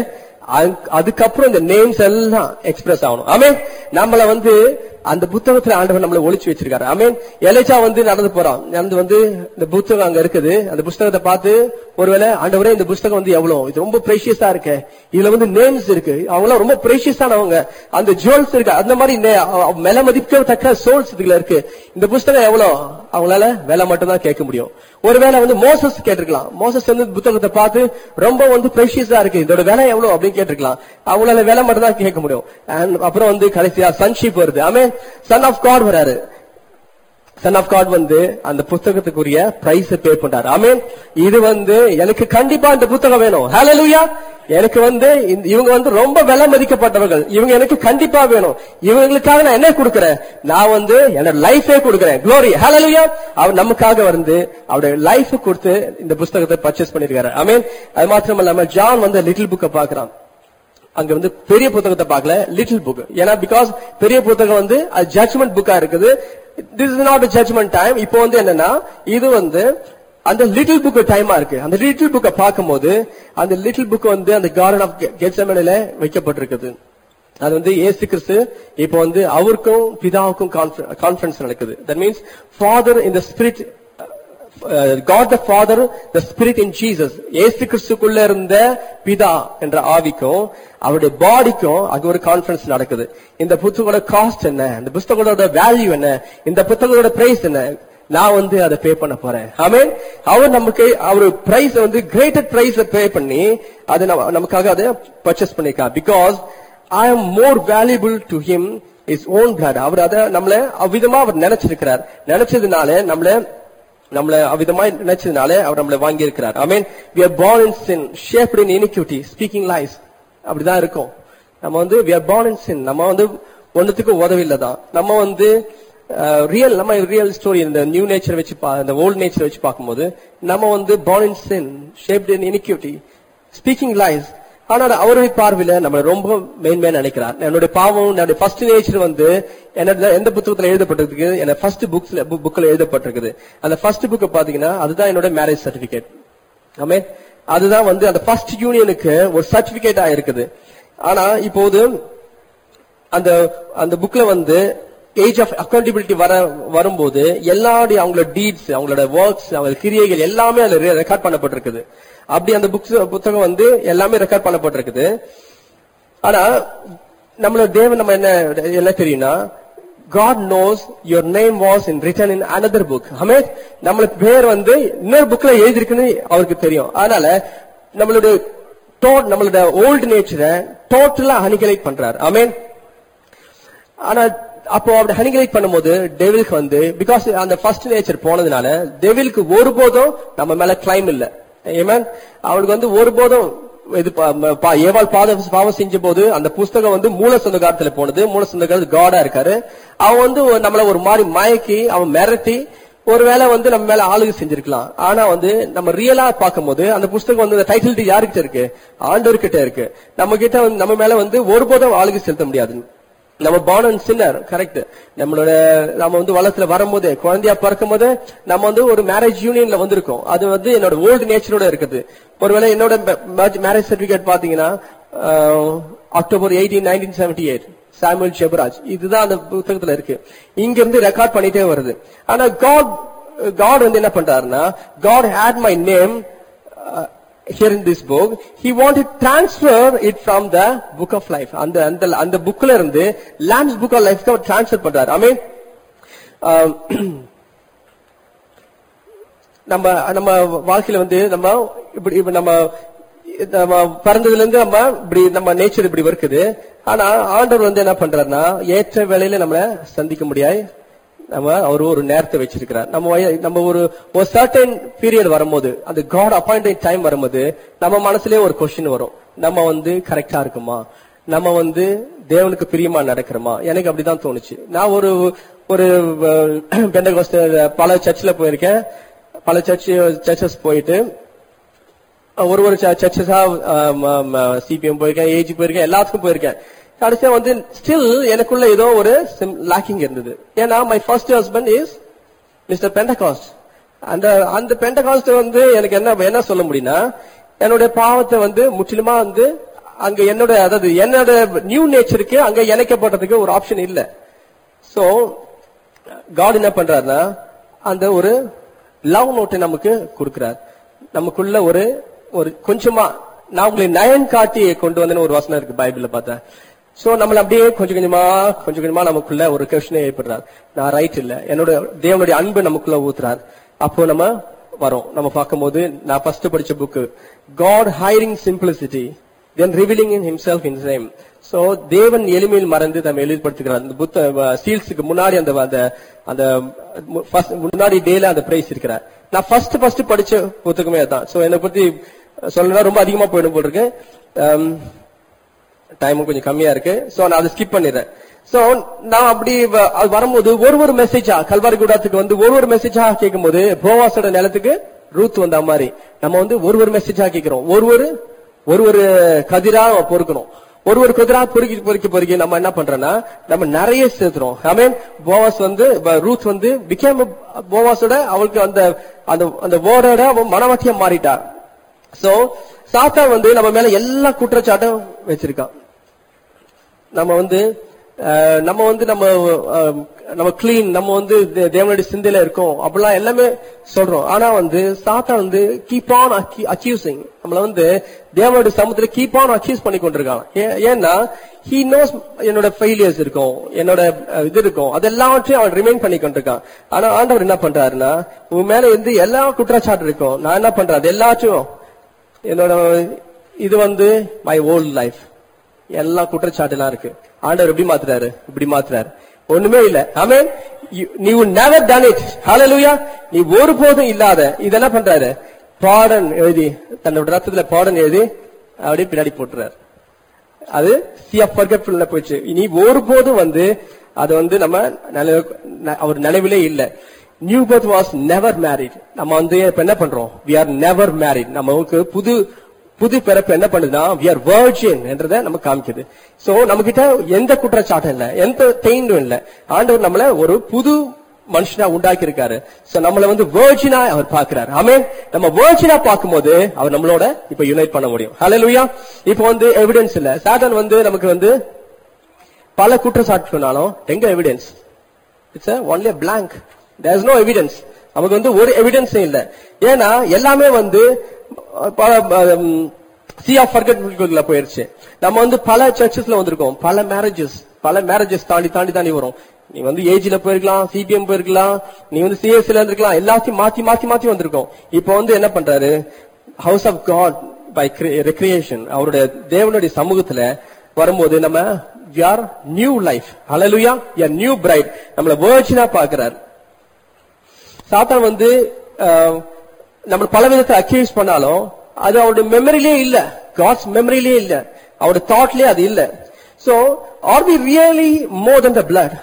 அதுக்கு- அதுக்கப்புறம் இந்த நேம்ஸ் எல்லாம் எக்ஸ்பிரஸ் ஆகணும் ஆமென் நம்மள வந்து அந்த புத்தகத்துல ஆண்டவர் நம்மள ஒளிச்சு வச்சிருக்காரு ஆமென் எலேச்சா வந்து நடந்து போறான் நடந்து வந்து இந்த புத்தகம் அங்க இருக்குது அந்த புஸ்தகத்தை பார்த்து ஒருவேளை ஆண்டவரே இந்த புஸ்தகம் வந்து எவ்வளவு இது ரொம்ப பிரேஷியஸா இருக்கு இதுல வந்து நேம்ஸ் இருக்கு அவங்க ரொம்ப பிரேஷியஸானவங்க அந்த ஜுவல்ஸ் இருக்கு அந்த மாதிரி நே- அ- விலை மதிக்கத்தக்க சோல்ஸ் இதுல இருக்கு இந்த புஸ்தகம் எவ்வளவு அவங்களால விலை மட்டும் தான் கேட்க முடியும் ஒருவேளை வந்து மோசஸ் கேட்டிருக்கலாம் மோசஸ் வந்து புத்தகத்தை பார்த்து ரொம்ப வந்து பிரேஷியஸா இருக்கு இதோட விலை எவ்வளவு அப்படின்னு கேட்டிருக்கலாம் அவங்களால விலை மட்டும் தான் கேட்க முடியும் And அப்புறம் வந்து கடைசியா சன்ஷிப் வருது ஆமே சன் ஆஃப் காட் வராரு சன் ஆஃப் காட் வந்து அந்த புத்தகத்துக்குரிய பிரைஸ் பே பண்றாரு ஆமென் இது வந்து எனக்கு கண்டிப்பா இந்த புத்தகம் வேணும் ஹalleluya எனக்கு வந்து இந்த- இவங்க வந்து ரொம்ப விலை மதிக்கப்பட்டவர்கள் இவங்க எனக்கு கண்டிப்பா வேணும் இவங்களுக்காக நான் என்ன கொடுக்கறேன் நான் வந்து என்னோட லைஃபே கொடுக்கறேன் க்ளோரி ஹalleluya அவர் நமக்காக வந்து அவருடைய லைஃப் கொடுத்து இந்த புத்தகத்தை பர்ச்சேஸ் பண்ணிருக்காரு ஆமென் அது மாத்திரம் இல்லாம ஜான் வந்து லிட்டில் புக்கை பார்க்கறான் அங்க வந்து பெரிய புத்தகத்தை பார்க்கல லிட்டில் புக் ஏன்னா பிகாஸ் பெரிய புத்தகம் வந்து அது ஜட்ஜ்மெண்ட் புக்கா இருக்குது this is not judgement time இப்போ வந்து என்னன்னா இது வந்து அந்த லிட்டில் புக் டைமா இருக்கு அந்த லிட்டில் புக்கை பார்க்கும்போது அந்த லிட்டில் புக் வந்து அந்த கார்டன் ஆஃப் கெட்சமனில வைக்கப்பட்டிருக்குது அது வந்து ஏசு கிறிஸ்து இப்போ வந்து அவருக்கும் பிதாவுக்கும் கான்ஃபரன்ஸ் நடக்குது தட் மீன்ஸ் ஃபாதர் இந்த spirit God the father the spirit in Jesus ஏசு கிறிஸ்துக்குள்ள இருந்த பிதா என்ற ஆவிக்கும் அவருடைய பாடிக்கும் அங்க ஒரு கான்ஃபரன்ஸ் நடக்குது இந்த புத்தகோட காஸ்ட் என்ன இந்த புத்தகத்தோட வேல்யூ என்ன இந்த புத்தகத்தோட பிரைஸ் என்ன நான் வந்து அதை பே பண்ண போறேன் ஆமென் அவர் நமக்கு அவர் பிரைஸ் வந்து கிரேட்டர் பிரைஸ் பே பண்ணி அது நம்ம- நமக்காக அதை பர்ச்சேஸ் பண்ணிருக்கா because I am more valuable to him is own blood அவர் அதை நம்மள அவ்விதமா அவர் நினைச்சிருக்கிறார் நினைச்சதுனால நம்மள நம்மள அவ்விதமா நினைச்சதுனால அவர் நம்மள வாங்கி இருக்கிறார் I mean we are born in sin shaped in iniquity speaking lies அப்படிதான் இருக்கும் நம்ம வந்து we are born in sin நம்ம வந்து ஒண்ணுத்துக்கும் உதவி தான் நம்ம வந்து ரியல் நம்ம ரியல் ஸ்டோரி இந்த நியூ நேச்சர் வச்சு பா- இந்த ஓல்ட் நேச்சர் வச்சு பார்க்கும்போது நம்ம வந்து born in sin shaped in iniquity speaking lies ஆனா அவருடைய பார்வையில நம்ம ரொம்ப மேன்மையா நினைக்கிறார் என்னுடைய பாவம் என்னுடைய ஃபர்ஸ்ட் நேச்சர் வந்து என்னோட எந்த புத்தகத்துல எழுதப்பட்டிருக்கு என்ன ஃபர்ஸ்ட் புக்ஸ்ல புக்ல எழுதப்பட்டிருக்குது அந்த ஃபர்ஸ்ட் புக்கை பாத்தீங்கன்னா அதுதான் என்னோட மேரேஜ் சர்டிபிகேட் ஆமே அதுதான் வந்து அந்த ஃபர்ஸ்ட் யூனியனுக்கு ஒரு சர்டிபிகேட்டா இருக்குது ஆனா இப்போது அந்த அந்த புக்ல வந்து ஏஜ் ஆஃப் அக்கௌண்டபிலிட்டி வர வரும்போது எல்லாருடைய அவங்களோட டீட்ஸ் அவங்களோட ஒர்க்ஸ் அவங்க கிரியைகள் எல்லாமே அதுல ரெக்கார்ட் பண்ணப்பட்டிருக்குது அப்படி அந்த புக்ஸ் புத்தகம் வந்து எல்லாமே ரெக்கார்ட் பண்ணப்பட்டிருக்குது ஆனா நம்மளோட தேவன் நம்ம என்ன என்ன தெரியும்னா God knows your name was in written in another book. அமேத் நம்மளுக்கு பேர் வந்து இன்னொரு புக்ல எழுதிருக்குன்னு அவருக்கு தெரியும் அதனால நம்மளுடைய டோ- நம்மளோட ஓல்டு நேச்சரை டோட்டலா அனிகலைட் பண்றாரு அமேன் ஆனா அப்போ அப்படி ஹனிகலேட் பண்ணும்போது டெவிலுக்கு வந்து பிகாஸ் அந்த ஃபர்ஸ்ட் நேச்சர் போனதுனால டெவிலுக்கு ஒருபோதும் நம்ம மேல கிளைம் இல்ல ஏமேன் அவனுக்கு வந்து ஒருபோதும் இது பா- ம- பா- ஏவாள் பாத பாவம் செஞ்ச போது அந்த புஸ்தகம் வந்து மூல சொந்தக்காரத்துல போனது மூல சொந்தக்காரத்து காடா இருக்காரு அவன் வந்து ஒரு- நம்மள ஒரு மாதிரி மயக்கி அவன் மிரட்டி ஒருவேளை வந்து நம்ம மேல ஆளுகை செஞ்சிருக்கலாம் ஆனா வந்து நம்ம ரியலா பார்க்கும்போது அந்த புஸ்தகம் வந்து டைட்டில் யாருக்கிட்ட இருக்கு ஆண்டவர்கிட்ட இருக்கு நம்ம கிட்ட வந்து நம்ம மேல வந்து ஒருபோதும் ஆளுகை செலுத்த முடியாது நம்ம born and sinner கரெக்ட் நம்மளோட நம்ம வந்து வளத்துல வரும்போது குழந்தையா பிறக்கும் போது நம்ம வந்து ஒரு மேரேஜ் யூனியன்ல வந்திருக்கோம் அது வந்து என்னோட ஓல்டு நேச்சரோட இருக்குது ஒருவேளை என்னோட மேரேஜ் சர்டிபிகேட் பாத்தீங்கன்னா ah, October eighteen nineteen seventy eight Samuel Jebaraj இதுதான் அந்த புத்தகத்துல இருக்கு இங்க இருந்து ரெக்கார்ட் பண்ணிட்டே வருது ஆனா காட் காட் வந்து என்ன பண்றாருன்னா God had my name uh, here in this book he wanted to transfer it from the book of life அந்த அந்த அந்த புக்ல இருந்து lamps book of life transfer பண்றாரு i mean um, நம்ம நம்ம வாழ்க்கையில வந்து நம்ம இப்படி இப்ப நம்ம நம்ம பிறந்ததுல இருந்து நம்ம இப்படி நம்ம நேச்சர் இப்படி இருக்குது ஆனா ஆண்டவர் வந்து என்ன பண்றாருன்னா ஏற்ற வேலையில நம்மள சந்திக்க முடியாது நம்ம அவர் ஒரு நேரத்தை வச்சிருக்கிறார் நம்ம வய- நம்ம ஒரு ஒரு சர்டன் பீரியட் வரும்போது அந்த காட் அப்பாயிண்டட் டைம் வரும்போது நம்ம மனசுலயே ஒரு கொஸ்டின் வரும் நம்ம வந்து கரெக்டா இருக்குமா நம்ம வந்து தேவனுக்கு பிரியமா நடக்கிறோமா எனக்கு அப்படிதான் தோணுச்சு நான் ஒரு ஒரு பெண்டகோஸ்ட் பல சர்ச்சில் போயிருக்கேன் பல சர்ச் சர்ச்சஸ் போயிட்டு ஒரு ஒரு சர்ச்சஸா சிபிஎம் போயிருக்கேன் ஏஜி போயிருக்கேன் எல்லாத்துக்கும் போயிருக்கேன் கடைசியா வந்து ஸ்டில் எனக்குள்ள ஏதோ ஒரு லேக்கிங் இருந்தது ஏன்னா my first husband is mister Pentecost அந்த அந்த பெண்டகாஸ்ட் வந்து எனக்கு என்ன என்ன சொல்ல முடியும்னா என்னுடைய பாவத்தை வந்து முற்றிலுமா வந்து அங்க என்னோட அதாவது என்னோட நியூ நேச்சருக்கு அங்க இணைக்கப்பட்டதுக்கு ஒரு ஆப்ஷன் இல்ல சோ காட் என்ன பண்றாருன்னா அந்த ஒரு லவ் நோட்டை நமக்கு கொடுக்கிறார் நமக்குள்ள ஒரு ஒரு கொஞ்சமா நான் உங்களை நயன் காட்டி கொண்டு வந்தேன்னு ஒரு வசனம் இருக்கு பைபிள்ல பார்த்தேன் சோ நம்மள அப்படியே கொஞ்சம் கொஞ்சமா கொஞ்சம் கொஞ்சமா நமக்குள்ள ஒரு கொஸ்டினை ஏற்படுறார் நான் ரைட் இல்ல என்னோட தேவனுடைய அன்பு நமக்குள்ள ஊத்துறார் அப்போ நம்ம வரோம் நம்ம பார்க்கும்போது நான் ஃபர்ஸ்ட் படிச்ச புக்கு காட் ஹைரிங் simplicity then revealing in himself in name so தேவன் எளிமையில் மறந்து நம்ம எளிமைப்படுத்துகிறார் இந்த புத்த சீல்ஸுக்கு முன்னாடி அந்த அந்த அந்த மு- first முன்னாடி டேல அந்த பிரைஸ் இருக்கிறார் நான் ஃபர்ஸ்ட் ஃபர்ஸ்ட் படிச்ச புத்தகமே அதான் சோ என்னை பத்தி சொல்லணும்னா ரொம்ப அதிகமா போயிடும் போல் இருக்கு டைமும் கொஞ்சம் கம்மியா இருக்கு சோ நான் அதை ஸ்கிப் பண்ணிடுறேன் சோ நான் அப்படி வ- அது வரும்போது ஒரு ஒரு மெசேஜா கல்வாரி கூடத்துக்கு வந்து ஒரு ஒரு மெசேஜா கேட்கும்போது போவாஸோட நிலத்துக்கு ரூத் வந்த மாதிரி நம்ம வந்து ஒரு ஒரு மெசேஜா கேட்கிறோம் ஒரு ஒரு ஒரு ஒரு கதிரா பொறுக்கணும் ஒரு ஒரு கதிரா பொறுக்கி பொறுக்கி பொறுக்கி நம்ம என்ன பண்றோம்னா நம்ம நிறைய சேர்த்துறோம் ஐ மீன் போவாஸ் வந்து ப- ரூத் வந்து பிகேம் போவாஸோட அவளுக்கு அந்த அந்த அந்த வேர்டோட அவன் மனவாட்டியா மாறிட்டா சோ சாத்தான் வந்து நம்ம மேல எல்லா குற்றச்சாட்டும் வச்சிருக்கான் நம்ம வந்து அஹ், நம்ம வந்து நம்ம அஹ், நம்ம கிளீன் நம்ம வந்து தே- தேவனுடைய சிந்தையில இருக்கோம் அப்படிலாம் எல்லாமே சொல்றோம் ஆனா வந்து சாத்தா வந்து கீப் ஆன் அக்யூசிங் நம்மள வந்து தேவனுடைய சமூகத்துல கீப் ஆன் அக்யூஸ் பண்ணி கொண்டிருக்கான் ஏ- ஏன்னா ஹி நோஸ் என்னோட ஃபெயிலியர்ஸ் இருக்கும் என்னோட அஹ், இது இருக்கும் அது எல்லாவற்றையும் அவன் ரிமைன் பண்ணி கொண்டிருக்கான் ஆனா ஆண்டவர் என்ன பண்றாருன்னா உன் மேல இருந்து எல்லா குற்றச்சாட்டு இருக்கும் நான் என்ன பண்றேன் அது எல்லாத்தையும் என்னோட இது வந்து மை ஓல்ட் லைஃப் எல்லா குற்றச்சாட்டுலாம் இருக்கு ஆண்டவர் எப்படி மாத்துறாரு இப்படி மாத்துறாரு ஒண்ணுமே இல்ல ஆமே நீ நெவர் டன் இட் ஹalleluya நீ ஒருபோதும் இல்லாத இது என்ன பண்றாரு பாடன் எழுதி தன்னோட ரத்தத்துல பாடன் எழுதி அப்படியே பின்னாடி போட்டுறாரு அது சி ஆஃப் ஃபர்கெட்ஃபுல்ல போயிடுச்சு இனி ஒருபோதும் வந்து அது வந்து நம்ம நினைவு- ந- அவர் நினைவிலே இல்ல new birth was never married நம்ம வந்து இப்ப என்ன பண்றோம் வி ஆர் நெவர் மேரிட் நமக்கு புது புது பிறப்பு என்ன பண்ணுதுன்னா வி ஆர் virgin என்றதை நம்ம காமிக்குது சோ நம்ம கிட்ட எந்த குற்றச்சாட்டும் இல்ல எந்த தெயிண்டும் இல்ல ஆண்டவர் நம்மள ஒரு புது மனுஷனா உண்டாக்கி இருக்காரு சோ நம்மள வந்து வேர்ஜினா அவர் பாக்குறாரு ஆமே நம்ம வேர்ஜினா பார்க்கும்போது அவர் நம்மளோட இப்ப யுனைட் பண்ண முடியும் ஹalleluya இப்போ வந்து எவிடன்ஸ் இல்ல சாட்டன் வந்து நமக்கு வந்து பல குற்றச்சாட்டு சொன்னாலும் எங்க evidence it's only blank there is no evidence நமக்கு வந்து ஒரு எவிடன்ஸே இல்ல ஏன்னா எல்லாமே வந்து சி ஆஃப் ஃபர்கட்ல போயிருச்சு நம்ம வந்து பல சர்ச்சஸ்ல வந்திருக்கோம் பல மேரேஜஸ் பல மேரேஜஸ் தாண்டி தாண்டி தாண்டி வரும் நீ வந்து ஏஜ்ல போயிருக்கலாம் சிபிஎம் போயிருக்கலாம் நீ வந்து சிஎஸ்ல இருந்திருக்கலாம் எல்லாத்தையும் மாத்தி மாத்தி மாத்தி வந்திருக்கோம் இப்போ வந்து என்ன பண்றாரு house of God by recreation அவருடைய தேவனுடைய சமூகத்துல வரும்போது நம்ம யார் நியூ லைஃப் ஹalleluya யார் நியூ பிரைட் நம்மள வேர்ஜினா பாக்குறாரு சாத்தான் வந்து அஹ், நம்ம பல விதத்தை அக்யூஸ் பண்ணாலும் அது அவருடைய மெமரிலே இல்ல காட்ஸ் மெமரிலே இல்ல அவருடைய தாட்லயே அது இல்ல so are we really more than the blood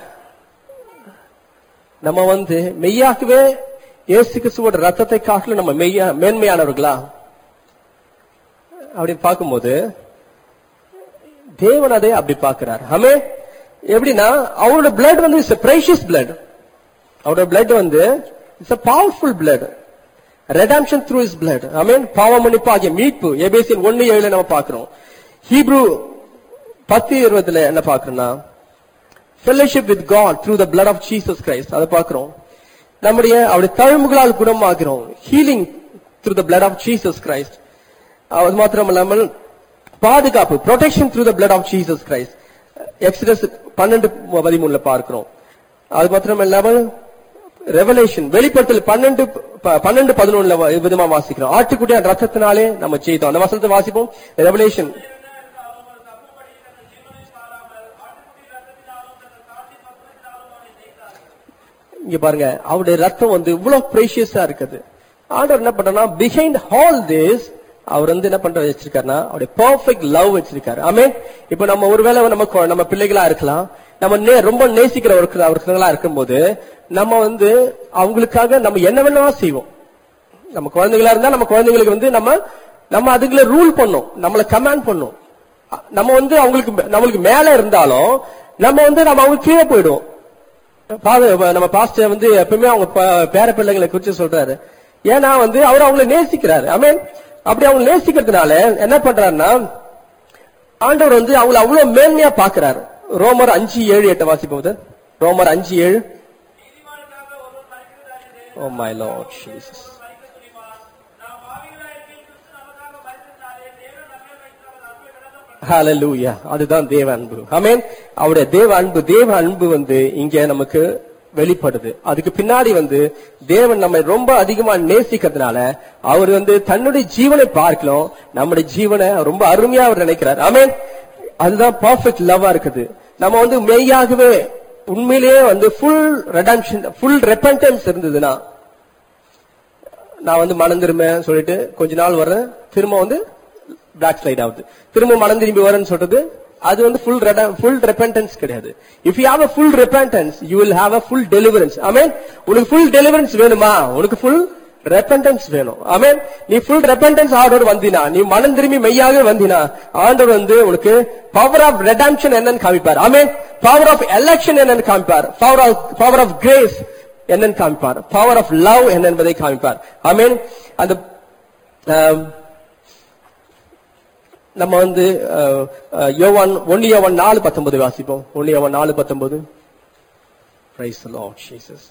நம்ம வந்து மெய்யாகவே இயேசு கிறிஸ்துவோட ரத்தத்தை காட்டிலும் நம்ம மெய்யா மேன்மையானவர்களா அப்படின்னு பார்க்கும்போது தேவன் அதை அப்படி பார்க்கிறார் ஆமே எப்படின்னா அவரோட பிளட் வந்து இட்ஸ் பிரைஷியஸ் பிளட் அவரோட பிளட் வந்து it's a powerful blood redemption through is blood amen பாவ மன்னிப்பு ஆகிய மீட்பு எபேசியன் ஒன்னு ஏழுல நம்ம பார்க்கிறோம் ஹீப்ரூ பத்து இருபதுல என்ன பார்க்கிறோம்னா fellowship with God through the blood of Jesus Christ அதை பார்க்கிறோம் நம்முடைய அவருடைய தழும்புகளால் குணமாகிறோம் healing through the blood of Jesus Christ அது மாத்திரமல்லாமல் பாதுகாப்பு protection through the blood of Jesus Christ Exodus பன்னெண்டு பதிமூணுல பார்க்கிறோம் அது மாத்திரம் இல்லாமல் ரெவலேஷன் வெளிப்படுத்தல் பன்னெண்டு ப- பன்னெண்டு பதினொன்னுல வ- விதமா வாசிக்கிறோம் ஆட்டுக்குட்டியான் ரத்தத்தினாலே நம்ம செய்தோம் அந்த வசனத்தை வாசிப்போம் ரெவலேஷன் இங்க பாருங்க அவருடைய ரத்தம் வந்து இவ்வளவு ப்ரீஷியஸா இருக்குது ஆண்டவர் என்ன பண்றனா பிஹைண்ட் ஆல் திஸ் அவர் வந்து என்ன பண்ற வச்சிருக்காருன்னா அவருடைய பர்ஃபெக்ட் லவ் வச்சிருக்காரு ஆமே இப்ப நம்ம ஒருவேளை நம்ம கொ- நம்ம பிள்ளைகளா இருக்கலாம் நம்ம நே- ரொம்ப நேசிக்கிற ஒரு ஒருத்தங்களா இருக்கும்போது நம்ம வந்து அவங்களுக்காக நம்ம என்ன வேணா செய்வோம் நம்ம குழந்தைகளா இருந்தா நம்ம குழந்தைங்களுக்கு வந்து நம்ம நம்ம அதுங்களை ரூல் பண்ணோம் நம்மள கமாண்ட் பண்ணோம் அ- நம்ம வந்து அவங்களுக்கு மே- நம்மளுக்கு மேல இருந்தாலும் நம்ம வந்து நம்ம அவங்க கீழே போயிடுவோம் பாத- நம்ம பாஸ்டர் வந்து எப்பவுமே அவங்க ப- பேர பிள்ளைங்களை குறிச்சு சொல்றாரு ஏன்னா வந்து அவர் அவங்களை நேசிக்கிறாரு ஐ மீன் அப்படி அவங்க நேசிக்கிறதுனால என்ன பண்றாருன்னா ஆண்டவர் வந்து அவங்கள அவ்வளவு மேன்மையா பாக்குறாரு ரோமர் அஞ்சு ஏழு எட்ட வாசிப்போது ரோமர் அஞ்சு ஏழு நீதிமானுக்காக ஒருவர் மறிக்கிறதாயிரு ஓ மை லார்ட் ஜீசஸ் மறிக்க துணிவார் நாம் பாவிகளாயிருக்கையில் கிறிஸ்து நமக்காக மறித்திருந்தாரே தேவன் நம்மை வைத்து அவர் அன்பை விளங்கப்படுத்த ஹalleluya அதுதான் தேவ அன்பு ஆமென் அவருடைய தேவ அன்பு தேவ அன்பு வந்து இங்க நமக்கு வெளிப்படுது அதுக்கு பின்னாடி வந்து தேவன் நம்மை ரொம்ப அதிகமா நேசிக்கிறதுனால அவர் வந்து தன்னுடைய ஜீவனை பார்க்கலாம் நம்முடைய ஜீவனை ரொம்ப அருமையா அவர் நினைக்கிறார் ஆமென் அதுதான் பர்ஃபெக்ட் லவ்வா இருக்குது நம்ம வந்து மெய்யாகவே உண்மையிலேயே வந்து ஃபுல் ரெடம்ஷன் ஃபுல் ரெப்பன்டன்ஸ் இருந்ததுன்னா நான் வந்து மனம் திரும்பேன் சொல்லிட்டு கொஞ்ச நாள் வர்றேன் திரும்ப வந்து பேக் ஸ்லைட் ஆகுது திரும்ப மனம் திரும்பி வரேன்னு சொல்றது அது வந்து ஃபுல் ஃபுல் ரெப்பன்டன்ஸ் கிடையாது if you have a full repentance you will have a full deliverance amen உனக்கு ஃபுல் டெலிவரன்ஸ் வேணுமா உனக்கு ஃபுல் ரெப்பன்டன்ஸ் வேணும் ஆமென் நீ ஃபுல் ரெப்பன்டன்ஸ் ஆர்டர் வந்தினா நீ மனம் திரும்பி மெய்யாக வந்தினா ஆண்டவர் வந்து உனக்கு பவர் ஆஃப் ரெடம்ஷன் என்னன்னு காமிப்பார் ஆமென் பவர் ஆஃப் எலெக்ஷன் என்னன்னு காமிப்பார் power of power of grace என்னன்னு காமிப்பார் பவர் ஆஃப் லவ் என்ன என்பதை காமிப்பார் ஆமென் அந்த ஆம், நம்ம வந்து அஹ், அஹ், யோவான் ஒன்னு யோவான் நாலு பத்தொன்பது வாசிப்போம் ஒன்னு யோவான் நாலு பத்தொன்பது Praise the Lord Jesus.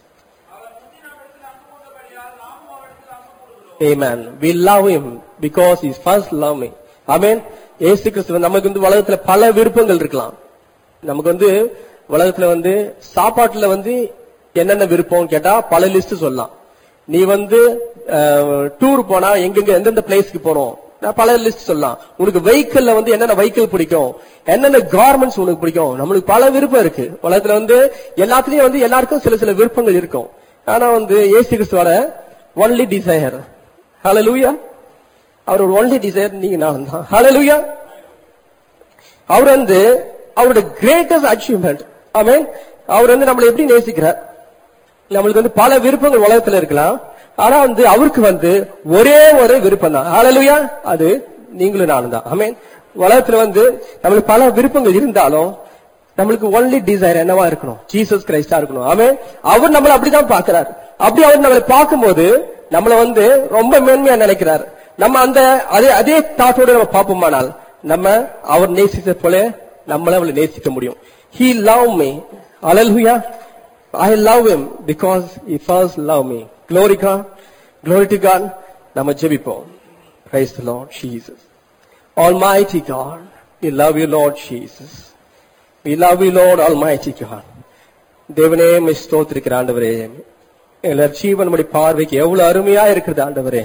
Amen. We love him because he first loved me. Amen. இயேசு கிறிஸ்து நமக்கு வந்து உலகத்துல பல விருப்பங்கள் இருக்கலாம் நமக்கு வந்து உலகத்துல வந்து சாப்பாட்டுல வந்து என்னென்ன விருப்பம் கேட்டா பல லிஸ்ட் சொல்லலாம் நீ வந்து டூர் போனா எங்கெங்க எந்தெந்த பிளேஸ்க்கு போறோம் நான் பல லிஸ்ட் சொல்லலாம் உனக்கு வெஹிக்கிள்ல வந்து என்னென்ன வெஹிக்கிள் பிடிக்கும் என்னென்ன கார்மெண்ட்ஸ் உனக்கு பிடிக்கும் நம்மளுக்கு பல விருப்பம் இருக்கு உலகத்துல வந்து எல்லாத்துலயும் வந்து எல்லாருக்கும் சில சில விருப்பங்கள் இருக்கும் ஆனா வந்து ஏசு கிறிஸ்துவோட ஒன்லி டிசைர் ஹalleluya அவரோட ஒன்லி டிசைர் நீங்க நான் தான் ஹalleluya அவர் வந்து அவரோட கிரேட்டஸ்ட் அச்சீவ்மெண்ட் ஆமென் அவர் வந்து நம்மளை எப்படி நேசிக்கிறார் நம்மளுக்கு வந்து பல விருப்பங்கள் உலகத்துல இருக்கலாம் ஆனா வந்து அவருக்கு வந்து ஒரே ஒரு விருப்பம் தான் ஹalleluya அது நீங்களும் நானும் தான் ஆமென் உலகத்துல வந்து நம்மளுக்கு பல விருப்பங்கள் இருந்தாலும் நம்மளுக்கு ஒன்லி டிசைர் என்னவா இருக்கணும் ஜீசஸ் கிரைஸ்டா இருக்கணும் ஆமென் அவர் நம்மள அப்படிதான் பாக்குறார் அப்படி அவர் நம்மளை பார்க்கும்போது நம்மள வந்து ரொம்ப மேன்மையா நினைக்கிறார் நம்ம அந்த அதே அதே தாட்டோட நம்ம பார்ப்போமானால் நம்ம அவர் நேசித்த போல நம்மள அவளை நேசிக்க முடியும் he love me hallelujah I love him because he first loved me. Glory God. Glory to God. நம்ம ஜெபிப்போம். Praise the Lord Jesus. Almighty God. We love you Lord Jesus. We love you Lord Almighty God. தேவனே my ஸ்தோத்திரிக்கிற ஆண்டவரே எங்களை ஜீவன் நம்முடைய பார்வைக்கு எவ்வளவு அருமையா இருக்குது ஆண்டவரே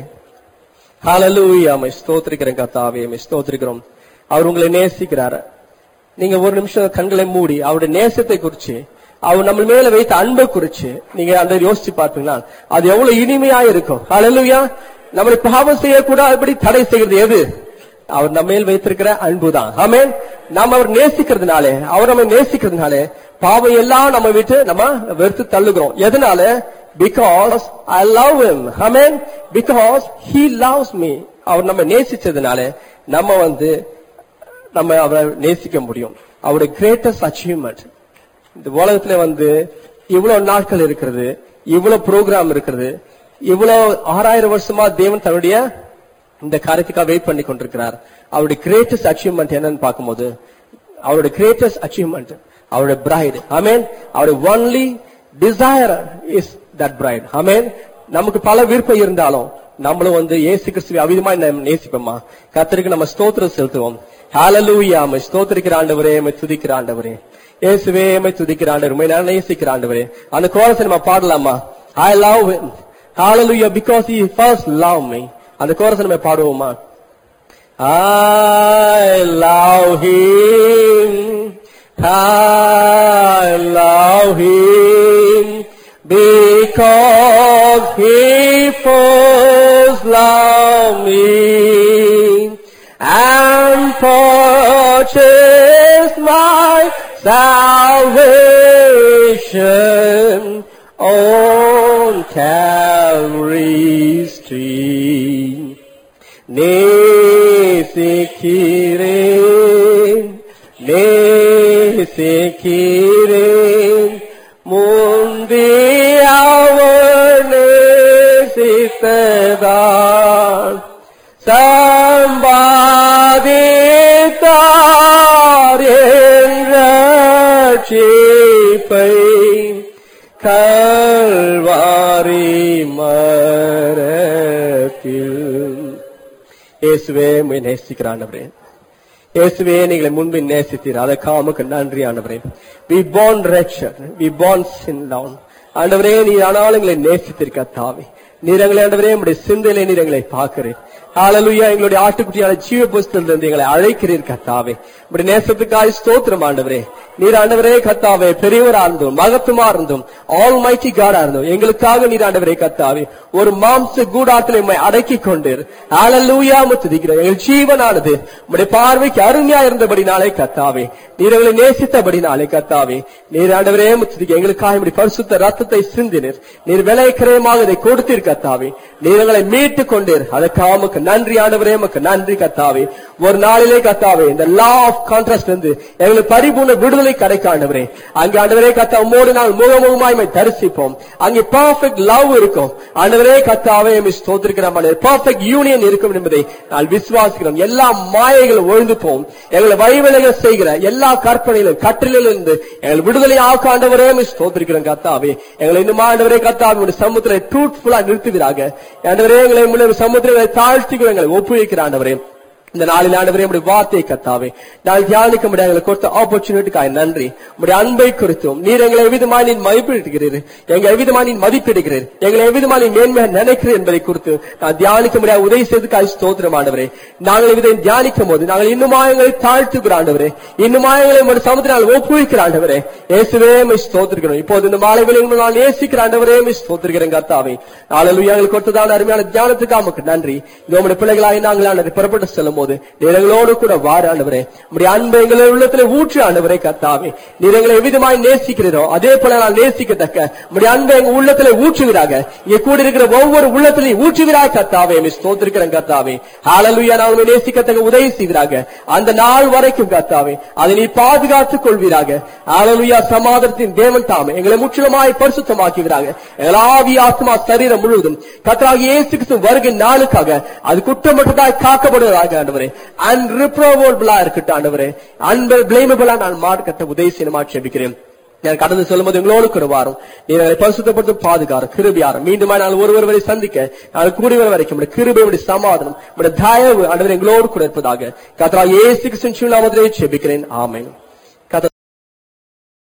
ஹalleluya மை ஸ்தோத்திரிக்கிறேன் கர்த்தாவே மை ஸ்தோத்திரிக்கிறோம் அவர் உங்களை நேசிக்கிறாரு நீங்க ஒரு நிமிஷம் கண்களை மூடி அவருடைய நேசத்தை குறிச்சு அவர் நம்ம மேல வைத்த அன்பை குறிச்சு நீங்க அந்த யோசிச்சு பார்ப்பீங்களா அது எவ்வளவு இனிமையா இருக்கும் ஹalleluya நம்மளை பாவம் செய்யக்கூடாதபடி தடை செய்கிறது எது அவர் நம்ம மேல் வைத்திருக்கிற அன்புதான் ஆமென் நாம அவர் நேசிக்கிறதுனாலே அவர் நம்ம நேசிக்கிறதுனாலே பாவம் எல்லாம் நம்ம விட்டு நம்ம வெறுத்து தள்ளுகிறோம் எதனால because I love him amen because he loves me அவர் நம்ம நேசிச்சதுனால நம்ம வந்து நம்ம அவரை நேசிக்க முடியும் அவருடைய கிரேட்டஸ்ட் அச்சீவ்மெண்ட் இந்த உலகத்துல வந்து இவ்வளவு நாட்கள் இருக்கிறது இவ்வளவு ப்ரோக்ராம் இருக்கிறது இவ்வளவு ஆறாயிரம் வருஷமா தேவன் தன்னுடைய இந்த காரியத்துக்காக வெயிட் பண்ணி கொண்டிருக்கிறார் அவருடைய கிரேட்டஸ்ட் அச்சீவ்மெண்ட் என்னன்னு பார்க்கும்போது அவருடைய கிரேட்டஸ்ட் அச்சீவ்மெண்ட் அவருடைய பிரைட் ஆமேன் அவருடைய only desire is that bride amen நமக்கு பல விருப்பம் இருந்தாலும் நம்மளும் வந்து ஏசு கிறிஸ்துவை அவிதமா நம்ம நேசிப்போமா கர்த்தருக்கு நம்ம ஸ்தோத்திரம் செலுத்துவோம் ஹalleluya மை ஸ்தோத்திரிக்கிற ஆண்டவரே மை துதிக்கிற ஆண்டவரே இயேசுவே மை துதிக்கிற ஆண்டவரே மை நான் நேசிக்கிற ஆண்டவரே அந்த கோரஸை நம்ம பாடலாமா I love him hallelujah because he first loved me அந்த கோரஸை நம்ம பாடுவோமா I love him I love him because he first loved me and purchased my salvation on Calvary's tree. நேசிக்கிறேன் நேசிக்கிறேன் முந்தி அவர் நேசித்ததான் சம்பாதித்தார் கல்வாரி மரத்தில் இயேசுவே உம்மை நேசிக்கிற ஆண்டவரே இயேசுவே நீங்களை முன்பு நேசித்தீர் அதற்காக உமக்கு நன்றி ஆண்டவரே we born wretched we born sin down ஆண்டவரே நீ ஆனாலும் எங்களை நேசித்திருக்க தாவி நீர் எங்களை ஆண்டவரே உங்களுடைய சிந்தையிலே நீர் எங்களை பார்க்கிறேன் ஹalleluya எங்களுடைய ஆட்டுக்குட்டியான ஜீவ புஸ்தகத்திலிருந்து எங்களை அழைக்கிறீர் கத்தாவே உங்களுடைய நேசத்துக்காய் ஸ்தோத்திரம் ஆண்டவரே நீர் ஆண்டவரே கத்தாவே பெரியவரா இருந்தும் மகத்துமா இருந்தும் ஆல் மைட்டி காடா இருந்தும் எங்களுக்காக நீர் ஆண்டவரே கத்தாவே ஒரு மாம்ச கூடாத்தில் உண்மை அடக்கி கொண்டு ஹalleluya முத்துதிக்கிறோம் எங்கள் ஜீவனானது உங்களுடைய பார்வைக்கு அருமையா இருந்தபடினாலே கத்தாவே நீர் எங்களை நேசித்தபடினாலே கத்தாவே நீர் ஆண்டவரே முத்துதிக்க எங்களுக்காக இப்படி பரிசுத்த ரத்தத்தை சிந்தினீர் நீர் விலை கிரயமாக இதை கொடுத்தீர் கத்தாவே நீர் எங்களை மீட்டுக் கொண்டீர் அதற்காக உமக்கு நன்றி ஆண்டவரே உமக்கு நன்றி கத்தாவே ஒரு நாளிலே கத்தாவே இந்த லா ஆஃப் கான்ட்ராஸ்ட் வந்து எங்களுக்கு பரிபூர்ண விடுதலை கிடைக்க ஆண்டவரே அங்கே ஆண்டவரே கத்தா உம்மோடு நாள் முகமுகமாய் உம்மை தரிசிப்போம் அங்கே பர்ஃபெக்ட் லவ் இருக்கும் ஆண்டவரே கத்தாவே மிஸ் ஸ்தோத்திருக்கிறோம் பர்ஃபெக்ட் யூனியன் இருக்கும் என்பதை நான் விசுவாசிக்கிறோம் எல்லா மாயைகளும் ஒழிந்து போம் எங்களை வழிவிலைகள் செய்கிற எல்லா கற்பனையிலும் கட்டிலிருந்து எங்களை விடுதலை ஆக்க ஆண்டவரே மிஸ் ஸ்தோத்திருக்கிறோம் கத்தாவே எங்களை இன்னும் ஆண்டவரே கத்தாவே உடைய சமுத்திரை ட்ரூத்ஃபுல்லா நிறுத்துவீராக ஆண்டவரே எங்களை உங்களுடைய சமுத்திரங்களை தாழ்த்திக்கு எங்களை ஒப்புவிக்கிற ஆண்டவரே இந்த நாளில் ஆண்டவரே உடைய வார்த்தையை கத்தாவே நான் தியானிக்க முடியாது எங்களுக்கு கொடுத்த ஆப்பர்ச்சுனிட்டிக்காக நன்றி உடைய அன்பை குறித்தும் நீர் எங்களை எவ்விதமா நீ மதிப்பிடுகிறீர் எங்களை எவ்விதமா நீ மதிப்பிடுகிறீர் எங்களை எவ்விதமா நீ மேன்மையாக நினைக்கிறீர் என்பதை குறித்து நான் தியானிக்க முடியாது உதவி செய்ததுக்காக ஸ்தோத்திரம் ஆண்டவரே நாங்கள் இதை தியானிக்கும் போது நாங்கள் இன்னுமா எங்களை தாழ்த்துக்கிற ஆண்டவரே இன்னுமா எங்களை உடைய சமுத்திரால் ஒப்புவிக்கிற ஆண்டவரே இயேசுவே மிஸ் ஸ்தோத்திருக்கிறோம் இப்போது இந்த மாலை வேளையில் நான் நேசிக்கிற ஆண்டவரே மிஸ் ஸ்தோத்திருக்கிறேன் கர்த்தாவே நாளில் எங்களுக்கு கொடுத்ததான அருமையான தியானத்துக்கு நமக்கு நன்றி இது உங்களுடைய பிள்ளைகளாக நாங்கள் ஆண்டவரை புறப்பட்டு செல்லும் போது நீர் எங்களோடு கூட வார ஆண்டவரே உடைய அன்பை எங்களை உள்ளத்துல ஊற்று ஆண்டவரே கர்த்தாவே நீர் எங்களை எவ்விதமாய் நேசிக்கிறீரோ அதே போல நான் நேசிக்கத்தக்க உடைய அன்பை எங்க உள்ளத்துல ஊற்றுவீராக இங்க கூட இருக்கிற ஒவ்வொரு உள்ளத்திலையும் ஊற்றுவீராக கர்த்தாவே மிஸ் தோத்திருக்கிறேன் கர்த்தாவே ஹalleluya நான் உங்களை நேசிக்கத்தக்க உதவி செய்வீராக அந்த நாள் வரைக்கும் கர்த்தாவே அதை நீ பாதுகாத்துக் கொள்வீராக ஹalleluya சமாதானத்தின் தேவன் தாமே எங்களை முற்றிலுமாய் பரிசுத்தமாக்குவீராக எங்கள் ஆவி ஆத்மா சரீரம் முழுவதும் கர்த்தராக இயேசு கிறிஸ்து வருகை நாளுக்காக அது குற்றமற்றதாய் காக்கப்படுவதாக ஆண்டவரே அன்ரிப்ரோவபிளா இருக்கட்டும் ஆண்டவரே அன்பிளேமபிளா நான் மார்க்கத்தை உதவி செய்யணுமா செபிக்கிறேன் நான் கடந்து சொல்லும்போது எங்களோடு கூட வாரும் நீர் எங்களை பரிசுத்தப்படுத்தும் பாதுகாரம் கிருபியாரம் மீண்டும் நான் ஒருவர் வரை சந்திக்க நான் கூடி வர வரைக்கும் உடைய கிருபையுடைய சமாதானம் உடைய தயவு ஆண்டவர் எங்களோடு கூட இருப்பதாக கத்ரா ஏசு கிருஷ்ணன் நாமத்திலே செபிக்கிறேன் ஆமென்